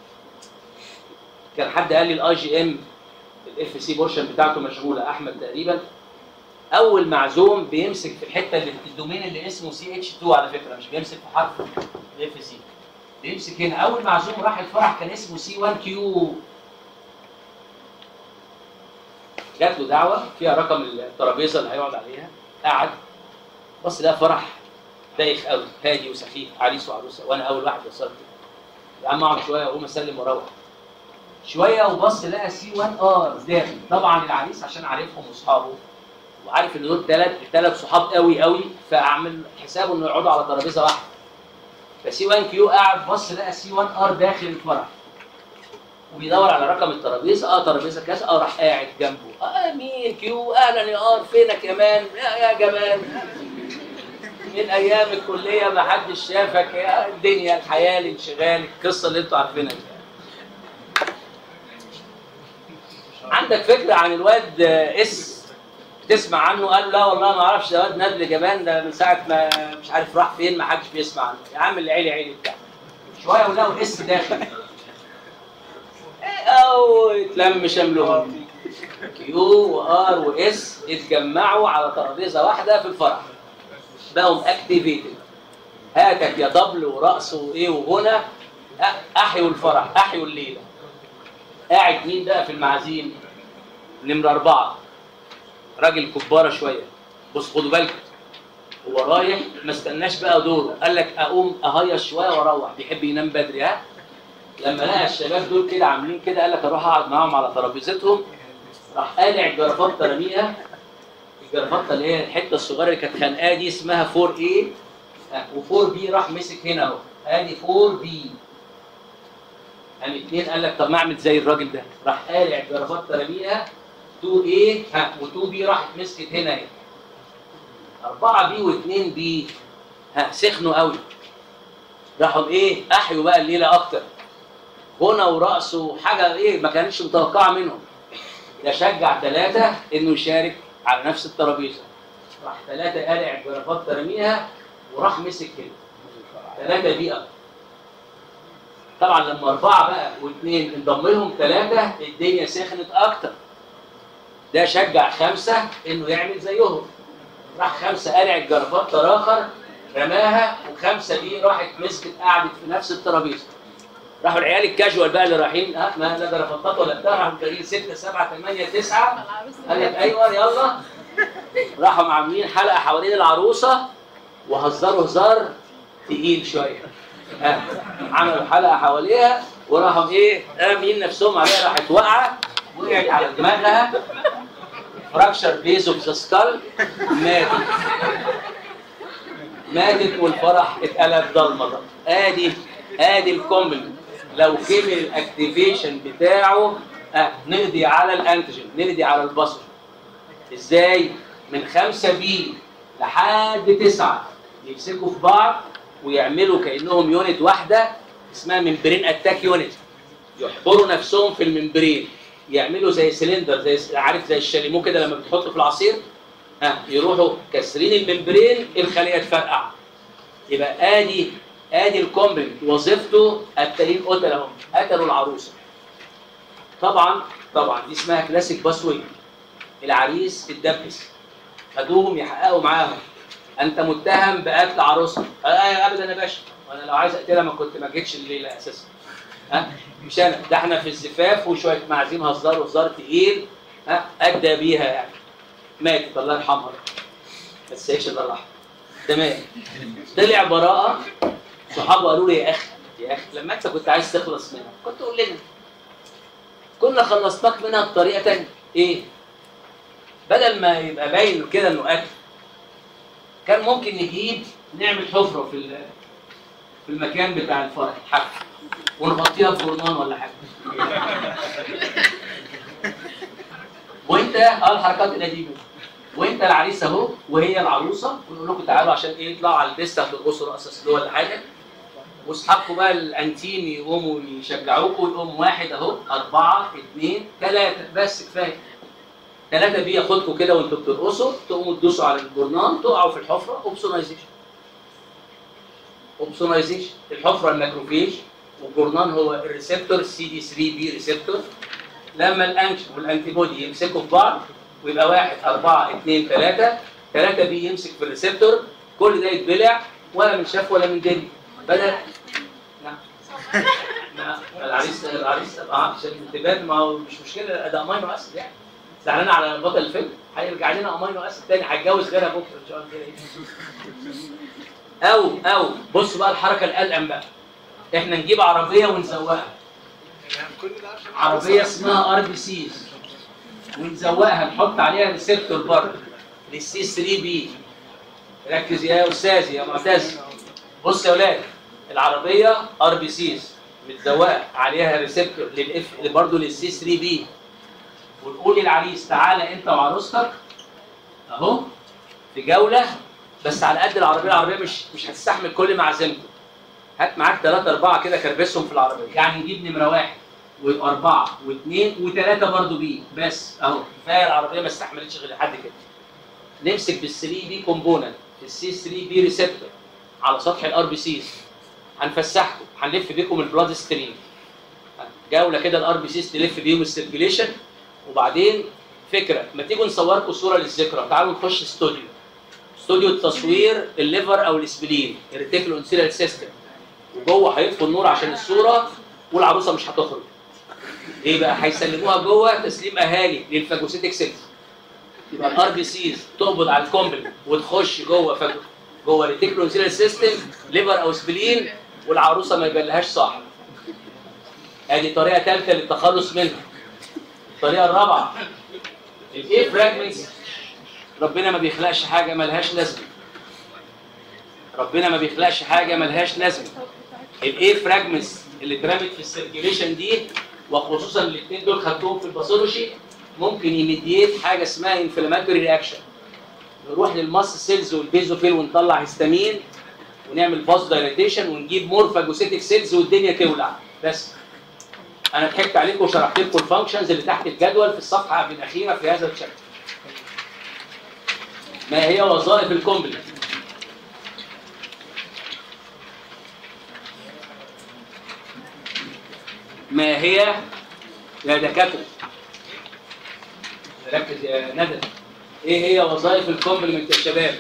كان حد قال لي الاي جي ام الاف سي بورشن بتاعته مشغوله احمد تقريبا اول معزوم بيمسك في الحته اللي الدومين اللي اسمه سي اتش 2 على فكره مش بيمسك في حرف الاف سي بيمسك هنا اول معزوم راح الفرح كان اسمه سي 1 كيو جات له دعوه فيها رقم الترابيزه اللي هيقعد عليها قعد بص ده فرح دايخ قوي هادي وسخيف عريس وعروسه وانا اول واحد وصلت يا عم اقعد شويه واقوم اسلم واروح شويه وبص لقى سي 1 ار داخل طبعا العريس عشان عارفهم واصحابه وعارف ان دول ثلاث ثلاث صحاب قوي قوي فاعمل حسابه انه يقعدوا على ترابيزه واحده فسي 1 كيو قاعد بص لقى سي 1 ار داخل الفرح وبيدور على رقم الترابيزه اه ترابيزه كذا اه راح قاعد جنبه اه مين كيو اهلا يا ار فينك يا مان يا, يا جمال من ايام الكليه ما حدش شافك يا الدنيا الحياه الانشغال القصه اللي انتوا عارفينها دي عندك فكره عن الواد اس تسمع عنه قال لا والله ما اعرفش ده واد ندل جبان ده من ساعه ما مش عارف راح فين ما حدش بيسمع عنه يا عم اللي عيلي عيلي بتاع شويه ولقوا اس داخل او اتلم شملهم كيو وار واس اتجمعوا على ترابيزه واحده في الفرح بقوا اكتيفيتد هاتك يا طبل ورقص وايه وغنى أ- احيوا الفرح احيوا الليله قاعد مين بقى في المعازيم نمره اربعه راجل كباره شويه بص خدوا بالكم هو رايح ما استناش بقى دوره قال لك اقوم اهيص شويه واروح بيحب ينام بدري ها لما لقى الشباب دول كده عاملين كده قال لك اروح اقعد معاهم على ترابيزتهم راح قالع الجرافطه رميها الجرافطه اللي هي الحته الصغيره اللي كانت خانقاه دي اسمها 4 a و4 b راح مسك هنا اهو ادي 4 b قام اتنين قال لك طب ما اعمل زي الراجل ده راح قالع الجرافطه رميها 2 a ها و2 b راحت مسكت هنا اهي 4 b و2 b ها سخنوا قوي راحوا ايه احيوا بقى الليله اكتر غنى ورقص وحاجه ايه ما كانتش متوقعه منهم ده شجع ثلاثه انه يشارك على نفس الترابيزه راح ثلاثه قالع الجرافات رميها وراح مسك كده ثلاثه دقيقه طبعا لما اربعه بقى واثنين انضم لهم ثلاثه الدنيا سخنت اكتر ده شجع خمسه انه يعمل زيهم راح خمسه قالع الجرافات اخر رماها وخمسه دي راحت مسكت قعدت في نفس الترابيزه راحوا العيال الكاجوال بقى اللي رايحين ها ما لا جرافطات ولا بتاع راحوا جايين 6 7 8 9 قال لك ايوه يلا راحوا عاملين حلقه حوالين العروسه وهزروا هزار تقيل شويه ها عملوا حلقه حواليها وراحوا ايه رامين نفسهم عليها راحت واقعه وقعت على دماغها فراكشر بيز اوف ذا سكال ماتت ماتت والفرح اتقلب ضلمه بقى. ادي ادي الكومبلمنت لو كمل الاكتيفيشن بتاعه آه نقضي على الانتيجين نقضي على البصر ازاي من 5 بي لحد 9 يمسكوا في بعض ويعملوا كانهم يونت واحده اسمها ممبرين اتاك يونت يحفروا نفسهم في الممبرين يعملوا زي سلندر زي عارف زي الشاليمو كده لما بتحطه في العصير ها يروحوا كاسرين الممبرين الخليه تفرقع يبقى ادي ادي الكومبلمنت وظيفته التانيين قتلهم قتلوا العروسه طبعا طبعا دي اسمها كلاسيك باسوي العريس اتدبس خدوهم يحققوا معاهم انت متهم بقتل عروسه آه ابدا يا باشا وانا لو عايز اقتلها ما كنت ما جيتش الليله اساسا ها مش انا ده احنا في الزفاف وشويه معازيم هزار وهزار تقيل ها ادى بيها يعني ماتت الله يرحمها ما تسيبش الله يرحمها تمام طلع براءه صحابه قالوا لي يا اخي يا اخي لما انت كنت عايز تخلص منها كنت قول لنا كنا خلصناك منها بطريقه ثانيه ايه بدل ما يبقى باين كده انه قتل كان ممكن نجيب نعمل حفره في ال- في المكان بتاع الفرح الحفل ونغطيها بجرنان ولا حاجه وانت اه الحركات القديمه وانت العريس اهو وهي العروسه ونقول لكم تعالوا عشان ايه يطلعوا على البيست هترقصوا رقصه سلو ولا حاجه واصحابكم بقى الانتيم يقوموا يشجعوكم ويقوم واحد اهو اربعه اثنين ثلاثه بس كفايه ثلاثه دي ياخدكم كده وانتوا بترقصوا تقوموا تدوسوا على الجرنان تقعوا في الحفره اوبسونايزيشن اوبسونايزيشن الحفره الماكروفيج والجرنان هو الريسبتور سي دي 3 بي ريسبتور لما الانش والانتي بودي يمسكوا في بعض ويبقى واحد أربعة اثنين ثلاثة ثلاثة بي يمسك في الريسبتور كل ده يتبلع ولا من شاف ولا من دري بدل نعم نعم العريس العريس اه عشان الانتباه ما هو مش مشكلة ده امينو اسيد يعني زعلان على بطل الفيلم هيرجع لنا امينو اسيد تاني هيتجوز غيرها بكره ان شاء الله كده او او بصوا بقى الحركه الالم بقى احنا نجيب عربيه ونزوقها عربيه اسمها ار بي سيز ونزوقها نحط عليها ريسبتور بره للسي 3 بي ركز يا استاذ يا معتز بص يا اولاد العربيه ار بي سيز متزوقه عليها ريسبتور للاف برضه للسي 3 بي ونقول للعريس تعالى انت وعروستك اهو في جوله بس على قد العربيه العربيه مش مش هتستحمل كل معازيمكم هات معاك ثلاثة أربعة كده كربسهم في العربية يعني نجيب نمرة واحد وأربعة واثنين وثلاثة برضو بي بس أهو كفاية العربية ما استحملتش غير لحد كده نمسك بال 3 بي كومبوننت السي 3 بي ريسبتور على سطح الار بي سيز هنفسحكم هنلف بيكم البلاد ستريم جولة كده الار بي سيز تلف بيهم السيركيليشن وبعدين فكرة ما تيجوا نصوركم صورة للذكرى تعالوا نخش استوديو استوديو تصوير الليفر او الاسبلين الريتيكولو انسيلال سيستم وجوه هيطفوا النور عشان الصوره والعروسه مش هتخرج ايه بقى هيسلموها جوه تسليم اهالي للفاجوسيتك سيلز يبقى الار بي سيز تقبض على الكومبل وتخش جوه فاجو جوه الريتيكولو انسيلال سيستم ليفر او سبلين والعروسه ما يبلهاش صاحب ادي طريقه ثالثه للتخلص منها الطريقه الرابعه الايه فراجمنتس ربنا ما بيخلقش حاجه ملهاش لازمه ربنا ما بيخلقش حاجه ملهاش لازمه الايه فراجمنتس اللي اترمت في السيركيليشن دي وخصوصا الاثنين دول خدتهم في الباثولوجي ممكن يمديت حاجه اسمها انفلاماتوري رياكشن نروح للماس سيلز والبيزوفيل ونطلع هيستامين ونعمل باس دايليتيشن ونجيب مور فاجوسيتك سيلز والدنيا تولع بس انا ضحكت عليكم وشرحت لكم الفانكشنز اللي تحت الجدول في الصفحه قبل الاخيره في هذا الشكل ما هي وظائف الكومبلكس ما هي يا دكاتره ركز يا ندى ايه هي وظائف الكومبلمنت يا شباب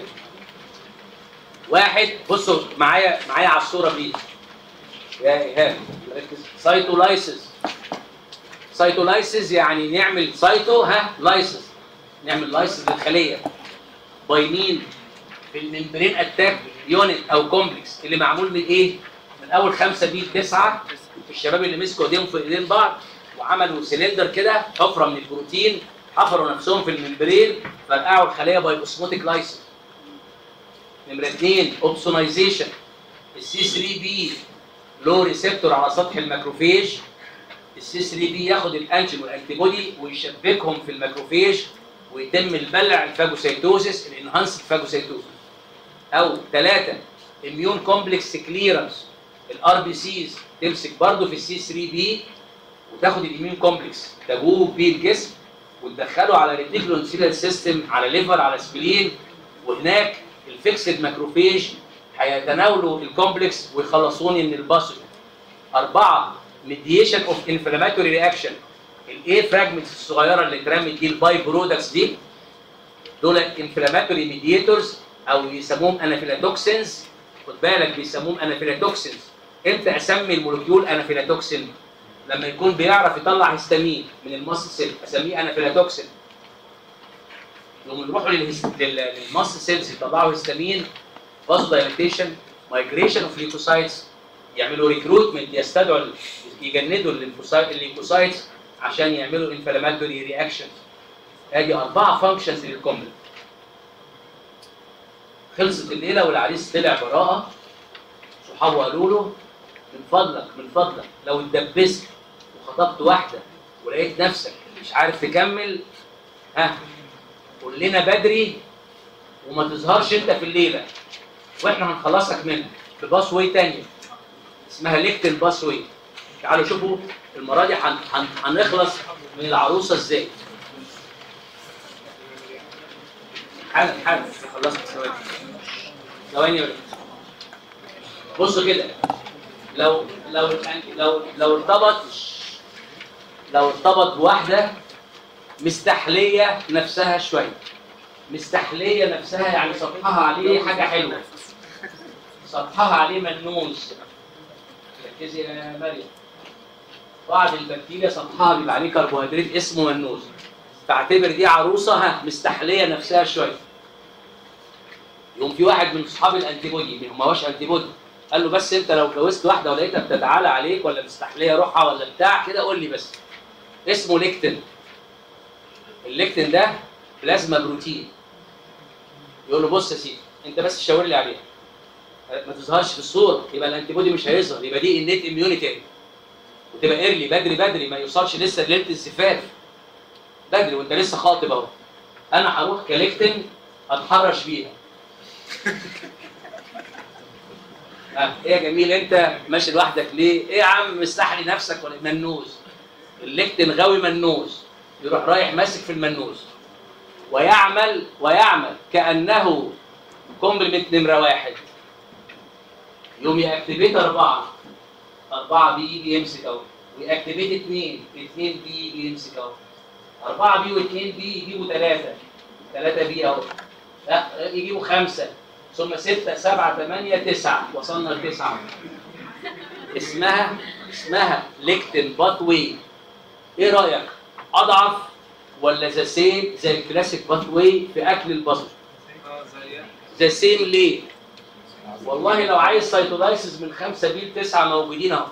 واحد بصوا معايا معايا على الصوره دي يا ايهاب ركز سايتولايسيس سايتولايسيس يعني نعمل سايتو ها لايسيس نعمل لايسيس للخليه باي مين في الممبرين اتاك يونت او كومبلكس اللي معمول من ايه؟ من اول خمسه بي لتسعه الشباب اللي مسكوا ايديهم في ايدين بعض وعملوا سلندر كده حفره من البروتين حفروا نفسهم في الممبرين فرقعوا الخليه باي اوسموتيك لايسيس نمره اثنين اوبسونايزيشن السي 3 بي له ريسبتور على سطح الماكروفيج السي 3 بي ياخد الانجين والانتي بودي ويشبكهم في الماكروفيج ويتم البلع الفاجوسيتوزيس الانهانس فاجوسيتوزيس او ثلاثه اميون كومبلكس كليرنس الار بي سيز تمسك برضه في السي 3 بي وتاخد الاميون كومبلكس تجوب بيه الجسم وتدخله على ريتيكولون سيلال سيستم على ليفر على سبلين وهناك الفيكسد ماكروفيج هيتناولوا الكومبلكس ويخلصوني من الباسج أربعة ميديشن اوف انفلاماتوري رياكشن الايه فراجمنتس الصغيره اللي اترمت دي الباي برودكتس دي دول انفلاماتوري ميديتورز او يسموهم انافيلاتوكسينز خد بالك بيسموهم انافيلاتوكسينز امتى اسمي المولكيول انافيلاتوكسين لما يكون بيعرف يطلع هيستامين من المصل سيل اسميه انافيلاتوكسين يقوموا يروحوا للهس- لل- للمصل سيلز يطلعوا هيستامين فازو دايليتيشن مايجريشن اوف ليكوسايتس يعملوا ريكروتمنت يستدعوا ال- يجندوا الليمفوسايت الليكوسايتس عشان يعملوا انفلاماتوري رياكشن ادي اربعه فانكشنز للكومبلكس خلصت الليله والعريس طلع براءه صحابه قالوا له من فضلك من فضلك لو اتدبست وخطبت واحده ولقيت نفسك مش عارف تكمل ها قول لنا بدري وما تظهرش انت في الليله واحنا هنخلصك منها بباس واي تانية اسمها ليكتن باس واي تعالوا شوفوا المره دي هن- هن- هنخلص من العروسه ازاي حالا حالا خلصت ثواني ثواني يا ولد. بصوا كده لو لو لو لو ارتبط لو ارتبط بواحده مستحليه نفسها شويه مستحليه نفسها يعني سطحها عليه حاجه حلوه سطحها عليه منوز ركزي يا مريم بعض البكتيريا سطحها بيبقى عليه كربوهيدرات اسمه منوز فاعتبر دي عروسه ها مستحليه نفسها شويه يقوم في واحد من اصحاب الانتي بودي ما هوش انتي بودي قال له بس انت لو اتجوزت واحده ولقيتها بتتعالى عليك ولا مستحليه روحها ولا بتاع كده قول لي بس اسمه ليكتين الليكتين ده بلازما بروتين يقول له بص يا سيدي انت بس شاور لي عليها ما تظهرش في الصوره يبقى الانتي بودي مش هيظهر يبقى دي النت اميونيتي وتبقى ايرلي بدري بدري ما يوصلش لسه ليله الزفاف بدري وانت لسه خاطب اهو انا هروح كليكتين اتحرش بيها آه، ايه يا جميل انت ماشي لوحدك ليه؟ ايه يا عم مستحلي نفسك ولا منوز؟ الليكتين غاوي منوز يروح رايح ماسك في المنوز ويعمل ويعمل كانه كومبلمنت نمره واحد يوم ياكتيفيت اربعه اربعه بي يجي يمسك اهو وياكتيفيت اثنين اثنين بي يجي يمسك اهو اربعه بي واثنين بي يجيبوا ثلاثه ثلاثه بي اهو لا يجيبوا خمسه ثم ستة سبعة ثمانية تسعة وصلنا لتسعة اسمها اسمها ليكتن باتوي ايه رأيك؟ أضعف ولا ذا سيم زي الكلاسيك باتوي في أكل البصل؟ اه زي ذا سيم ليه؟ والله لو عايز سيتولايسيس من خمسة بي لتسعة موجودين اهو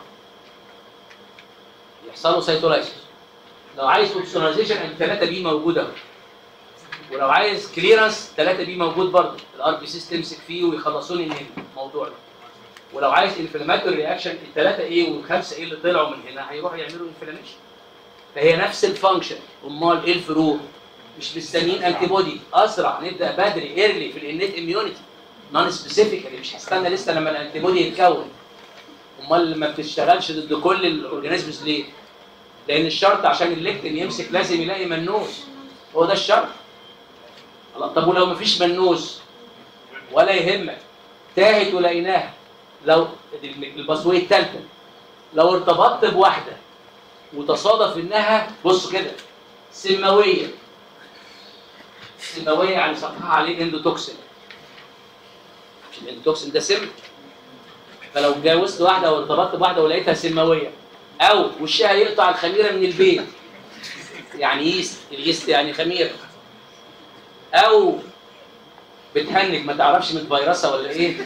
يحصلوا سيتولايسيس لو عايز اوبسوناليزيشن ادي 3 بي موجوده اهو ولو عايز كليرنس 3 بي موجود برضه الار بي سي تمسك فيه ويخلصوني من الموضوع ده ولو عايز انفلاماتوري رياكشن الثلاثه ايه والخمسه ايه اللي طلعوا من هنا هيروحوا يعملوا انفلاميشن فهي نفس الفانكشن امال ايه الفروق مش مستنيين انتي بودي اسرع نبدا بدري ايرلي في الانيت اميونيتي نون سبيسيفيكالي مش هستنى لسه لما الانتي بودي يتكون امال ما بتشتغلش ضد كل الاورجانيزمز ليه؟ لان الشرط عشان الليكتين يمسك لازم يلاقي منوس هو ده الشرط الله طب ولو مفيش منوس ولا يهمك تاهت ولقيناها لو دي الباسويه الثالثه لو ارتبطت بواحده وتصادف انها بص كده سماويه سماويه يعني سطحها عليه اندوتوكسين مش الاندوتوكسين ده سم فلو اتجوزت واحده وارتبطت بواحده ولقيتها سماويه او وشها يقطع الخميره من البيت يعني يست اليست يعني خميره او بتهنج ما تعرفش متفيرسه ولا ايه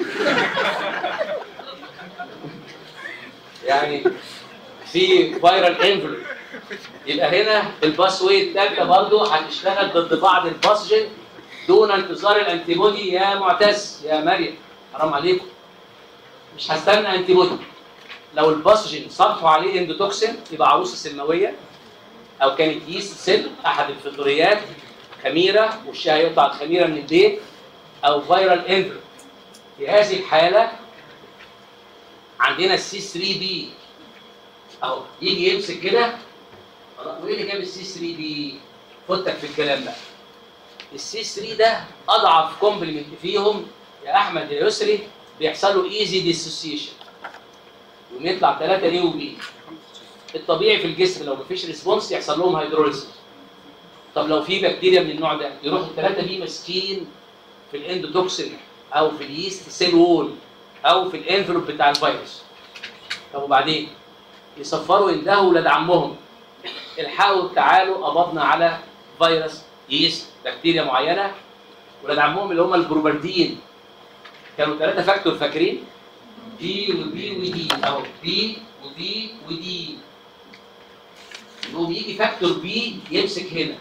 يعني في فايرال انفلو يبقى هنا الباس واي الثالثه برضه هتشتغل ضد بعض الباسجن دون انتظار الانتي بودي يا معتز يا مريم حرام عليكم مش هستنى انتي بودي لو الباسجن سطحوا عليه اندوتوكسين يبقى عروسه سماويه او كانت يست سيل احد الفطريات خميره وشها يقطع الخميره من البيت او فيرال انفلو في هذه الحاله عندنا السي 3 بي اهو يجي يمسك كده خلاص وايه اللي جاب السي 3 بي فوتك في الكلام بقى السي 3 ده اضعف كومبلمنت فيهم يا احمد يا يسري بيحصل له ايزي ديسوسيشن ويطلع ثلاثه دي وبي الطبيعي في الجسم لو مفيش ريسبونس يحصل لهم هيدروليسيس طب لو في بكتيريا من النوع ده يروحوا الثلاثه دي ماسكين في الاندوتوكسين او في اليست سيل وول او في الانفلوب بتاع الفيروس طب وبعدين يصفروا يندهوا ولاد عمهم الحقوا تعالوا قبضنا على فيروس يست بكتيريا معينه ولاد عمهم اللي هم البروبردين كانوا ثلاثه فاكتور فاكرين بي وبي ودي اهو بي وبي ودي يقوم يجي فاكتور بي يمسك هنا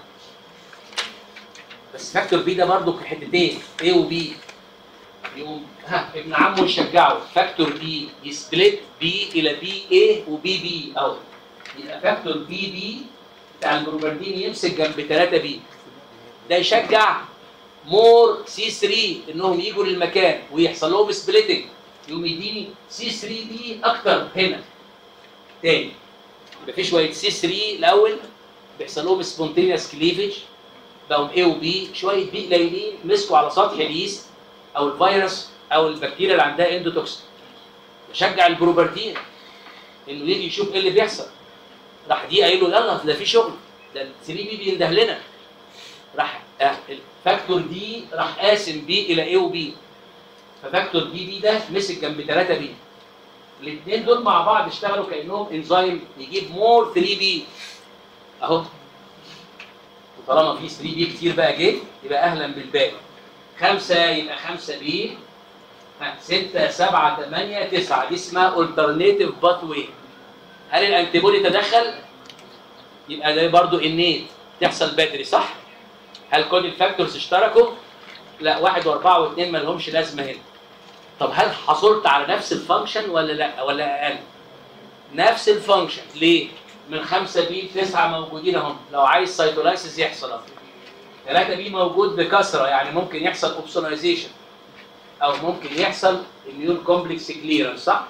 بس فاكتور بي ده برضه حتتين A وبي يقوم ها ابن عمه يشجعه فاكتور بي يسبلت بي الى بي A وبي بي اهو يبقى فاكتور بي بي بتاع البروبردين يمسك جنب 3 بي ده يشجع مور سي 3 انهم يجوا للمكان ويحصل لهم سبليتنج يقوم يديني سي 3 بي اكتر هنا تاني يبقى في شويه سي 3 الاول بيحصل لهم سبونتينيوس كليفج بقوا A وبي شويه بي قليلين مسكوا على سطح اليست او الفيروس او البكتيريا اللي عندها اندوتوكسين يشجع البروبرتين انه يجي يشوف ايه اللي بيحصل راح دي قايل له يلا ده في شغل ده ال 3 بي بينده لنا راح آه، الفاكتور دي راح قاسم بي الى A وبي ففاكتور بي بي ده مسك جنب 3 بي الاثنين دول مع بعض اشتغلوا كانهم انزيم يجيب مور 3 بي اهو وطالما في 3 بي كتير بقى جه يبقى اهلا بالباقي خمسه يبقى خمسه بي ها، ستة سبعة ثمانية تسعة دي اسمها alternative pathway هل الانتيبودي تدخل؟ يبقى ده برضو النيت تحصل بدري صح؟ هل كل الفاكتورز اشتركوا؟ لا واحد واربعة واثنين ما لهمش لازمة هنا طب هل حصلت على نفس الفانكشن ولا لا ولا اقل؟ نفس الفانكشن ليه؟ من 5 بي ل 9 موجودين اهم لو عايز سيتولايسيس يحصل اهو 3 بي موجود بكثره يعني ممكن يحصل اوبسونايزيشن او ممكن يحصل اميون كومبلكس كليرنس صح؟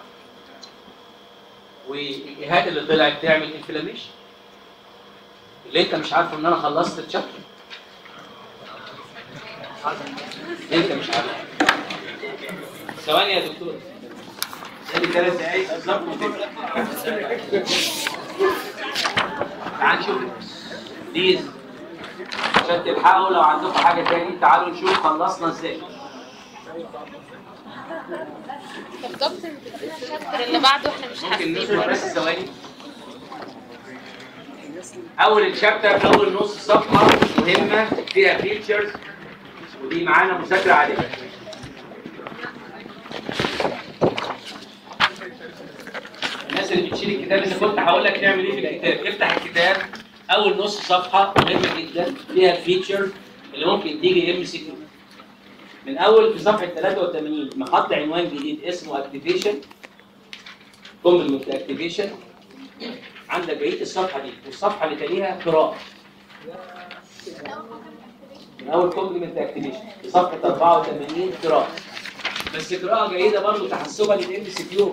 والايهات اللي طلعت تعمل انفلاميشن اللي انت مش عارفه ان انا خلصت الشابتر انت مش عارف ثواني يا دكتور ادي ثلاث دقايق بالظبط وكده. تعال نشوف بليز عشان تلحقوا لو عندكم حاجه تاني تعالوا نشوف خلصنا ازاي طب دكتور بتدينا الشابتر اللي بعده احنا مش ممكن حاسين نصبر بس ثواني اول الشابتر اول نص صفحه مهمه فيها فيتشرز ودي معانا مذاكره عليها الناس اللي بتشيل الكتاب اذا كنت هقول لك تعمل ايه في الكتاب افتح الكتاب اول نص صفحه مهمه جدا فيها الفيتشرز اللي ممكن تيجي ام سي كيو من اول في صفحه 83 محط عنوان جديد اسمه اكتيفيشن كومبلمنت اكتيفيشن عندك بقيه الصفحه دي والصفحه اللي تليها قراءه من اول كومبلمنت اكتيفيشن صفحه 84 قراءه بس قراءه جيده برضه تحسبا للام سي كيو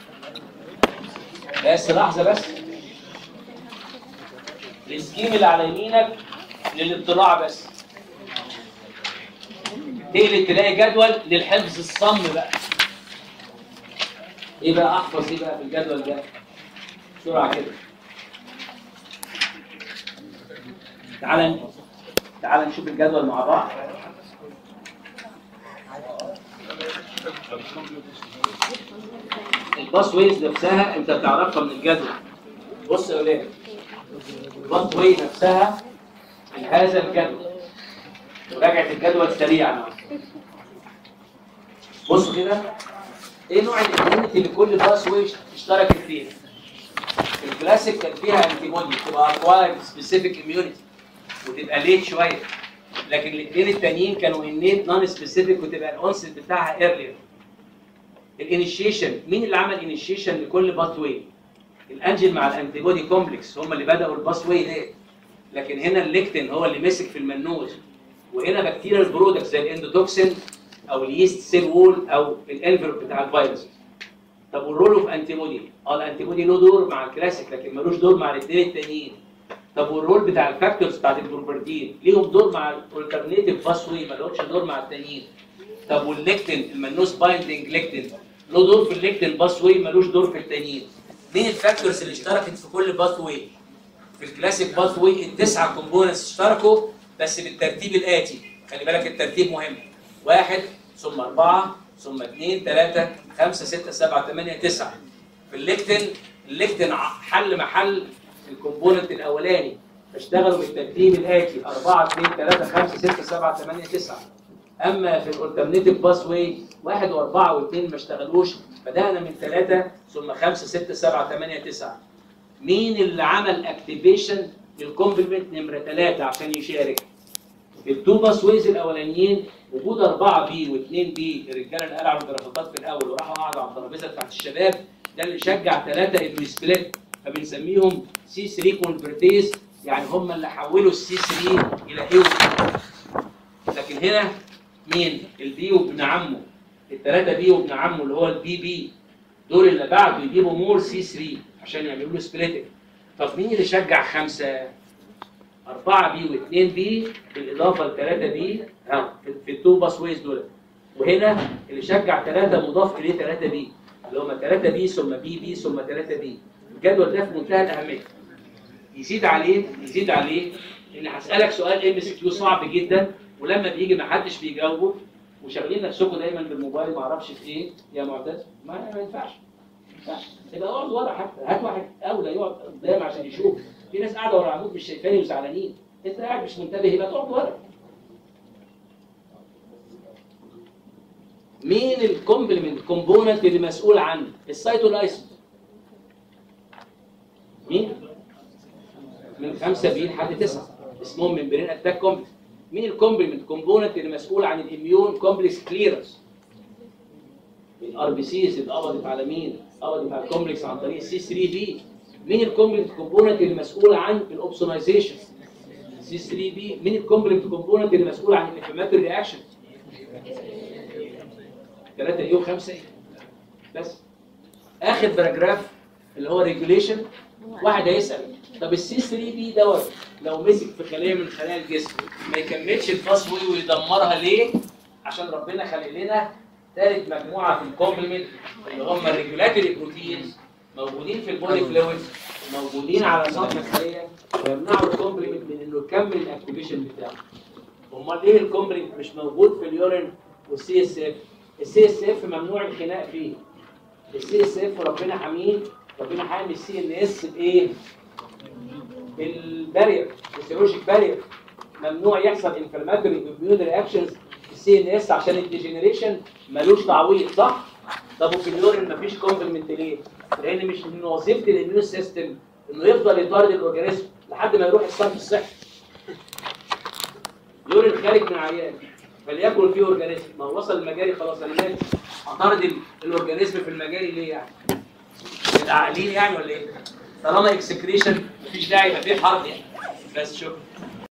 بس لحظه بس السكيم اللي على يمينك للاطلاع بس تقلب تلاقي جدول للحفظ الصم بقى ايه بقى احفظ ايه بقى في الجدول ده بسرعه كده تعال تعال نشوف الجدول مع بعض الباس ويز نفسها انت بتعرفها من الجدول بص يا ولاد الباس واي نفسها من هذا الجدول مراجعه الجدول سريعا بص كده ايه نوع الاميونيتي اللي كل باس واي اشتركت فيه الكلاسيك كان فيها انتي بودي تبقى اكوايرد سبيسيفيك اميونيتي وتبقى ليت شويه لكن الاثنين التانيين كانوا انيت نون سبيسيفيك وتبقى الاونست بتاعها ايرلير الانيشيشن مين اللي عمل انيشيشن لكل باث واي الانجل مع الانتي بودي كومبلكس هم اللي بداوا الباث واي ده لكن هنا الليكتين هو اللي مسك في المنوز وهنا بكتيريال برودكت زي الاندوتوكسين او اليست سيل وول او الانفلوب بتاع الفيروس طب والرول اوف انتي بودي اه الانتي بودي له دور مع الكلاسيك لكن ملوش دور مع الاثنين التانيين طب والرول بتاع الفاكتورز بتاعت البروبرتين ليهم دور مع الالترنيتيف باسوي مالهمش دور مع التانيين طب والليكتين المنوس بايندنج ليكتين له دور في الليكتين باسوي ملوش دور في التانيين مين الفاكتورز اللي اشتركت في كل باث واي في الكلاسيك باث واي التسعه كومبوننتس اشتركوا بس بالترتيب الاتي خلي بالك الترتيب مهم واحد ثم أربعة ثم اثنين ثلاثة خمسة ستة سبعة ثمانية تسعة في الليكتن الليكتن ع- حل محل الكومبوننت الأولاني فاشتغلوا بالترتيب الآتي 4 2 3 5 6 7 8 9 أما في الألترنيتيف باس واي واحد وأربعة واثنين ما اشتغلوش بدأنا من ثلاثة ثم خمسة ستة سبعة ثمانية تسعة مين اللي عمل اكتيفيشن للكومبلمنت نمرة ثلاثة عشان يشارك؟ التو باس ويز الاولانيين وجود 4 بي و2 بي الرجاله اللي قلعوا الجرافطات في الاول وراحوا قعدوا على الترابيزه بتاعت الشباب ده اللي شجع ثلاثه انه يسبلت فبنسميهم سي 3 كونفرتيز يعني هم اللي حولوا السي 3 الى ايه لكن هنا مين؟ البي وابن عمه الثلاثه بي وابن عمه اللي هو البي بي دول اللي بعده يجيبوا مور سي 3 عشان يعملوا له سبليتنج طب مين اللي شجع خمسه؟ 4 بي و2 بي بالاضافه ل 3 بي ها في- في التو باس ويز دول وهنا اللي شجع 3 مضاف اليه 3 بي اللي هم 3 بي ثم بي بي ثم 3 بي الجدول ده في منتهى الاهميه يزيد عليه يزيد عليه ان هسالك سؤال ام اس كيو صعب جدا ولما بيجي ما حدش بيجاوبه وشغالين نفسكم دايما بالموبايل ما اعرفش في ايه يا معتز ما ما ينفعش ما ينفعش يبقى اقعد ورا حتى هات واحد اولى يقعد قدام عشان يشوف في ناس قاعده ورا العمود مش شايفاني وزعلانين انت قاعد مش منتبه يبقى تقعد ورا مين الكومبلمنت كومبوننت اللي مسؤول عن السيتولايسين مين من 5 بي لحد 9 اسمهم ممبرين اتاك كومبلكس مين الكومبلمنت كومبوننت اللي مسؤول عن الاميون كومبلكس كليرنس الار بي سيز اللي قبضت على مين؟ قبضت على الكومبلكس عن طريق السي 3 بي مين الكومبلمنت كومبوننت اللي مسؤول عن الاوبسونايزيشن؟ سي 3 بي مين الكومبلمنت كومبوننت اللي مسؤول عن الانفلاماتوري رياكشن؟ 3 ايه و5 ايه بس اخر باراجراف اللي هو ريجوليشن واحد هيسال طب السي 3 بي دوت لو مسك في خليه من خلايا الجسم ما يكملش الباس واي ويدمرها ليه؟ عشان ربنا خلق لنا ثالث مجموعه في الكومبلمنت اللي هم الريجولاتوري بروتينز موجودين في البودي فلويدز وموجودين على سطح الخليه ويمنعوا الكومبلمنت من انه يكمل الاكتيفيشن بتاعه. امال ليه الكومبلمنت مش موجود في اليورين والسي اس اف؟ السي اس اف ممنوع الخناق فيه. السي اس اف ربنا حاميه ربنا حامي السي ان اس بايه؟ بالبارير السيروجيك بارير ممنوع يحصل انفلاماتوري اميون رياكشنز في السي ان اس عشان الديجنريشن ملوش تعويض صح؟ طب وفي اليورين مفيش كومبلمنت ليه؟ لان مش من وظيفه الاميون سيستم انه يفضل يطارد الاورجانيزم لحد ما يروح الصرف الصحي. اليورين خارج من عيان فليكن فيه اورجانيزم ما هو وصل المجاري خلاص انا مالي هطارد ال- الاورجانيزم في المجاري ليه يعني؟ العقلين يعني ولا ايه؟ طالما اكسكريشن مفيش داعي يبقى فيه حرب يعني بس شكرا